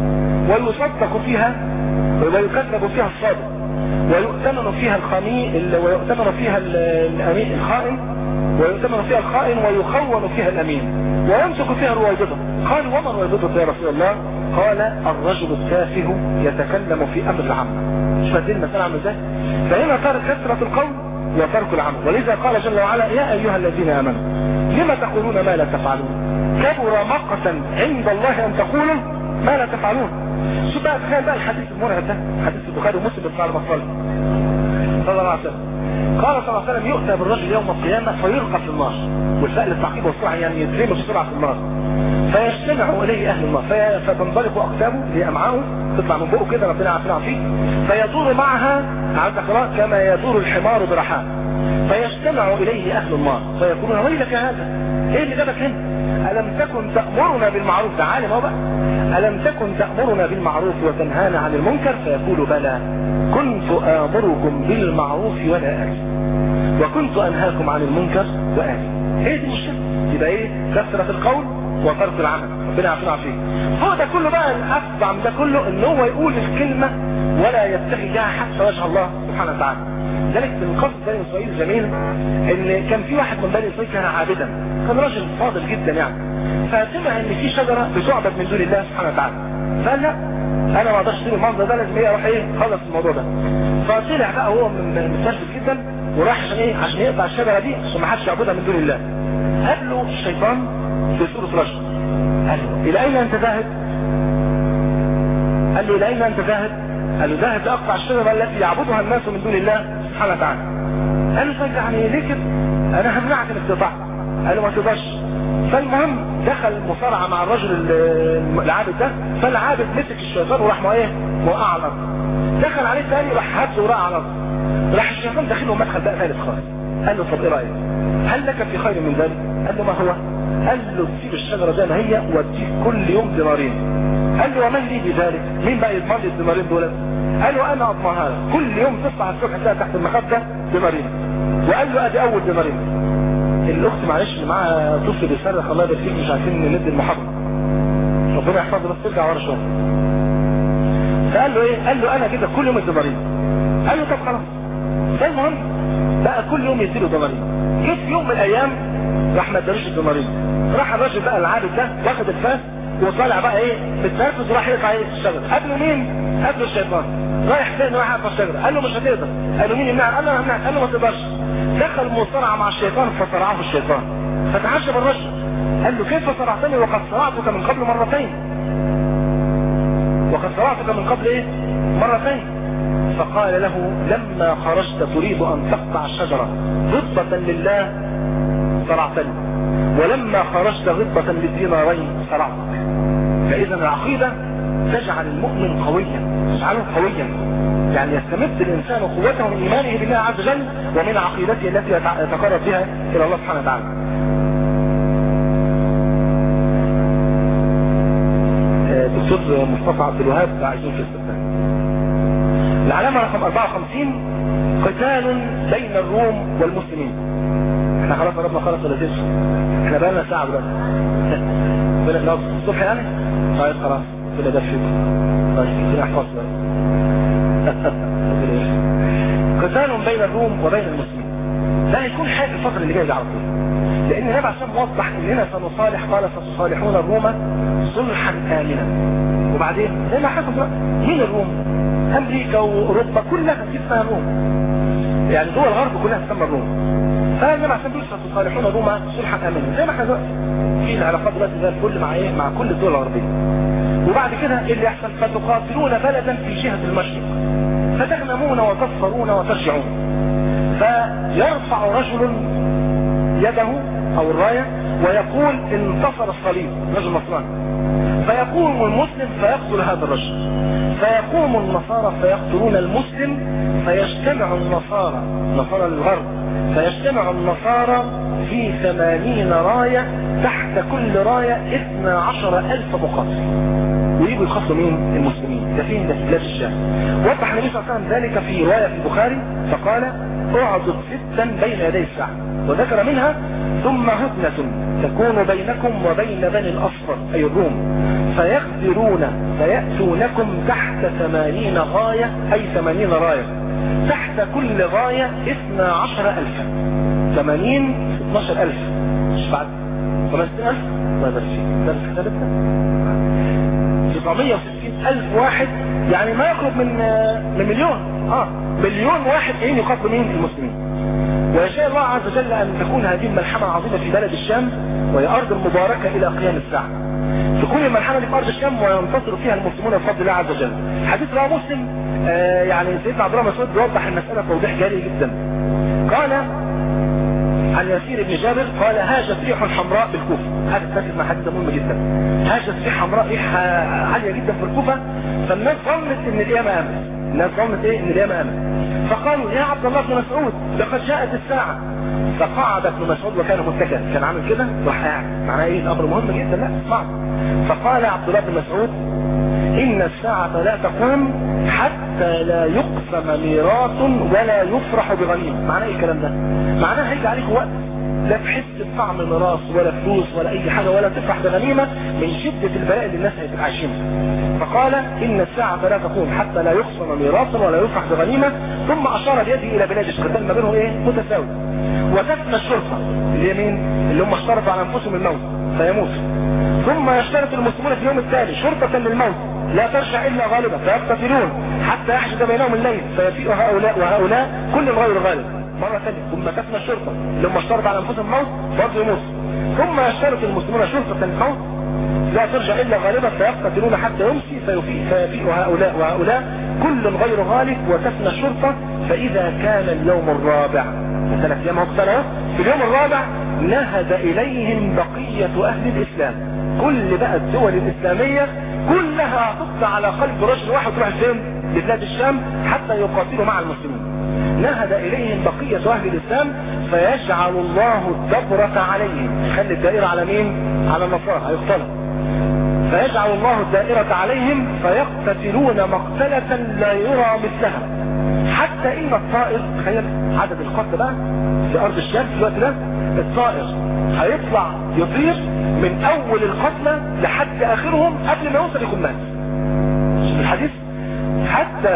ويصدق فيها ويكذب فيها الصادق ويؤتمن فيها الخميء ويؤتمن فيها الامين الخائن ويؤتمن فيها الخائن ويخون فيها الامين ويمسك فيها الرويبضة قال وما الرويبضة يا رسول الله قال الرجل التافه يتكلم في امر العامة مش فاهمين المسألة عامل ازاي فهنا صار كثرة القول وترك العمل ولذا قال جل وعلا يا ايها الذين امنوا لما تقولون ما لا تفعلون كبر مقتا عند الله ان تقولوا ما لا تفعلون شو بقى تخيل بقى الحديث المرعب ده حديث البخاري ومسلم بن على مصلي صلى الله عليه وسلم قال صلى الله عليه وسلم يؤتى بالرجل يوم القيامة فيلقى في النار والفعل التعقيب والسرعة يعني يترمي بسرعة في النار فيجتمع اليه اهل النار في... فتنطلق اقتابه اللي امعاءه تطلع من بقه كده ربنا عارفين فيه فيدور معها عند قراء كما يدور الحمار برحاه فيجتمع اليه اهل النار فيقولون ويلك هذا ايه اللي جابك هنا الم تكن تأمرنا بالمعروف ده عالم هو بقى الم تكن تأمرنا بالمعروف وتنهانا عن المنكر فيقول بلى كنت امركم بالمعروف ولا اتي وكنت انهاكم عن المنكر واتي ايه دي المشكله يبقى ايه كثرة القول وترك العمل ربنا يعافينا فيه هو ده كله بقى الافضع من ده كله ان هو يقول الكلمة ولا يبتغي بها حتى وجه الله سبحانه وتعالى ذلك من قصة بني اسرائيل الجميل ان كان في واحد من بني اسرائيل كان عابدا كان راجل فاضل جدا يعني فسمع ان في شجرة بتعبد من دون الله سبحانه وتعالى فقال لا انا ما اقدرش اسيب المنظر ده لازم ايه اروح ايه خلص الموضوع ده فطلع بقى هو من مستشفى جدا وراح عشان ايه عشان يقطع الشجرة دي عشان ما حدش يعبدها من دون الله قابله الشيطان في صورة رجل قال له الى اين انت ذاهب قال له الى اين انت ذاهب قال له ذاهب لاقطع الشجرة التي يعبدها الناس من دون الله سبحانه وتعالى قال له طيب يعني ليه كده انا همنعك انك تقطعها قال له ما تقدرش فالمهم دخل مصارعة مع الرجل العابد ده فالعابد مسك الشيطان وراح ما ايه وقع على الارض دخل عليه تاني راح هبزه وراح على الارض راح الشيطان داخل له مدخل بقى ثالث خالص قال له طب ايه رايك هل لك في خير من ذلك قال له ما هو قال له تسيب الشجرة زي ما هي واديك كل يوم دينارين قال له ومن لي بذلك مين بقى يضمن لي الدينارين دول قال له انا اضمنها لك كل يوم تصحى الصبح تلاقي تحت المخده دينارين وقال له ادي اول دينارين الاخت معلش اللي معاها طفل بيصرخ الله يبارك فيك مش عارفين ندي المحاضره ربنا يحفظه بس ترجع ورا شويه فقال له ايه قال له انا كده كل يوم الدينارين قال له طب خلاص فالمهم بقى كل يوم يديله دينارين جه في يوم من الايام راح ما ادالوش الدينارين راح الراجل بقى العابد ده واخد الفاس وطالع بقى ايه متنرفز وراح يقطع ايه الشجره قبله مين قبله الشيطان رايح فين رايح يقطع الشجره قال له مش هتقدر قال له مين يمنع قال له همنعك قال له ما تقدرش دخل مصارعه مع الشيطان فصرعه الشيطان فتعجب الرجل قال له كيف صرعتني وقد صرعتك من قبل مرتين وقد صرعتك من قبل ايه مرتين فقال له لما خرجت تريد ان تقطع الشجره غضبه لله صرعتني ولما خرجت غضبة للدينارين صرعتك فإذا العقيدة تجعل المؤمن قويا تجعله قويا يعني يستمد الإنسان قوته من إيمانه بالله عز وجل ومن عقيدته التي يتقرب بها إلى الله سبحانه وتعالى دكتور مصطفى عبد الوهاب عايزين في الاستثناء العلامة رقم 54 قتال بين الروم والمسلمين احنا خلاص قربنا خلاص ولا تنسى احنا بقى لنا ساعة دلوقتي بلا لو الصبح يعني طيب خلاص كده ده فيكم طيب كده احفظ بقى قتال بين الروم وبين المسلمين ده هيكون حاجة الفترة اللي جاية دي على طول لان النبي عشان موضح اننا سنصالح قال ستصالحون الروم صلحا امنا وبعدين ايه اللي حصل بقى مين الروم امريكا واوروبا كلها كانت اسمها الروم يعني دول الغرب كلها تسمى الروم فالنبي عشان بيقول ستصالحون روما صلحا امنا زي ما احنا دلوقتي في العلاقات دلوقتي زي الفل مع ايه مع كل الدول الغربيه وبعد كده ايه اللي يحصل فتقاتلون بلدا في جهه المشرق فتغنمون وتظفرون وترجعون فيرفع رجل يده او الرايه ويقول انتصر الصليب رجل نصراني فيقوم المسلم فيقتل هذا الرجل فيقوم النصارى فيقتلون المسلم فيجتمع النصارى نصارى الغرب فيجتمع النصارى في ثمانين راية تحت كل راية اثنى عشر الف مقاتل ويجوا يخصوا مين المسلمين ده فين ده في بلاد الشام وضح النبي صلى الله عليه وسلم ذلك في رواية في البخاري فقال اعضد ستا بين يدي الساعة وذكر منها ثم هدنة تكون بينكم وبين بني الأصفر أي الروم فيغدرون فيأتونكم تحت ثمانين غاية أي ثمانين راية تحت كل غاية اثنى عشر ألفا ثمانين اتناشر ألف مش بعد خمسة ألف الله يبارك فيك درس كتابتنا 960 ألف واحد يعني ما يقرب من من مليون اه مليون واحد جايين يقاتلوا مين المسلمين ويشاء الله عز وجل أن تكون هذه الملحمة العظيمة في بلد الشام وهي أرض مباركة إلى قيام الساعة تكون الملحمة دي في أرض الشام وينتصر فيها المسلمون بفضل الله عز وجل حديث رواه مسلم آه يعني سيدنا عبد الله مسعود بيوضح المسألة توضيح جاري جدا قال عن يسير بن جابر قال هاجت ريح حمراء بالكوفة هذا تركز مع حديث مهم جدا هاجت ريح حمراء ريح عالية جدا في الكوفة فالناس ظنت ان القيامة امنت الناس ظنت ايه ان القيامة امنت فقالوا يا عبد الله بن مسعود لقد جاءت الساعة فقعد ابن مسعود وكان متكئا كان عامل كده راح قاعد معناه ايه الامر مهم جدا لا اسمع فقال عبد الله بن مسعود ان الساعة لا تقوم حتى لا يقسم ميراث ولا يفرح بغنيمة معناه ايه الكلام ده معناه هيجي عليك وقت لا تحس بطعم ميراث ولا فلوس ولا اي حاجة ولا تفرح بغنيمة من شدة البلاء اللي الناس هيبقى عايشينها فقال ان الساعة لا تقوم حتى لا يقسم ميراث ولا يفرح بغنيمة ثم اشار بيده الى بلاد الشرطان ما بينهم ايه متساوي وتفنى الشرطة اللي هي مين اللي هم اشترطوا على انفسهم الموت فيموتوا ثم يشترط المسلمون في اليوم التالي شرطة للموت لا ترجع الا غالبا فيقتتلون حتى يحشد بينهم الليل فيفيء هؤلاء وهؤلاء كل غير غالب مرة ثانية ثم تفنى الشرطة لما اشترط على انفسهم الموت برضه يموت ثم يشترط المسلمون شرطة الموت لا ترجع الا غالبا فيقتتلون حتى يمسي فيفيء, فيفيء هؤلاء وهؤلاء كل غير غالب وتفنى الشرطة فاذا كان اليوم الرابع ثلاث ايام مختلفة في اليوم الرابع نهد اليهم بقية اهل الاسلام كل بقى الدول الاسلامية كلها هتطلع على قلب رجل واحد تروح فين لبلاد الشام حتى يقاتلوا مع المسلمين نهد اليهم بقية اهل الاسلام فيجعل الله الدبرة عليهم يخلي الدائرة على مين على النصارى هيقتلوا فيجعل الله الدائرة عليهم فيقتتلون مقتلة لا يرى مثلها حتى ان الطائر تخيل عدد القتل بقى في ارض الشام في الوقت ده الطائر هيطلع يطير من اول القتلى لحد اخرهم قبل ما يوصل يكون مات شوف الحديث حتى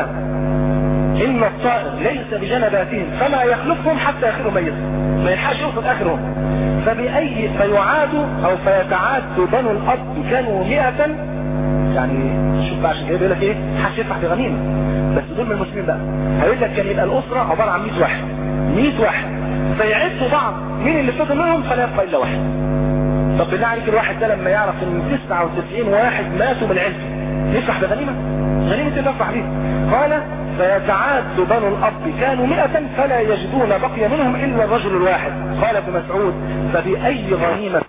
ان الطائر ليس بجنباتهم فما يخلفهم حتى اخرهم ميت ما يلحقش يوصل اخرهم فبأي فيعاد او فيتعاد بنو الاب كانوا مئة يعني شوف بقى عشان كده بيقول لك ايه حدش يدفع في غنيمه بس دول من المسلمين بقى هيقول لك كان يبقى الاسره عباره عن 100 واحد 100 واحد فيعدوا بعض مين اللي فضل منهم فلا يبقى الا واحد طب بالله عليك الواحد ده لما يعرف ان 99 واحد ماتوا من عيلته يفرح بغنيمه غنيمه اللي يفرح بيها قال فيتعاد بنو الاب كانوا 100 فلا يجدون بقي منهم الا الرجل الواحد قال ابن مسعود فباي غنيمه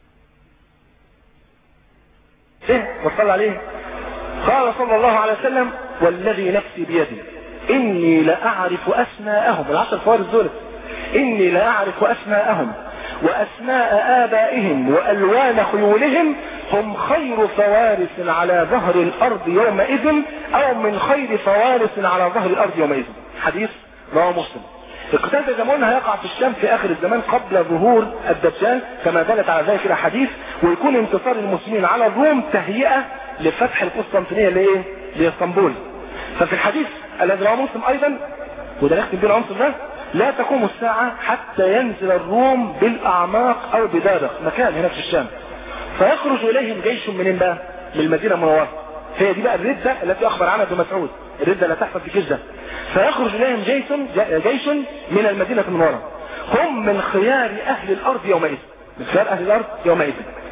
ايه وصل عليه قال صلى الله عليه وسلم والذي نفسي بيدي اني لاعرف اسماءهم العشر فوارس دول اني لاعرف اسماءهم واسماء ابائهم والوان خيولهم هم خير فوارس على ظهر الارض يومئذ او من خير فوارس على ظهر الارض يومئذ حديث رواه مسلم القتال ده زمان هيقع في الشام في اخر الزمان قبل ظهور الدجال كما دلت على ذلك الاحاديث ويكون انتصار المسلمين على الروم تهيئة لفتح القسطنطينية لايه لاسطنبول ففي الحديث الذي رواه مسلم ايضا وده نختم بيه العنصر ده لا تقوم الساعة حتى ينزل الروم بالاعماق او بدابق مكان هنا في الشام فيخرج اليهم جيش منين بقى من المدينة المنورة هي دي بقى الردة التي اخبر عنها ابن مسعود الردة لا تحصل في الجيش ده فيخرج اليهم جيش جيش من المدينة المنورة هم من خيار اهل الارض يومئذ من خيار اهل الارض يومئذ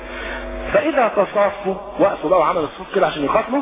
فاذا تصافوا وقفوا بقى وعملوا الصوت كده عشان يقاتلوا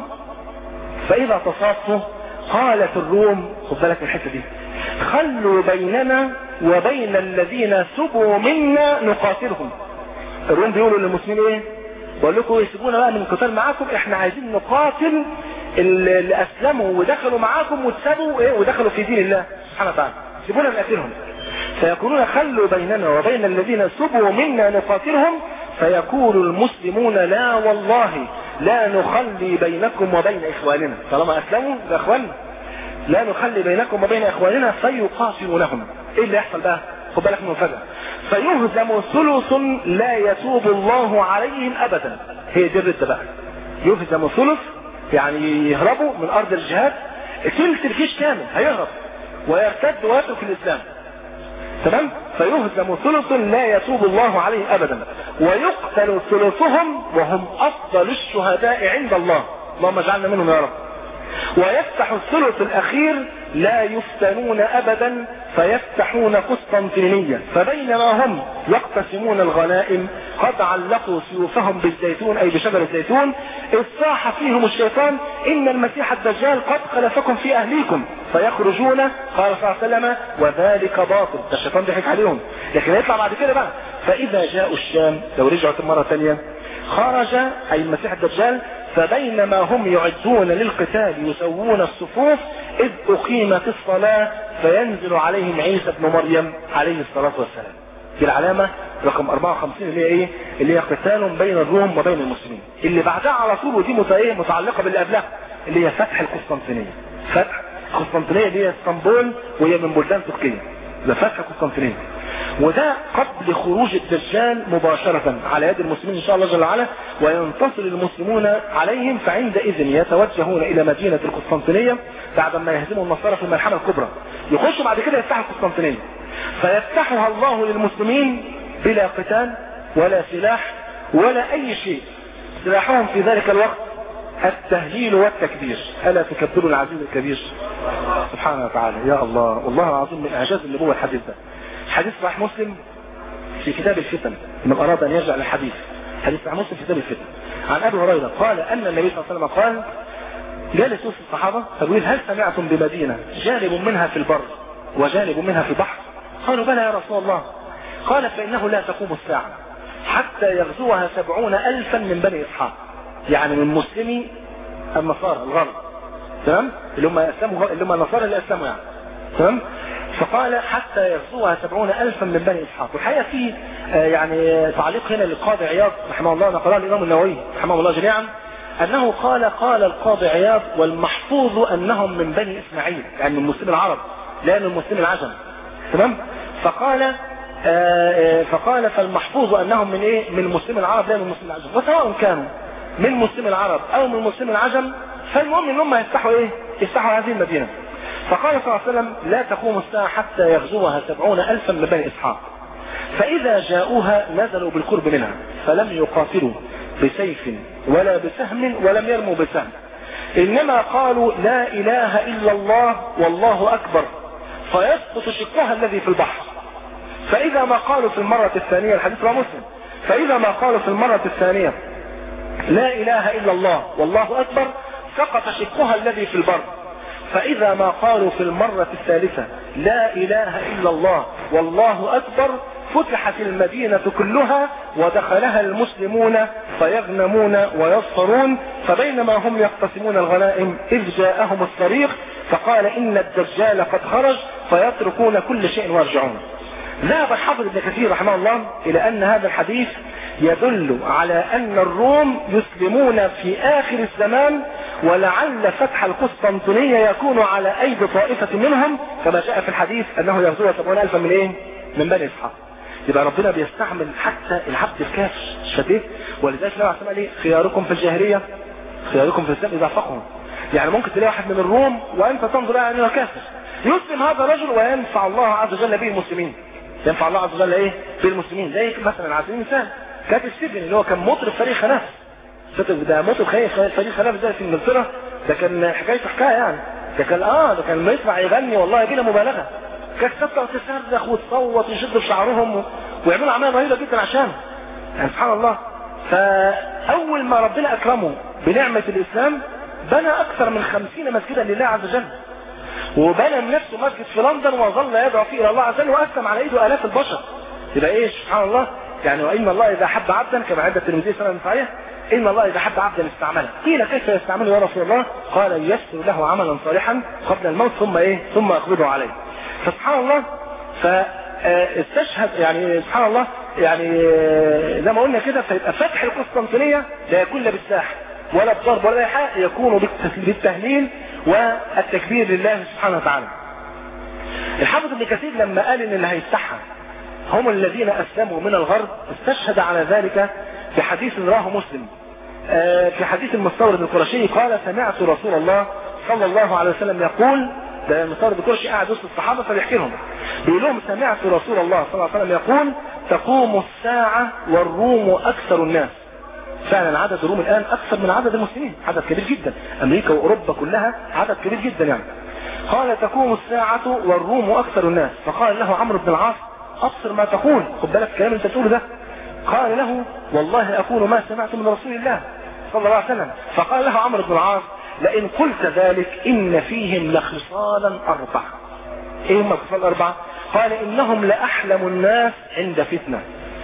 فاذا تصافوا قالت الروم خد بالك من الحته دي خلوا بيننا وبين الذين سبوا منا نقاتلهم الروم بيقولوا للمسلمين ايه بقول لكم يسيبونا بقى من القتال معاكم احنا عايزين نقاتل اللي اسلموا ودخلوا معاكم واتسابوا ايه ودخلوا في دين الله سبحانه وتعالى سيبونا نقاتلهم فيقولون خلوا بيننا وبين الذين سبوا منا نقاتلهم فيقول المسلمون لا والله لا نخلي بينكم وبين اخواننا طالما اسلموا ده اخواننا لا نخلي بينكم وبين اخواننا فيقاتلونهم ايه اللي يحصل بقى خد بالك من المفاجاه فيهزم ثلث لا يتوب الله عليهم ابدا هي دي الرده بقى يهزم ثلث يعني يهربوا من ارض الجهاد ثلث الجيش كامل هيهرب ويرتد ويترك الاسلام تمام فيهزم ثلث لا يتوب الله عليه ابدا ويقتل ثلثهم وهم افضل الشهداء عند الله اللهم اجعلنا منهم يا رب ويفتح الثلث الاخير لا يفتنون ابدا فيفتحون قسطنطينية فبينما هم يقتسمون الغنائم قد علقوا سيوفهم بالزيتون اي بشجر الزيتون اذ صاح فيهم الشيطان ان المسيح الدجال قد خلفكم في اهليكم فيخرجون قال صلى الله عليه وسلم وذلك باطل ده الشيطان ضحك عليهم لكن يطلع بعد كده بقى فاذا جاءوا الشام لو رجعت مرة ثانية خرج اي المسيح الدجال فبينما هم يعدون للقتال يسوون الصفوف اذ اقيمت الصلاة فينزل عليهم عيسى بن مريم عليه الصلاة والسلام دي العلامة رقم 54 اللي هي ايه اللي هي قتال بين الروم وبين المسلمين اللي بعدها على طول ودي ايه متعلقة باللي قبلها اللي هي فتح القسطنطينية فتح القسطنطينية دي هي اسطنبول وهي من بلدان تركيا ده فتح القسطنطينية وده قبل خروج الدجال مباشرة على يد المسلمين ان شاء الله جل وعلا وينتصر المسلمون عليهم فعندئذ يتوجهون الى مدينة القسطنطينية بعد ما يهزموا النصارى في الملحمة الكبرى يخشوا بعد كده يفتحوا القسطنطينية فيفتحها الله للمسلمين بلا قتال ولا سلاح ولا اي شيء سلاحهم في ذلك الوقت التهليل والتكبير ألا تكبروا العزيز الكبير سبحانه وتعالى يا الله والله العظيم من إعجاز النبوة الحديث ده حديث صحيح مسلم في كتاب الفتن من أراد أن يرجع للحديث حديث صحيح مسلم في كتاب الفتن عن أبي هريرة قال أن النبي صلى الله عليه وسلم قال جالس وسط الصحابة فبيقول هل سمعتم بمدينة جانب منها في البر وجانب منها في البحر قالوا بلى يا رسول الله قال فإنه لا تقوم الساعة حتى يغزوها سبعون ألفا من بني إسحاق يعني من مسلمي النصارى الغرب تمام اللي هم اسلموا اللي هم النصارى اللي اسلموا يعني تمام فقال حتى يغزوها سبعون ألفا من بني إسحاق والحقيقة في آه يعني تعليق هنا للقاضي عياض رحمه الله نقلها الإمام النووي رحمه الله جميعا أنه قال قال القاضي عياض والمحفوظ أنهم من بني إسماعيل يعني من مسلم العرب لا من مسلم العجم تمام فقال آآ آآ فقال فالمحفوظ أنهم من إيه من مسلم العرب لا من مسلم العجم وسواء كانوا من مسلم العرب أو من مسلم العجم فالمهم ان هم يفتحوا ايه يفتحوا هذه المدينة فقال صلى الله عليه وسلم لا تقوم الساعة حتى يغزوها سبعون ألفا من بني إسحاق فإذا جاءوها نزلوا بالقرب منها فلم يقاتلوا بسيف ولا بسهم ولم يرموا بسهم إنما قالوا لا إله إلا الله والله أكبر فيسقط شقها الذي في البحر فإذا ما قالوا في المرة الثانية الحديث رواه مسلم فإذا ما قالوا في المرة الثانية لا إله إلا الله والله أكبر سقط شقها الذي في البر فإذا ما قالوا في المرة الثالثة لا إله إلا الله والله أكبر فتحت المدينة كلها ودخلها المسلمون فيغنمون ويصفرون فبينما هم يقتسمون الغنائم إذ جاءهم الصريخ فقال إن الدجال قد خرج فيتركون كل شيء ويرجعون ذهب الحافظ ابن كثير رحمه الله إلى أن هذا الحديث يدل على أن الروم يسلمون في آخر الزمان ولعل فتح القسطنطينية يكون على أيدي طائفة منهم كما جاء في الحديث أنه يغزوها سبعون ألفا من إيه؟ من بني إسحاق يبقى ربنا بيستعمل حتى العبد الكافر شديد ولذلك نوع سمع ليه خياركم في الجاهلية خياركم في الإسلام إذا فقهوا يعني ممكن تلاقي واحد من الروم وأنت تنظر يعني كافر يسلم هذا الرجل وينفع الله عز وجل به المسلمين ينفع الله عز وجل ايه بالمسلمين زي مثلا على سبيل المثال كاتب ستيفن اللي هو كان مطرب فريق خناف ده مطرب فريق خناف ده في انجلترا ده كان حكايته حكايه يعني ده كان اه ده كان لما يسمع يغني والله بلا مبالغه كانت تطلع تصرخ وتصوت ويشدوا في شعرهم و... ويعملوا اعمال رهيبه جدا عشان يعني سبحان الله فاول ما ربنا اكرمه بنعمه الاسلام بنى اكثر من خمسين مسجدا لله عز وجل وبنى لنفسه مسجد في لندن وظل يدعو فيه الى الله عز وجل واسلم على ايده الاف البشر يبقى ايه سبحان الله يعني وان الله اذا حب عبدا كما عند الترمذي سنه صحيح ان الله اذا حب عبدا استعمله قيل كيف يستعمله يا رسول الله قال ييسر له عملا صالحا قبل الموت ثم ايه ثم يقبضه عليه فسبحان الله فاستشهد يعني سبحان الله يعني زي ما قلنا كده فيبقى فتح القسطنطينيه لا يكون لا بالساحل ولا بضرب ولا اي حاجه يكون بالتهليل والتكبير لله سبحانه وتعالى الحافظ ابن كثير لما قال ان اللي هيفتحها هم الذين اسلموا من الغرب استشهد على ذلك في حديث رواه مسلم في حديث المستورد القرشي قال سمعت رسول الله صلى الله عليه وسلم يقول ده المستورد القرشي قاعد وسط الصحابه فبيحكي لهم بيقول لهم سمعت رسول الله صلى الله عليه وسلم يقول تقوم الساعه والروم اكثر الناس فعلا عدد الروم الان اكثر من عدد المسلمين عدد كبير جدا امريكا واوروبا كلها عدد كبير جدا يعني قال تقوم الساعة والروم اكثر الناس فقال له عمرو بن العاص ابصر ما تقول خد بالك الكلام انت تقوله ده قال له والله اقول ما سمعت من رسول الله صلى الله عليه وسلم فقال له عمرو بن العاص لئن قلت ذلك ان فيهم لخصالا اربعة ايه هم الخصال الاربعة قال انهم لاحلم الناس عند فتنة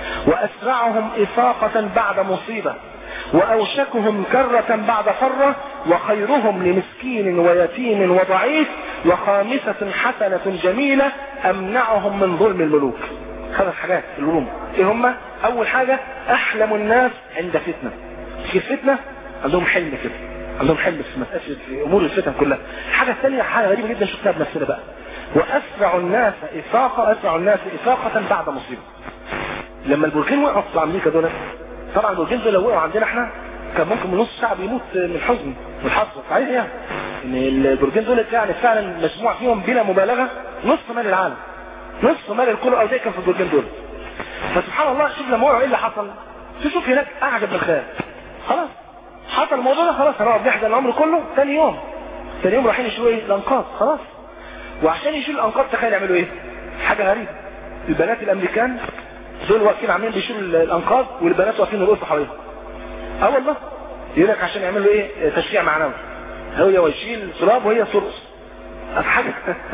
واسرعهم افاقة بعد مصيبة واوشكهم كرة بعد فرة وخيرهم لمسكين ويتيم وضعيف وخامسة حسنة جميلة امنعهم من ظلم الملوك خمس حاجات في الروم ايه هم اول حاجة احلم الناس عند فتنة في الفتنة عندهم حلم كده عندهم حلم في مسألة في امور الفتن كلها الحاجة الثانية حاجة غريبة جدا شفتها بنفسنا بقى واسرع الناس افاقة اسرع الناس افاقة بعد مصيبة لما البركين وقعوا في امريكا دول طبعا البركين دول لو وقعوا عندنا احنا كان ممكن نص الشعب يموت من الحزن والحسرة صحيح يعني ان البركين دول يعني فعلا مجموع فيهم بلا مبالغة نصف مال العالم نصف مال الكل الارضيه كان في البركين دول فسبحان الله شوف لما وقعوا ايه اللي حصل تشوف هناك اعجب من الخيال خلاص حصل الموضوع ده خلاص هنقعد نحزن الامر كله ثاني يوم ثاني يوم رايحين يشيلوا ايه الانقاض خلاص وعشان يشيلوا الانقاض تخيل يعملوا ايه حاجه غريبه البنات الامريكان دول واقفين عاملين بيشيلوا الانقاض والبنات واقفين يرقصوا حواليهم اه والله يقول لك عشان يعملوا ايه تشجيع معنوي هو يشيل تراب وهي ترقص حاجه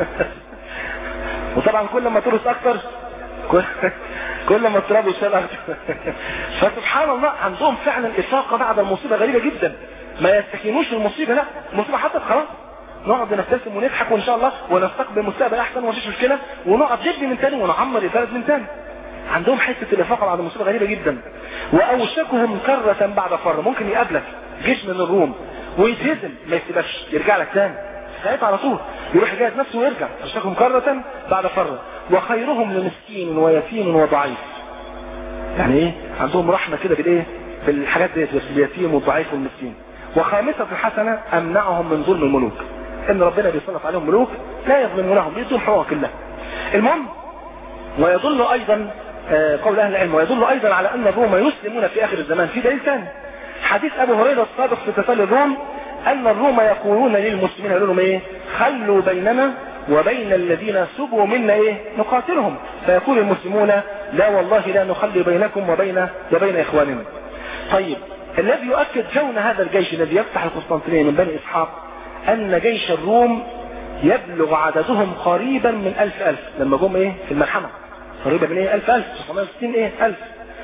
وطبعا كل ما ترقص اكتر كل, كل ما التراب يشيل اكتر فسبحان الله عندهم فعلا افاقه بعد المصيبه غريبه جدا ما يستكينوش المصيبه لا المصيبه حصلت خلاص نقعد نبتسم ونضحك وان شاء الله ونستقبل مستقبل احسن ومفيش مشكله ونقعد نبني من تاني ونعمر البلد من تاني عندهم حته الافاقه بعد المصيبه غريبه جدا واوشكهم كره بعد فر ممكن يقابلك جيش من الروم ويتهزم ما يسيبكش يرجع لك تاني ساعتها على طول يروح يجهز نفسه ويرجع اوشكهم كره بعد فر وخيرهم لمسكين ويتيم وضعيف يعني ايه عندهم رحمه كده بالايه بالحاجات ديت اليتيم والضعيف والمسكين وخامسة حسنة امنعهم من ظلم الملوك ان ربنا بيسلط عليهم ملوك لا يظلمونهم بيدون حقوق الله المهم ويدل ايضا قول اهل العلم ويدل ايضا على ان الروم يسلمون في اخر الزمان في دليل ثاني حديث ابو هريره الصادق في قتال الروم ان الروم يقولون للمسلمين يقولوا لهم ايه خلوا بيننا وبين الذين سبوا منا ايه نقاتلهم فيقول المسلمون لا والله لا نخلي بينكم وبين وبين اخواننا طيب الذي يؤكد كون هذا الجيش الذي يفتح القسطنطينية من بني اسحاق ان جيش الروم يبلغ عددهم قريبا من ألف ألف لما جم ايه في الملحمة قريبا من ايه ألف ألف 960 ايه ألف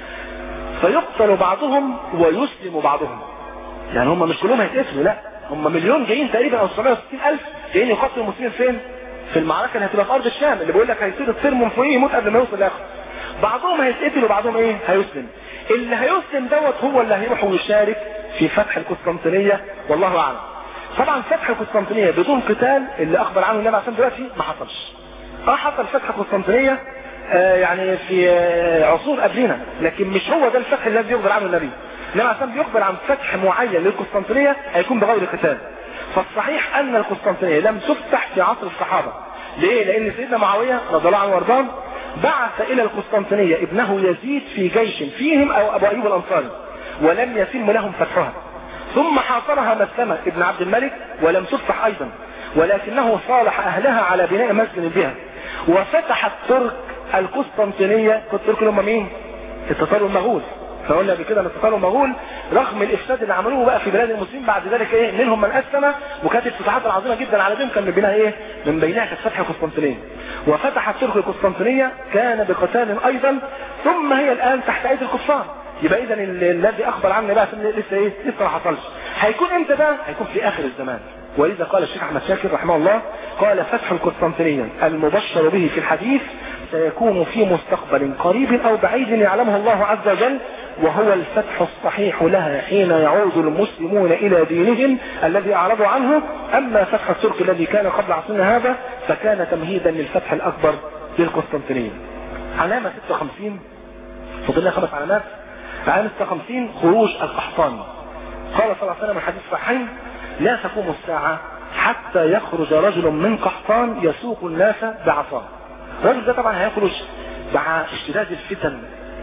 فيقتل بعضهم ويسلم بعضهم يعني هم مش كلهم هيتقتلوا لا هم مليون جايين تقريبا او 960 ألف جايين يقتلوا المسلمين فين في المعركة اللي هتبقى في ارض الشام اللي بيقول لك هيصير الطير من فوقيه يموت قبل ما يوصل لاخر بعضهم هيتقتل وبعضهم ايه هيسلم اللي هيسلم دوت هو اللي هيروح ويشارك في فتح القسطنطينية والله اعلم طبعا فتح القسطنطينية بدون قتال اللي اخبر عنه النبي عشان دلوقتي ما حصلش اه حصل فتح القسطنطينية آه يعني في آه عصور قبلنا لكن مش هو ده الفتح الذي يخبر عنه النبي النبي عشان بيخبر عن فتح معين للقسطنطينية هيكون بغير قتال فالصحيح ان القسطنطينية لم تفتح في عصر الصحابة ليه لان سيدنا معاوية رضي الله عنه وارضاه بعث الى القسطنطينية ابنه يزيد في جيش فيهم او ابو ايوب الانصاري ولم يتم لهم فتحها ثم حاصرها مسلمة ابن عبد الملك ولم تفتح ايضا ولكنه صالح اهلها على بناء مسجد بها وفتح الترك القسطنطينية الترك اللي هم مين التتار المغول فقلنا قبل كده ان التتار المغول رغم الافساد اللي عملوه بقى في بلاد المسلمين بعد ذلك ايه منهم من اسلم وكانت الفتوحات العظيمه جدا على دين كان من بينها ايه من بينها كانت فتح القسطنطينيه وفتح الترك القسطنطينيه كان بقتال ايضا ثم هي الان تحت ايدي الكفار يبقى اذا الذي اخبر عنه بقى لسه ايه لسه ما حصلش هيكون امتى بقى هيكون في اخر الزمان ولذا قال الشيخ احمد شاكر رحمه الله قال فتح القسطنطينية المبشر به في الحديث سيكون في مستقبل قريب او بعيد يعلمه الله عز وجل وهو الفتح الصحيح لها حين يعود المسلمون الى دينهم الذي اعرضوا عنه اما فتح الترك الذي كان قبل عصرنا هذا فكان تمهيدا للفتح الاكبر للقسطنطينية علامة 56 فضلنا خمس علامات علامة 56 خروج القحطاني قال صلى الله عليه وسلم الحديث صحيح لا تقوم الساعة حتى يخرج رجل من قحطان يسوق الناس بعصاه الرجل ده طبعا هيخرج مع اشتداد الفتن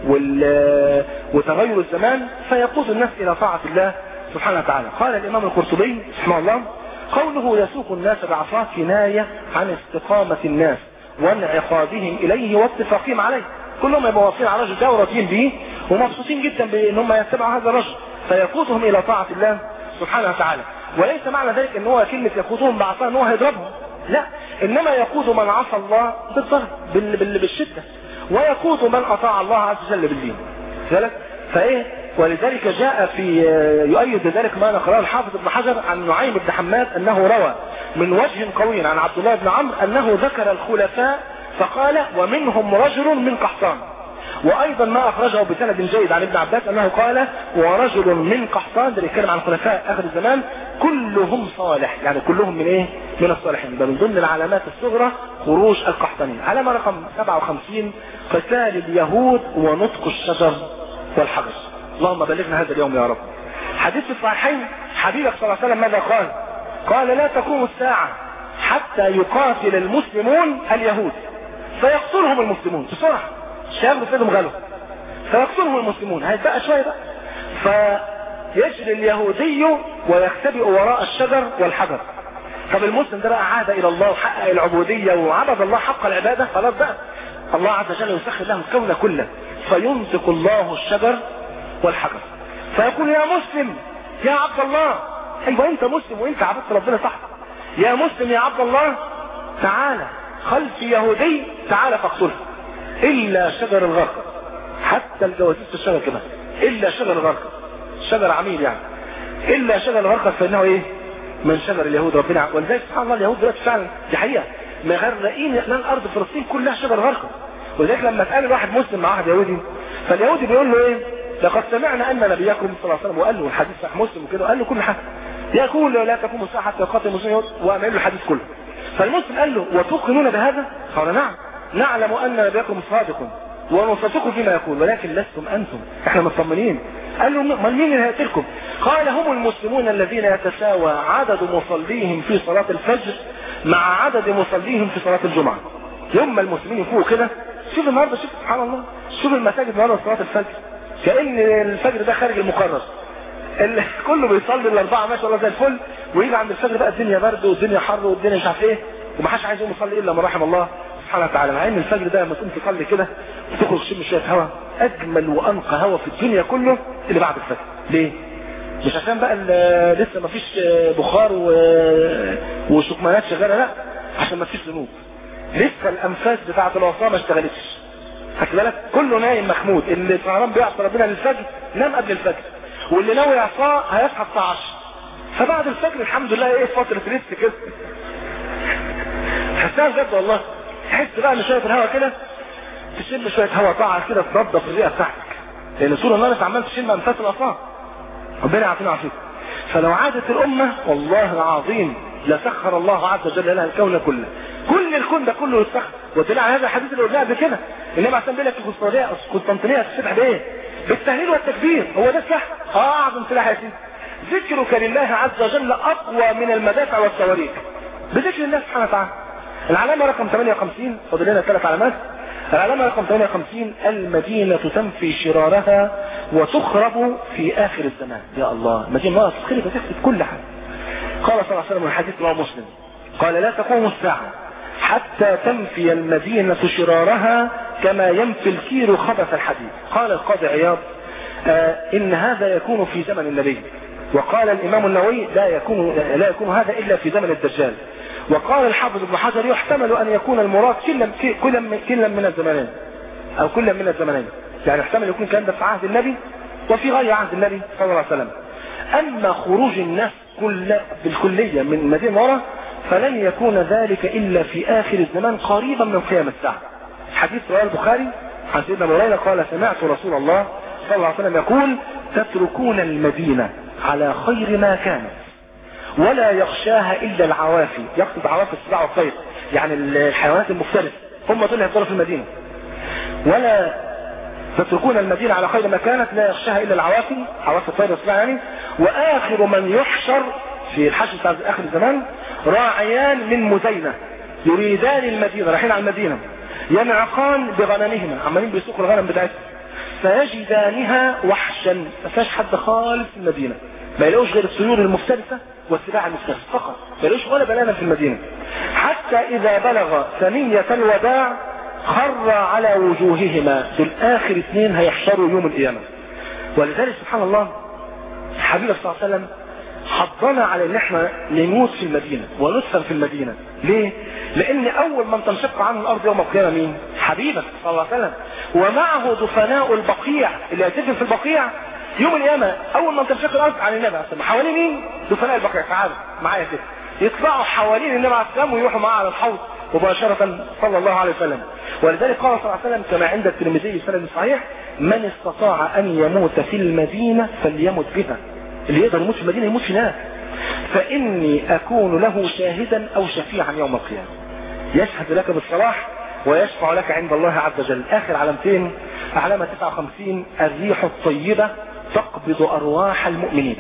وال... وتغير الزمان فيقود الناس الى طاعة الله سبحانه وتعالى قال الامام القرطبي رحمه الله قوله يسوق الناس بعصاه كناية عن استقامة الناس وانعقادهم اليه واتفاقهم عليه كلهم يبقوا واقفين على الرجل ده وراضيين به ومبسوطين جدا بان هم يتبعوا هذا الرجل فيقودهم الى طاعة الله سبحانه وتعالى وليس معنى ذلك ان هو كلمة يقودهم بعصاه ان هو هيضربهم لا انما يقود من عصى الله بالضرب بال بال بالشدة ويقود من اطاع الله عز وجل بالدين ذلك فايه ولذلك جاء في يؤيد ذلك ما نقرأه الحافظ ابن حجر عن نعيم بن حماد انه روى من وجه قوي عن عبد الله بن عمرو انه ذكر الخلفاء فقال ومنهم رجل من قحطان وايضا ما اخرجه بسند جيد عن ابن عباس انه قال ورجل من قحطان ده بيتكلم عن خلفاء اخر الزمان كلهم صالح يعني كلهم من ايه من الصالحين ده من ضمن العلامات الصغرى خروج القحطانيين علامة رقم 57 قتال اليهود ونطق الشجر والحجر اللهم بلغنا هذا اليوم يا رب حديث في الصحيحين حبيبك صلى الله عليه وسلم ماذا قال قال لا تقوم الساعة حتى يقاتل المسلمون اليهود فيقتلهم المسلمون بسرعة الشباب بفيدهم غلو فيقتلهم المسلمون هيتبقى شوية بقى فيجري اليهودي ويختبئ وراء الشجر والحجر طب المسلم ده بقى عاد الى الله وحقق العبودية وعبد الله حق العبادة خلاص بقى الله عز وجل يسخر له الكون كله فينطق الله الشجر والحجر فيقول يا مسلم يا عبد الله ايوه انت مسلم وانت عبدت ربنا صح يا مسلم يا عبد الله تعالى خلف يهودي تعالى فاقتله الا شجر الغرقد حتى الجواسيس في الشجر كده الا شجر الغرقد شجر عميل يعني الا شجر الغرقد فانه ايه من شجر اليهود ربنا ولذلك سبحان الله اليهود دلوقتي فعلا دي حقيقه مغرقين الان ارض فلسطين كلها شجر غرقد ولذلك لما تقابل واحد مسلم مع واحد يهودي فاليهودي بيقول له ايه لقد سمعنا ان نبيكم صلى الله عليه وسلم وقال له الحديث صحيح مسلم وكده وقال له كل حاجه يقول لا تقوم الساعه حتى يقاتل المسلمين وقام له الحديث كله فالمسلم قال له وتوقنون بهذا قال نعم نعلم ان نبيكم صادق ونصدقكم فيما يقول ولكن لستم انتم احنا مطمنين قال له امال مين اللي هيقتلكم قال هم المسلمون الذين يتساوى عدد مصليهم في صلاة الفجر مع عدد مصليهم في صلاة الجمعة يوم ما المسلمين يفوقوا كده شوف النهارده شوف سبحان الله شوف المساجد النهارده صلاة الفجر كأن الفجر ده خارج المقرر اللي كله بيصلي الاربعه ما شاء الله زي الفل ويجي عند الفجر بقى الدنيا برد والدنيا حر والدنيا مش عارف ايه ومحدش عايز يقوم يصلي الا من رحم الله سبحانه وتعالى مع ان الفجر ده لما تقوم تصلي كده وتخرج تشم شويه هواء اجمل وانقى هواء في الدنيا كله اللي بعد الفجر ليه؟ مش عشان بقى لسه ما فيش بخار و... وشكمانات شغاله لا عشان ما فيش ذنوب لسه الانفاس بتاعه العصاه ما اشتغلتش خدت بالك كله نايم محمود اللي سهران بيعصى ربنا للفجر نام قبل الفجر واللي ناوي يعصاه هيصحى الساعه 10 فبعد الفجر الحمد لله ايه فتره ريست كده تحسها بجد والله تحس بقى ان شويه الهواء كده تشم شويه هواء طاعه كده تنظف الرئه بتاعتك لان طول النهار انت عمال تشم انفاس العصاه ربنا يعافينا ويعافيك فلو عادت الامه والله العظيم لسخر الله عز وجل لها الكون كله كل الكون ده كله يسخر وطلع هذا الحديث اللي قلناه قبل كده انما عشان بيقول لك القسطنطينيه القسطنطينيه هتفتح بايه؟ بالتهليل والتكبير هو ده السلاح اه اعظم سلاح يا سيدي ذكرك لله عز وجل اقوى من المدافع والصواريخ بذكر الله سبحانه وتعالى العلامه رقم 58 فاضل لنا ثلاث علامات العلامة رقم 58 المدينة تنفي شرارها وتخرب في آخر الزمان يا الله المدينة ما تخرب وتخرب كل حاجة قال صلى الله عليه وسلم الحديث رواه مسلم قال لا تقوم الساعة حتى تنفي المدينة شرارها كما ينفي الكير خبث الحديد قال القاضي عياض آه إن هذا يكون في زمن النبي وقال الإمام النووي لا يكون لا يكون هذا إلا في زمن الدجال وقال الحافظ ابن حجر يحتمل أن يكون المراد كلا كلا من كلا من الزمنين أو كلا من الزمنين يعني يحتمل يكون كان ده في عهد النبي وفي غير عهد النبي صلى الله عليه وسلم أما خروج الناس كل بالكلية من مدينة ورا فلن يكون ذلك إلا في آخر الزمان قريبا من قيام الساعة حديث رواه البخاري عن سيدنا ابو هريره قال سمعت رسول الله صلى الله عليه وسلم يقول تتركون المدينة على خير ما كانت ولا يخشاها إلا العوافي يقصد عوافي السباع والطير يعني الحيوانات المفترسة هم دول يفضلوا في المدينة ولا تتركون المدينة على خير ما كانت لا يخشاها إلا العوافي عوافي الطير والسباع يعني وآخر من يحشر في الحشر بتاع آخر الزمان راعيان من مزينة يريدان المدينة رايحين على المدينة ينعقان بغنمهما عمالين بيسوقوا الغنم بتاعتهم فيجدانها وحشا ما فيهاش حد خالص في المدينة ما يلاقوش غير الطيور المفترسة والسباع المفترسة فقط ما يلاقوش ولا بنانا في المدينة حتى إذا بلغ ثنية الوداع خر على وجوههما دول آخر اثنين هيحشروا يوم القيامة ولذلك سبحان الله حبيب صلى الله عليه وسلم حضنا على ان احنا نموت في المدينة وندفن في المدينة ليه لان اول من تنشق عنه الارض يوم القيامة مين حبيبك صلى الله عليه وسلم ومعه دفناء البقيع اللي هتدفن في البقيع يوم القيامة اول من تنشق الارض عن النبي عليه السلام حوالين مين دفناء البقيع تعالوا معايا كده يطلعوا حوالين النبي عليه السلام ويروحوا معاه على الحوض مباشرة صلى الله عليه وسلم ولذلك قال صلى الله عليه وسلم كما عند الترمذي سند صحيح من استطاع ان يموت في المدينة فليمت بها اللي يقدر يموت في المدينة يموت هناك فإني أكون له شاهدا أو شفيعا يوم القيامة يشهد لك بالصلاح ويشفع لك عند الله عز وجل آخر علامتين علامة 59 الريح الطيبة تقبض أرواح المؤمنين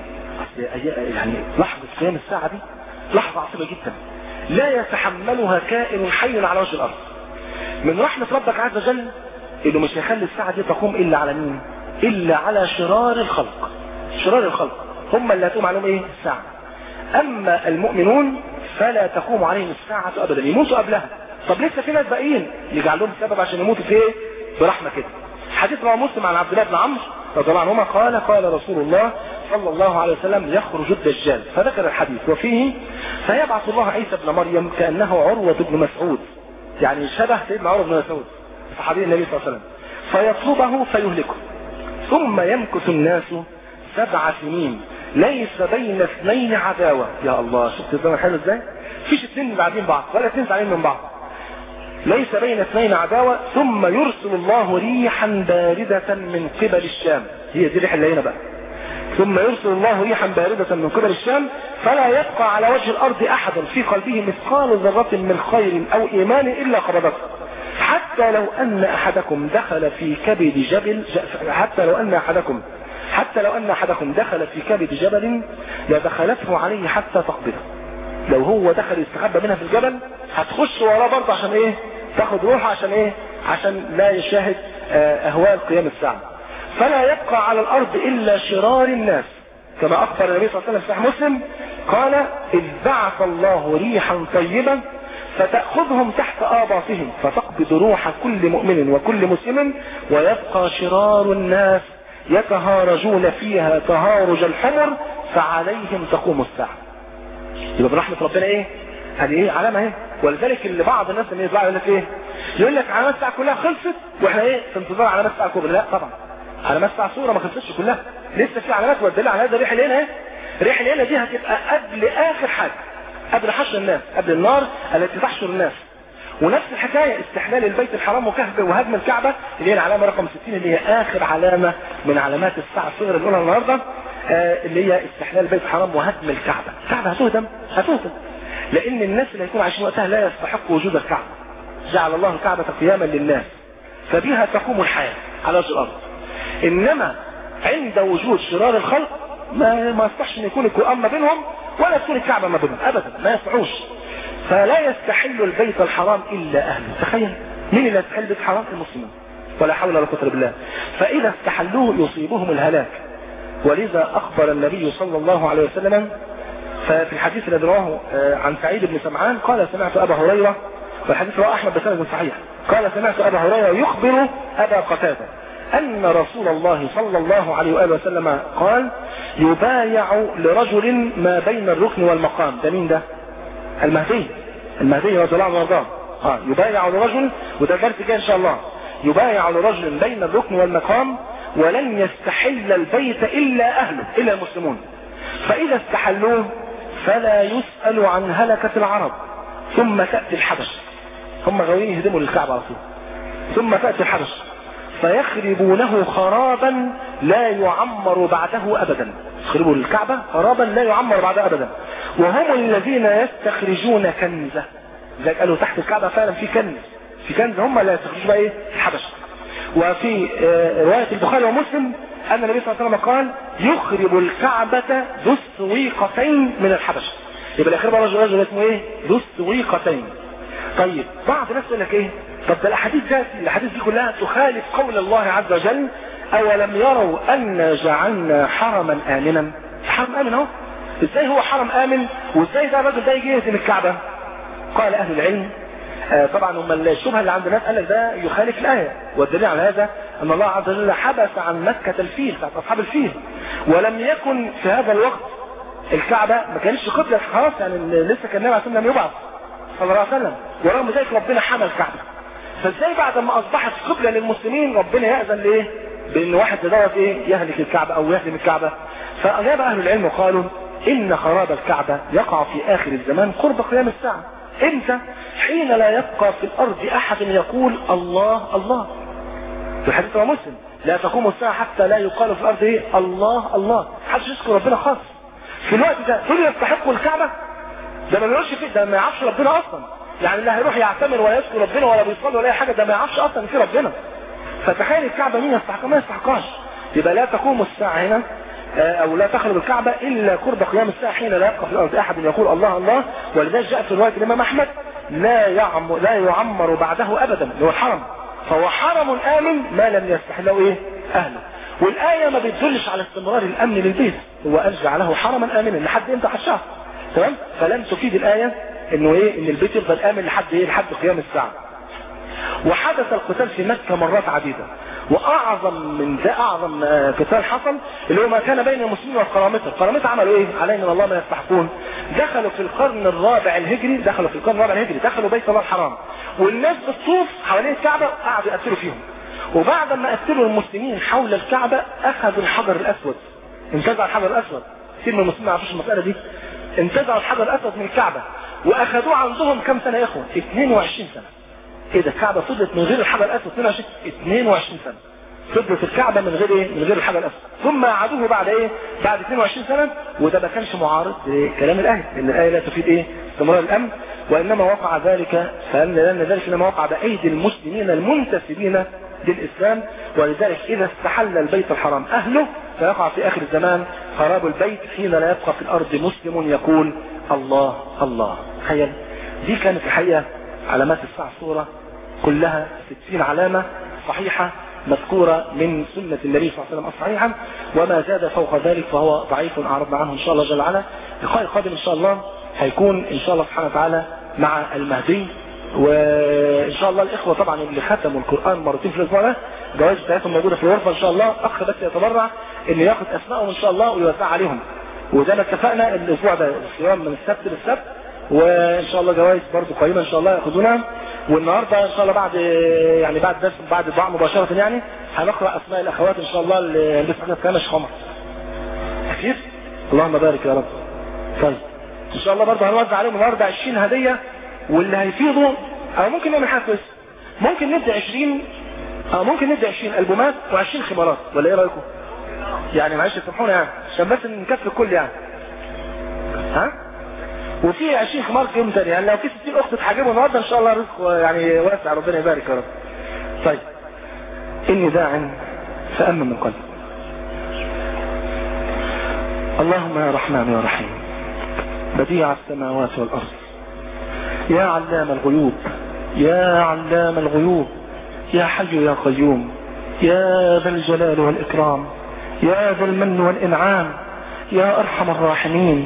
يعني لحظة قيام الساعة دي لحظة عصيبة جدا لا يتحملها كائن حي على وجه الأرض من رحمة ربك عز وجل إنه مش هيخلي الساعة دي تقوم إلا على مين إلا على شرار الخلق شرار الخلق هم اللي هتقوم عليهم ايه الساعة اما المؤمنون فلا تقوم عليهم الساعة ابدا يموتوا قبلها طب لسه في ناس باقيين يجعل لهم سبب عشان يموتوا في ايه برحمة كده حديث رواه مسلم عن عبد الله بن عمرو رضي الله عنهما قال قال رسول الله صلى الله عليه وسلم يخرج الدجال فذكر الحديث وفيه فيبعث الله عيسى ابن مريم كانه عروة بن مسعود يعني شبه سيدنا عروة بن مسعود صحابي النبي صلى الله عليه وسلم فيطلبه فيهلكه ثم يمكث الناس سبع سنين ليس بين اثنين عداوة يا الله شفت الزمن حلو ازاي فيش اثنين بعدين بعض ولا اثنين زعلانين من بعض ليس بين اثنين عداوة ثم يرسل الله ريحا باردة من قبل الشام هي دي الريح اللي هنا بقى ثم يرسل الله ريحا باردة من قبل الشام فلا يبقى على وجه الارض احد في قلبه مثقال ذرة من خير او ايمان الا قبضته حتى لو ان احدكم دخل في كبد جبل حتى لو ان احدكم حتى لو ان احدكم دخل في كبد جبل لدخلته عليه حتى تقبضه لو هو دخل يستخبى منها في الجبل هتخش وراه برضه عشان ايه تاخد روحه عشان ايه عشان لا يشاهد اهوال قيام الساعة فلا يبقى على الارض الا شرار الناس كما اخبر النبي صلى الله عليه وسلم في صحيح مسلم قال اذ بعث الله ريحا طيبا فتأخذهم تحت آباطهم فتقبض روح كل مؤمن وكل مسلم ويبقى شرار الناس يتهارجون فيها تهارج الحمر فعليهم تقوم الساعة يبقى برحمة ربنا ايه هذه ايه علامة ايه ولذلك اللي بعض الناس اللي يطلع يقول لك ايه يقول لك علامات الساعة كلها خلصت واحنا ايه في انتظار علامات الساعة الكبرى لا طبعا علامات الساعة صورة ما خلصتش كلها لسه في علامات والدليل على هذا ريح الهنا ايه ريح الهنا دي هتبقى قبل اخر حاجة قبل حشر الناس قبل النار التي تحشر الناس ونفس الحكاية استحلال البيت الحرام وكهف وهدم الكعبة اللي هي العلامة رقم 60 اللي هي آخر علامة من علامات الساعة الصغرى اللي نقولها النهاردة آه اللي هي استحلال البيت الحرام وهدم الكعبة الكعبة هتهدم هتهدم لأن الناس اللي هيكون عايشين وقتها لا يستحق وجود الكعبة جعل الله الكعبة قياما للناس فبها تقوم الحياة على وجه الأرض إنما عند وجود شرار الخلق ما ما يصلحش ان يكون القرآن ما بينهم ولا تكون الكعبة ما بينهم أبدا ما يصلحوش فلا يستحل البيت الحرام إلا أهله تخيل مين اللي يستحل البيت الحرام المسلمين ولا حول ولا قوة بالله فإذا استحلوه يصيبهم الهلاك ولذا أخبر النبي صلى الله عليه وسلم ففي الحديث الذي رواه عن سعيد بن سمعان قال سمعت ابا هريره والحديث رواه احمد بسند صحيح قال سمعت ابا هريره يخبر ابا قتاده ان رسول الله صلى الله عليه واله وسلم قال يبايع لرجل ما بين الركن والمقام ده مين ده المهدي المهدي رضي الله عنه وارضاه اه يبايع لرجل وده درس جاي ان شاء الله يبايع لرجل بين الركن والمقام ولن يستحل البيت الا اهله الا المسلمون فاذا استحلوه فلا يسأل عن هلكة العرب ثم تأتي الحبش هم غاويين يهدموا للكعبة على طول ثم تأتي الحبش فيخربونه خرابا لا يعمر بعده ابدا يخربوا الكعبة خرابا لا يعمر بعده ابدا وهم الذين يستخرجون كنزه زي قالوا تحت الكعبة فعلا في كنز في كنز هم اللي يستخرجوا بقى ايه الحبش وفي رواية البخاري ومسلم ان النبي صلى الله عليه وسلم قال يخرب الكعبة ذو السويقتين من الحبش يبقى الاخير بقى رجل رجل اسمه ايه ذو السويقتين طيب بعض الناس يقول لك ايه طب ده الاحاديث دي الاحاديث دي كلها تخالف قول الله عز وجل اولم يروا ان جعلنا حرما امنا حرم امن اهو ازاي هو حرم امن وازاي ده الراجل ده يجي يهزم الكعبه قال اهل العلم آه طبعا هم الشبهه اللي عند الناس قال لك ده يخالف الايه والدليل على هذا ان الله عز وجل حبس عن مكه الفيل بتاعت اصحاب الفيل ولم يكن في هذا الوقت الكعبه ما كانتش قبله خلاص يعني لسه كان النبي عليه لم يبعث صلى الله عليه وسلم ورغم ذلك ربنا حمى الكعبه فازاي بعد ما اصبحت قبله للمسلمين ربنا ياذن لايه بان واحد دوت ايه يهلك الكعبه او يهدم الكعبه فاجاب اهل العلم وقالوا ان خراب الكعبه يقع في اخر الزمان قرب قيام الساعه امتى حين لا يبقى في الارض احد يقول الله الله في الحديث رواه مسلم لا تقوم الساعه حتى لا يقال في الارض ايه الله الله محدش يذكر ربنا خالص في الوقت ده دول يستحقوا الكعبه ده ما بيقولش فيه ده ما يعرفش ربنا اصلا يعني اللي هيروح يعتمر ولا يذكر ربنا ولا بيصلي ولا اي حاجه ده ما يعرفش اصلا في ربنا فتخيل الكعبه مين يستحقها ما يستحقهاش يبقى لا تقوم الساعه هنا او لا تخرب الكعبة الا قرب قيام الساعة حين لا يبقى في الارض احد يقول الله الله ولذلك جاء في رواية الامام احمد لا يعمر, لا يعمر بعده ابدا اللي هو الحرم فهو حرم امن ما لم يستحله ايه اهله والاية ما بتدلش على استمرار الامن للبيت هو قال جعله حرما امنا لحد امتى حشاه تمام فلم تفيد الاية انه ايه ان البيت يفضل امن لحد ايه لحد قيام الساعة وحدث القتال في مكة مرات عديدة واعظم من ده اعظم قتال حصل اللي هو ما كان بين المسلمين والقرامطه القرامطه عملوا ايه علينا من الله ما يستحقون دخلوا في القرن الرابع الهجري دخلوا في القرن الرابع الهجري دخلوا بيت الله الحرام والناس بالطوف حوالين الكعبه قعدوا يقتلوا فيهم وبعد ما قتلوا المسلمين حول الكعبه اخذوا الحجر الاسود انتزع الحجر الاسود كثير من المسلمين ما يعرفوش المساله دي انتزعوا الحجر الاسود من الكعبه واخذوه عندهم كم سنه يا اخوه 22 سنه ايه ده الكعبة فضلت من غير الحجر الاسود 22 22 سنة فضلت الكعبة من غير ايه من غير الحجر الاسود ثم عادوه بعد ايه بعد 22 سنة وده ما كانش معارض لكلام الايه لان الايه لا تفيد ايه استمرار الامن وانما وقع ذلك فان لان ذلك انما وقع بايدي المسلمين المنتسبين للاسلام ولذلك اذا استحل البيت الحرام اهله فيقع في اخر الزمان خراب البيت حين لا يبقى في الارض مسلم يقول الله الله تخيل دي كانت الحقيقه علامات الساعة الصورة كلها ستين علامة صحيحة مذكورة من سنة النبي صلى الله عليه وسلم الصحيحة وما زاد فوق ذلك فهو ضعيف أعرضنا عنه إن شاء الله جل وعلا اللقاء القادم إن شاء الله هيكون إن شاء الله سبحانه وتعالى مع المهدي وإن شاء الله الإخوة طبعا اللي ختموا القرآن مرتين في الأسبوع ده جوائز بتاعتهم موجودة في الغرفة إن شاء الله أخ بس يتبرع إنه ياخد أسمائهم إن شاء الله ويوزع عليهم وزي ما اتفقنا الأسبوع ده الصيام من السبت للسبت وان شاء الله جوائز برضه قيمه ان شاء الله ياخذونها والنهارده ان شاء الله بعد يعني بعد درس بعد الدعاء مباشره يعني هنقرا اسماء الاخوات ان شاء الله اللي لسه كان شيخ عمر كتير اللهم بارك يا رب طيب ان شاء الله برضه هنوزع عليهم النهارده 20 هديه واللي هيفيضوا او ممكن نعمل حاجه كويسه ممكن ندي 20 او ممكن ندي 20 البومات و20 خمارات ولا ايه رايكم؟ يعني معلش سامحونا يعني عشان بس نكفي الكل يعني ها؟ وفي 20 خمار يوم تاني يعني لو في 60 اخت تحجبوا النهارده ان شاء الله رزق يعني واسع ربنا يبارك يا رب طيب اني داع فامن من قلبي اللهم يا رحمن يا رحيم بديع السماوات والارض يا علام الغيوب يا علام الغيوب يا حي يا قيوم يا ذا الجلال والاكرام يا ذا المن والانعام يا ارحم الراحمين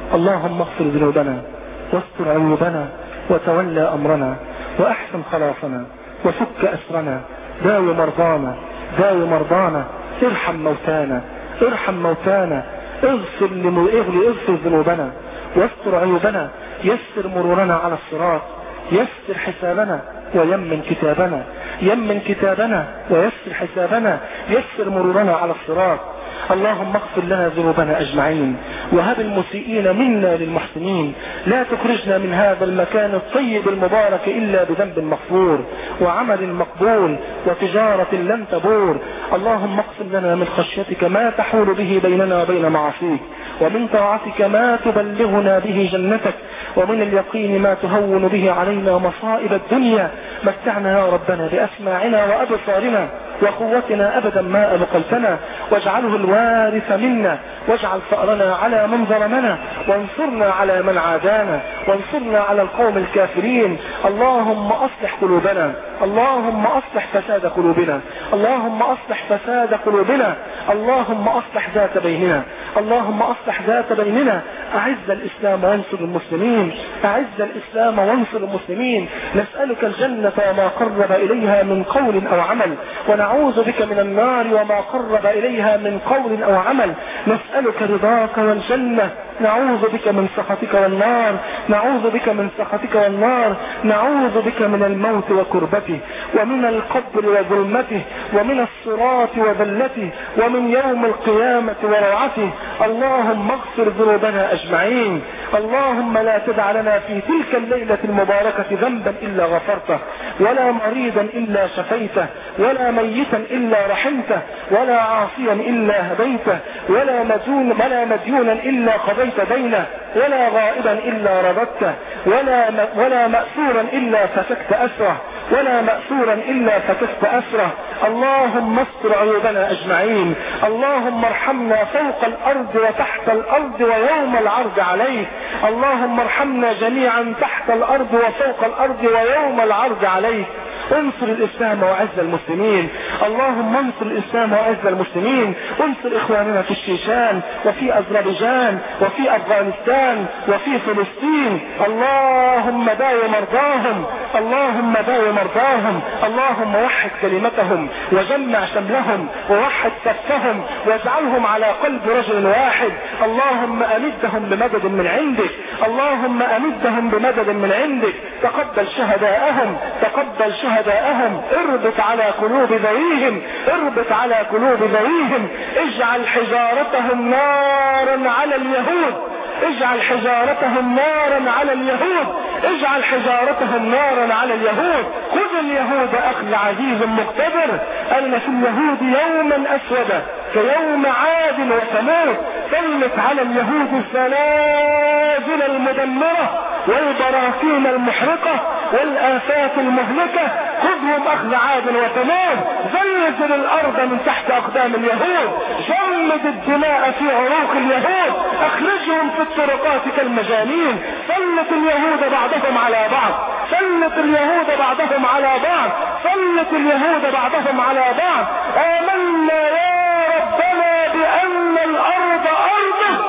اللهم اغفر ذنوبنا واستر عيوبنا وتولى أمرنا وأحسن خلاصنا وفك أسرنا داوي مرضانا داوي مرضانا ارحم موتانا ارحم موتانا اغفر اغلي اغفر ذنوبنا واستر عيوبنا يسر مرورنا على الصراط يسر حسابنا ويمن كتابنا يمن كتابنا ويسر حسابنا يسر مرورنا على الصراط اللهم اغفر لنا ذنوبنا اجمعين وهب المسيئين منا للمحسنين لا تخرجنا من هذا المكان الطيب المبارك الا بذنب مغفور وعمل مقبول وتجارة لن تبور اللهم اقسم لنا من خشيتك ما تحول به بيننا وبين معاصيك ومن طاعتك ما تبلغنا به جنتك ومن اليقين ما تهون به علينا مصائب الدنيا متعنا يا ربنا بأسماعنا وأبصارنا وقوتنا أبدا ما أبقلتنا واجعله الوارث منا واجعل فأرنا على من ظلمنا وانصرنا على من عادانا وانصرنا على القوم الكافرين اللهم أصلح قلوبنا اللهم أصلح فساد قلوبنا اللهم أصلح فساد قلوبنا اللهم أصلح ذات بيننا اللهم أصلح ذات بيننا أعز الإسلام وانصر المسلمين أعز الإسلام وانصر المسلمين نسألك الجنة وما قرب إليها من قول أو عمل ونعوذ بك من النار وما قرب إليها من قول أو عمل نسألك رضاك والجنة نعوذ بك من سخطك والنار نعوذ بك من سخطك والنار نعوذ بك من الموت وكربته ومن القبر وظلمته ومن الصراط وذلته ومن يوم القيامة وروعته اللهم اغفر ذنوبنا أجمعين اللهم لا تدع لنا في تلك الليلة المباركة ذنبا إلا غفرته ولا مريضا إلا شفيته ولا ميتا إلا رحمته ولا عاصيا إلا هديته ولا مدون ولا مديونا إلا قضيت دينه ولا غائبا إلا رددته ولا ولا مأسورا إلا فسكت أسره ولا مأسورا إلا فكفت أسره اللهم استر عيوبنا أجمعين اللهم ارحمنا فوق الأرض وتحت الأرض ويوم العرض عليك اللهم ارحمنا جميعا تحت الأرض وفوق الأرض ويوم العرض عليك انصر الاسلام وعز المسلمين اللهم انصر الاسلام وعز المسلمين انصر اخواننا في الشيشان وفي اذربيجان وفي افغانستان وفي فلسطين اللهم داوي مرضاهم اللهم داوي مرضاهم اللهم وحد كلمتهم وجمع شملهم ووحد صفهم واجعلهم على قلب رجل واحد اللهم امدهم بمدد من عندك اللهم امدهم بمدد من عندك تقبل شهداءهم تقبل شهداءهم اربط على قلوب ذويهم اربط على قلوب ذويهم اجعل حجارتهم نارا على اليهود اجعل حجارتهم نارا على اليهود اجعل حجارتهم نارا على اليهود خذ اليهود اخذ عزيز مقتدر ان في اليهود يوما اسودا كيوم عاد وثمود سلت على اليهود الزلازل المدمرة والبراكين المحرقة والآفات المهلكة خذهم أخذ عاد وثمود زلزل الأرض من تحت أقدام اليهود جمد الدماء في عروق اليهود أخرجهم في الطرقات كالمجانين سلط اليهود بعضهم على بعض سلط اليهود بعضهم على بعض سلط اليهود بعضهم على بعض آمنا يا ربنا بأن الأرض أرضك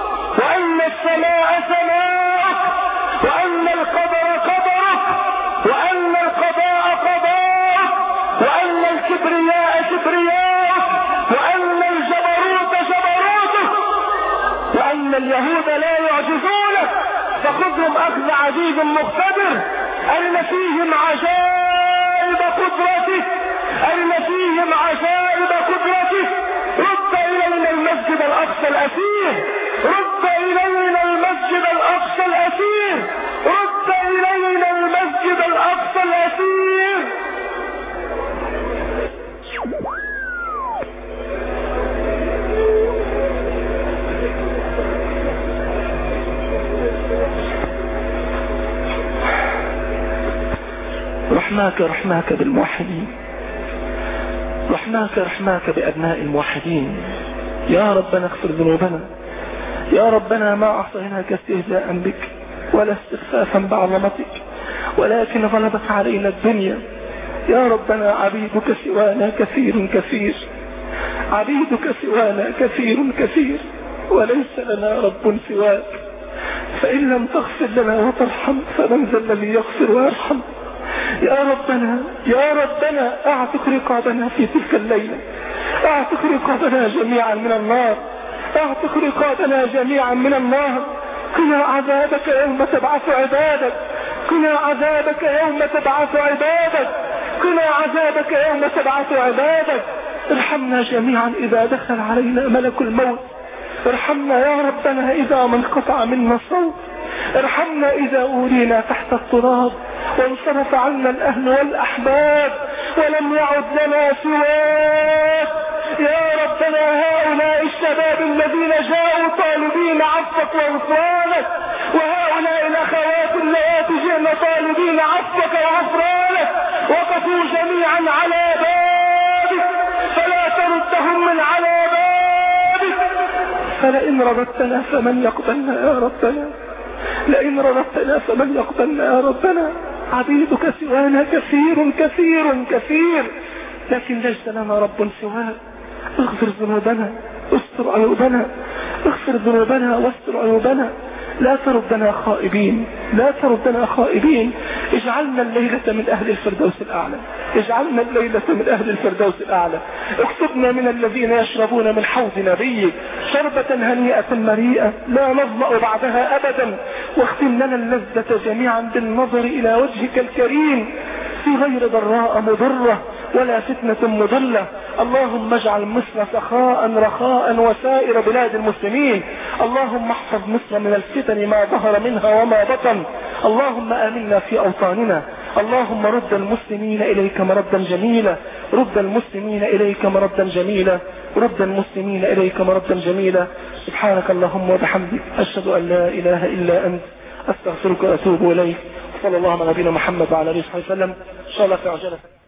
وأن السماء سماءك وأن القدر قدرك وأن القضاء قضاءك وأن الكبرياء كبرياءك وأن الجبروت جبروتك وأن اليهود لا يعجزونك فخذهم أخذ عزيز مقتدر أن فيهم عجائب قدرتك أن فيهم عجائب قدرتك رد إلينا المسجد الأقصى الأسير رد إلينا المسجد الأقصى الأسير رد إلينا المسجد الأقصى الأسير رحماك رحماك بالموحدين رحماك رحماك بأبناء الموحدين يا ربنا اغفر ذنوبنا يا ربنا ما أعطيناك استهزاء بك ولا استخفافا بعظمتك ولكن غلبت علينا الدنيا يا ربنا عبيدك سوانا كثير كثير عبيدك سوانا كثير كثير وليس لنا رب سواك فإن لم تغفر لنا وترحم فمن ذا الذي يغفر ويرحم يا ربنا يا ربنا اعتق رقابنا في تلك الليلة اعتق رقابنا جميعا من النار اعتق رقابنا جميعا من النار قنا عذابك يوم تبعث عبادك قنا عذابك يوم تبعث عبادك قنا عذابك يوم تبعث عبادك ارحمنا جميعا اذا دخل علينا ملك الموت ارحمنا يا ربنا اذا ما انقطع منا الصوت ارحمنا اذا اولينا تحت التراب وانصرف عنا الاهل والاحباب ولم يعد لنا سواك يا ربنا هؤلاء الشباب الذين جاءوا طالبين عفوك وغفرانك وهؤلاء الاخوات اللاتي جئن طالبين عفوك وغفرانك وقفوا جميعا على بابك فلا تردهم من على بابك فلئن رددتنا فمن يقبلنا يا ربنا لئن رددتنا فمن يقبلنا يا ربنا عبيدك سوانا كثير كثير كثير لكن ليس لنا رب سواك اغفر ذنوبنا استر عيوبنا اغفر ذنوبنا واستر عيوبنا لا تردنا خائبين لا تردنا خائبين اجعلنا الليلة من اهل الفردوس الاعلى اجعلنا الليلة من اهل الفردوس الاعلى اكتبنا من الذين يشربون من حوض نبيك شربة هنيئة مريئة لا نظمأ بعدها ابدا واختم لنا اللذة جميعا بالنظر الى وجهك الكريم في غير ضراء مضرة ولا فتنة مضلة اللهم اجعل مصر سخاء رخاء وسائر بلاد المسلمين اللهم احفظ مصر من الفتن ما ظهر منها وما بطن اللهم آمنا في أوطاننا اللهم رد المسلمين إليك مردا جميلا رد المسلمين إليك مردا جميلا رد المسلمين إليك مردا جميلا سبحانك اللهم وبحمدك أشهد أن لا إله إلا أنت أستغفرك وأتوب إليك صلى الله على نبينا محمد وعلى آله وصحبه وسلم إن شاء الله في عجلة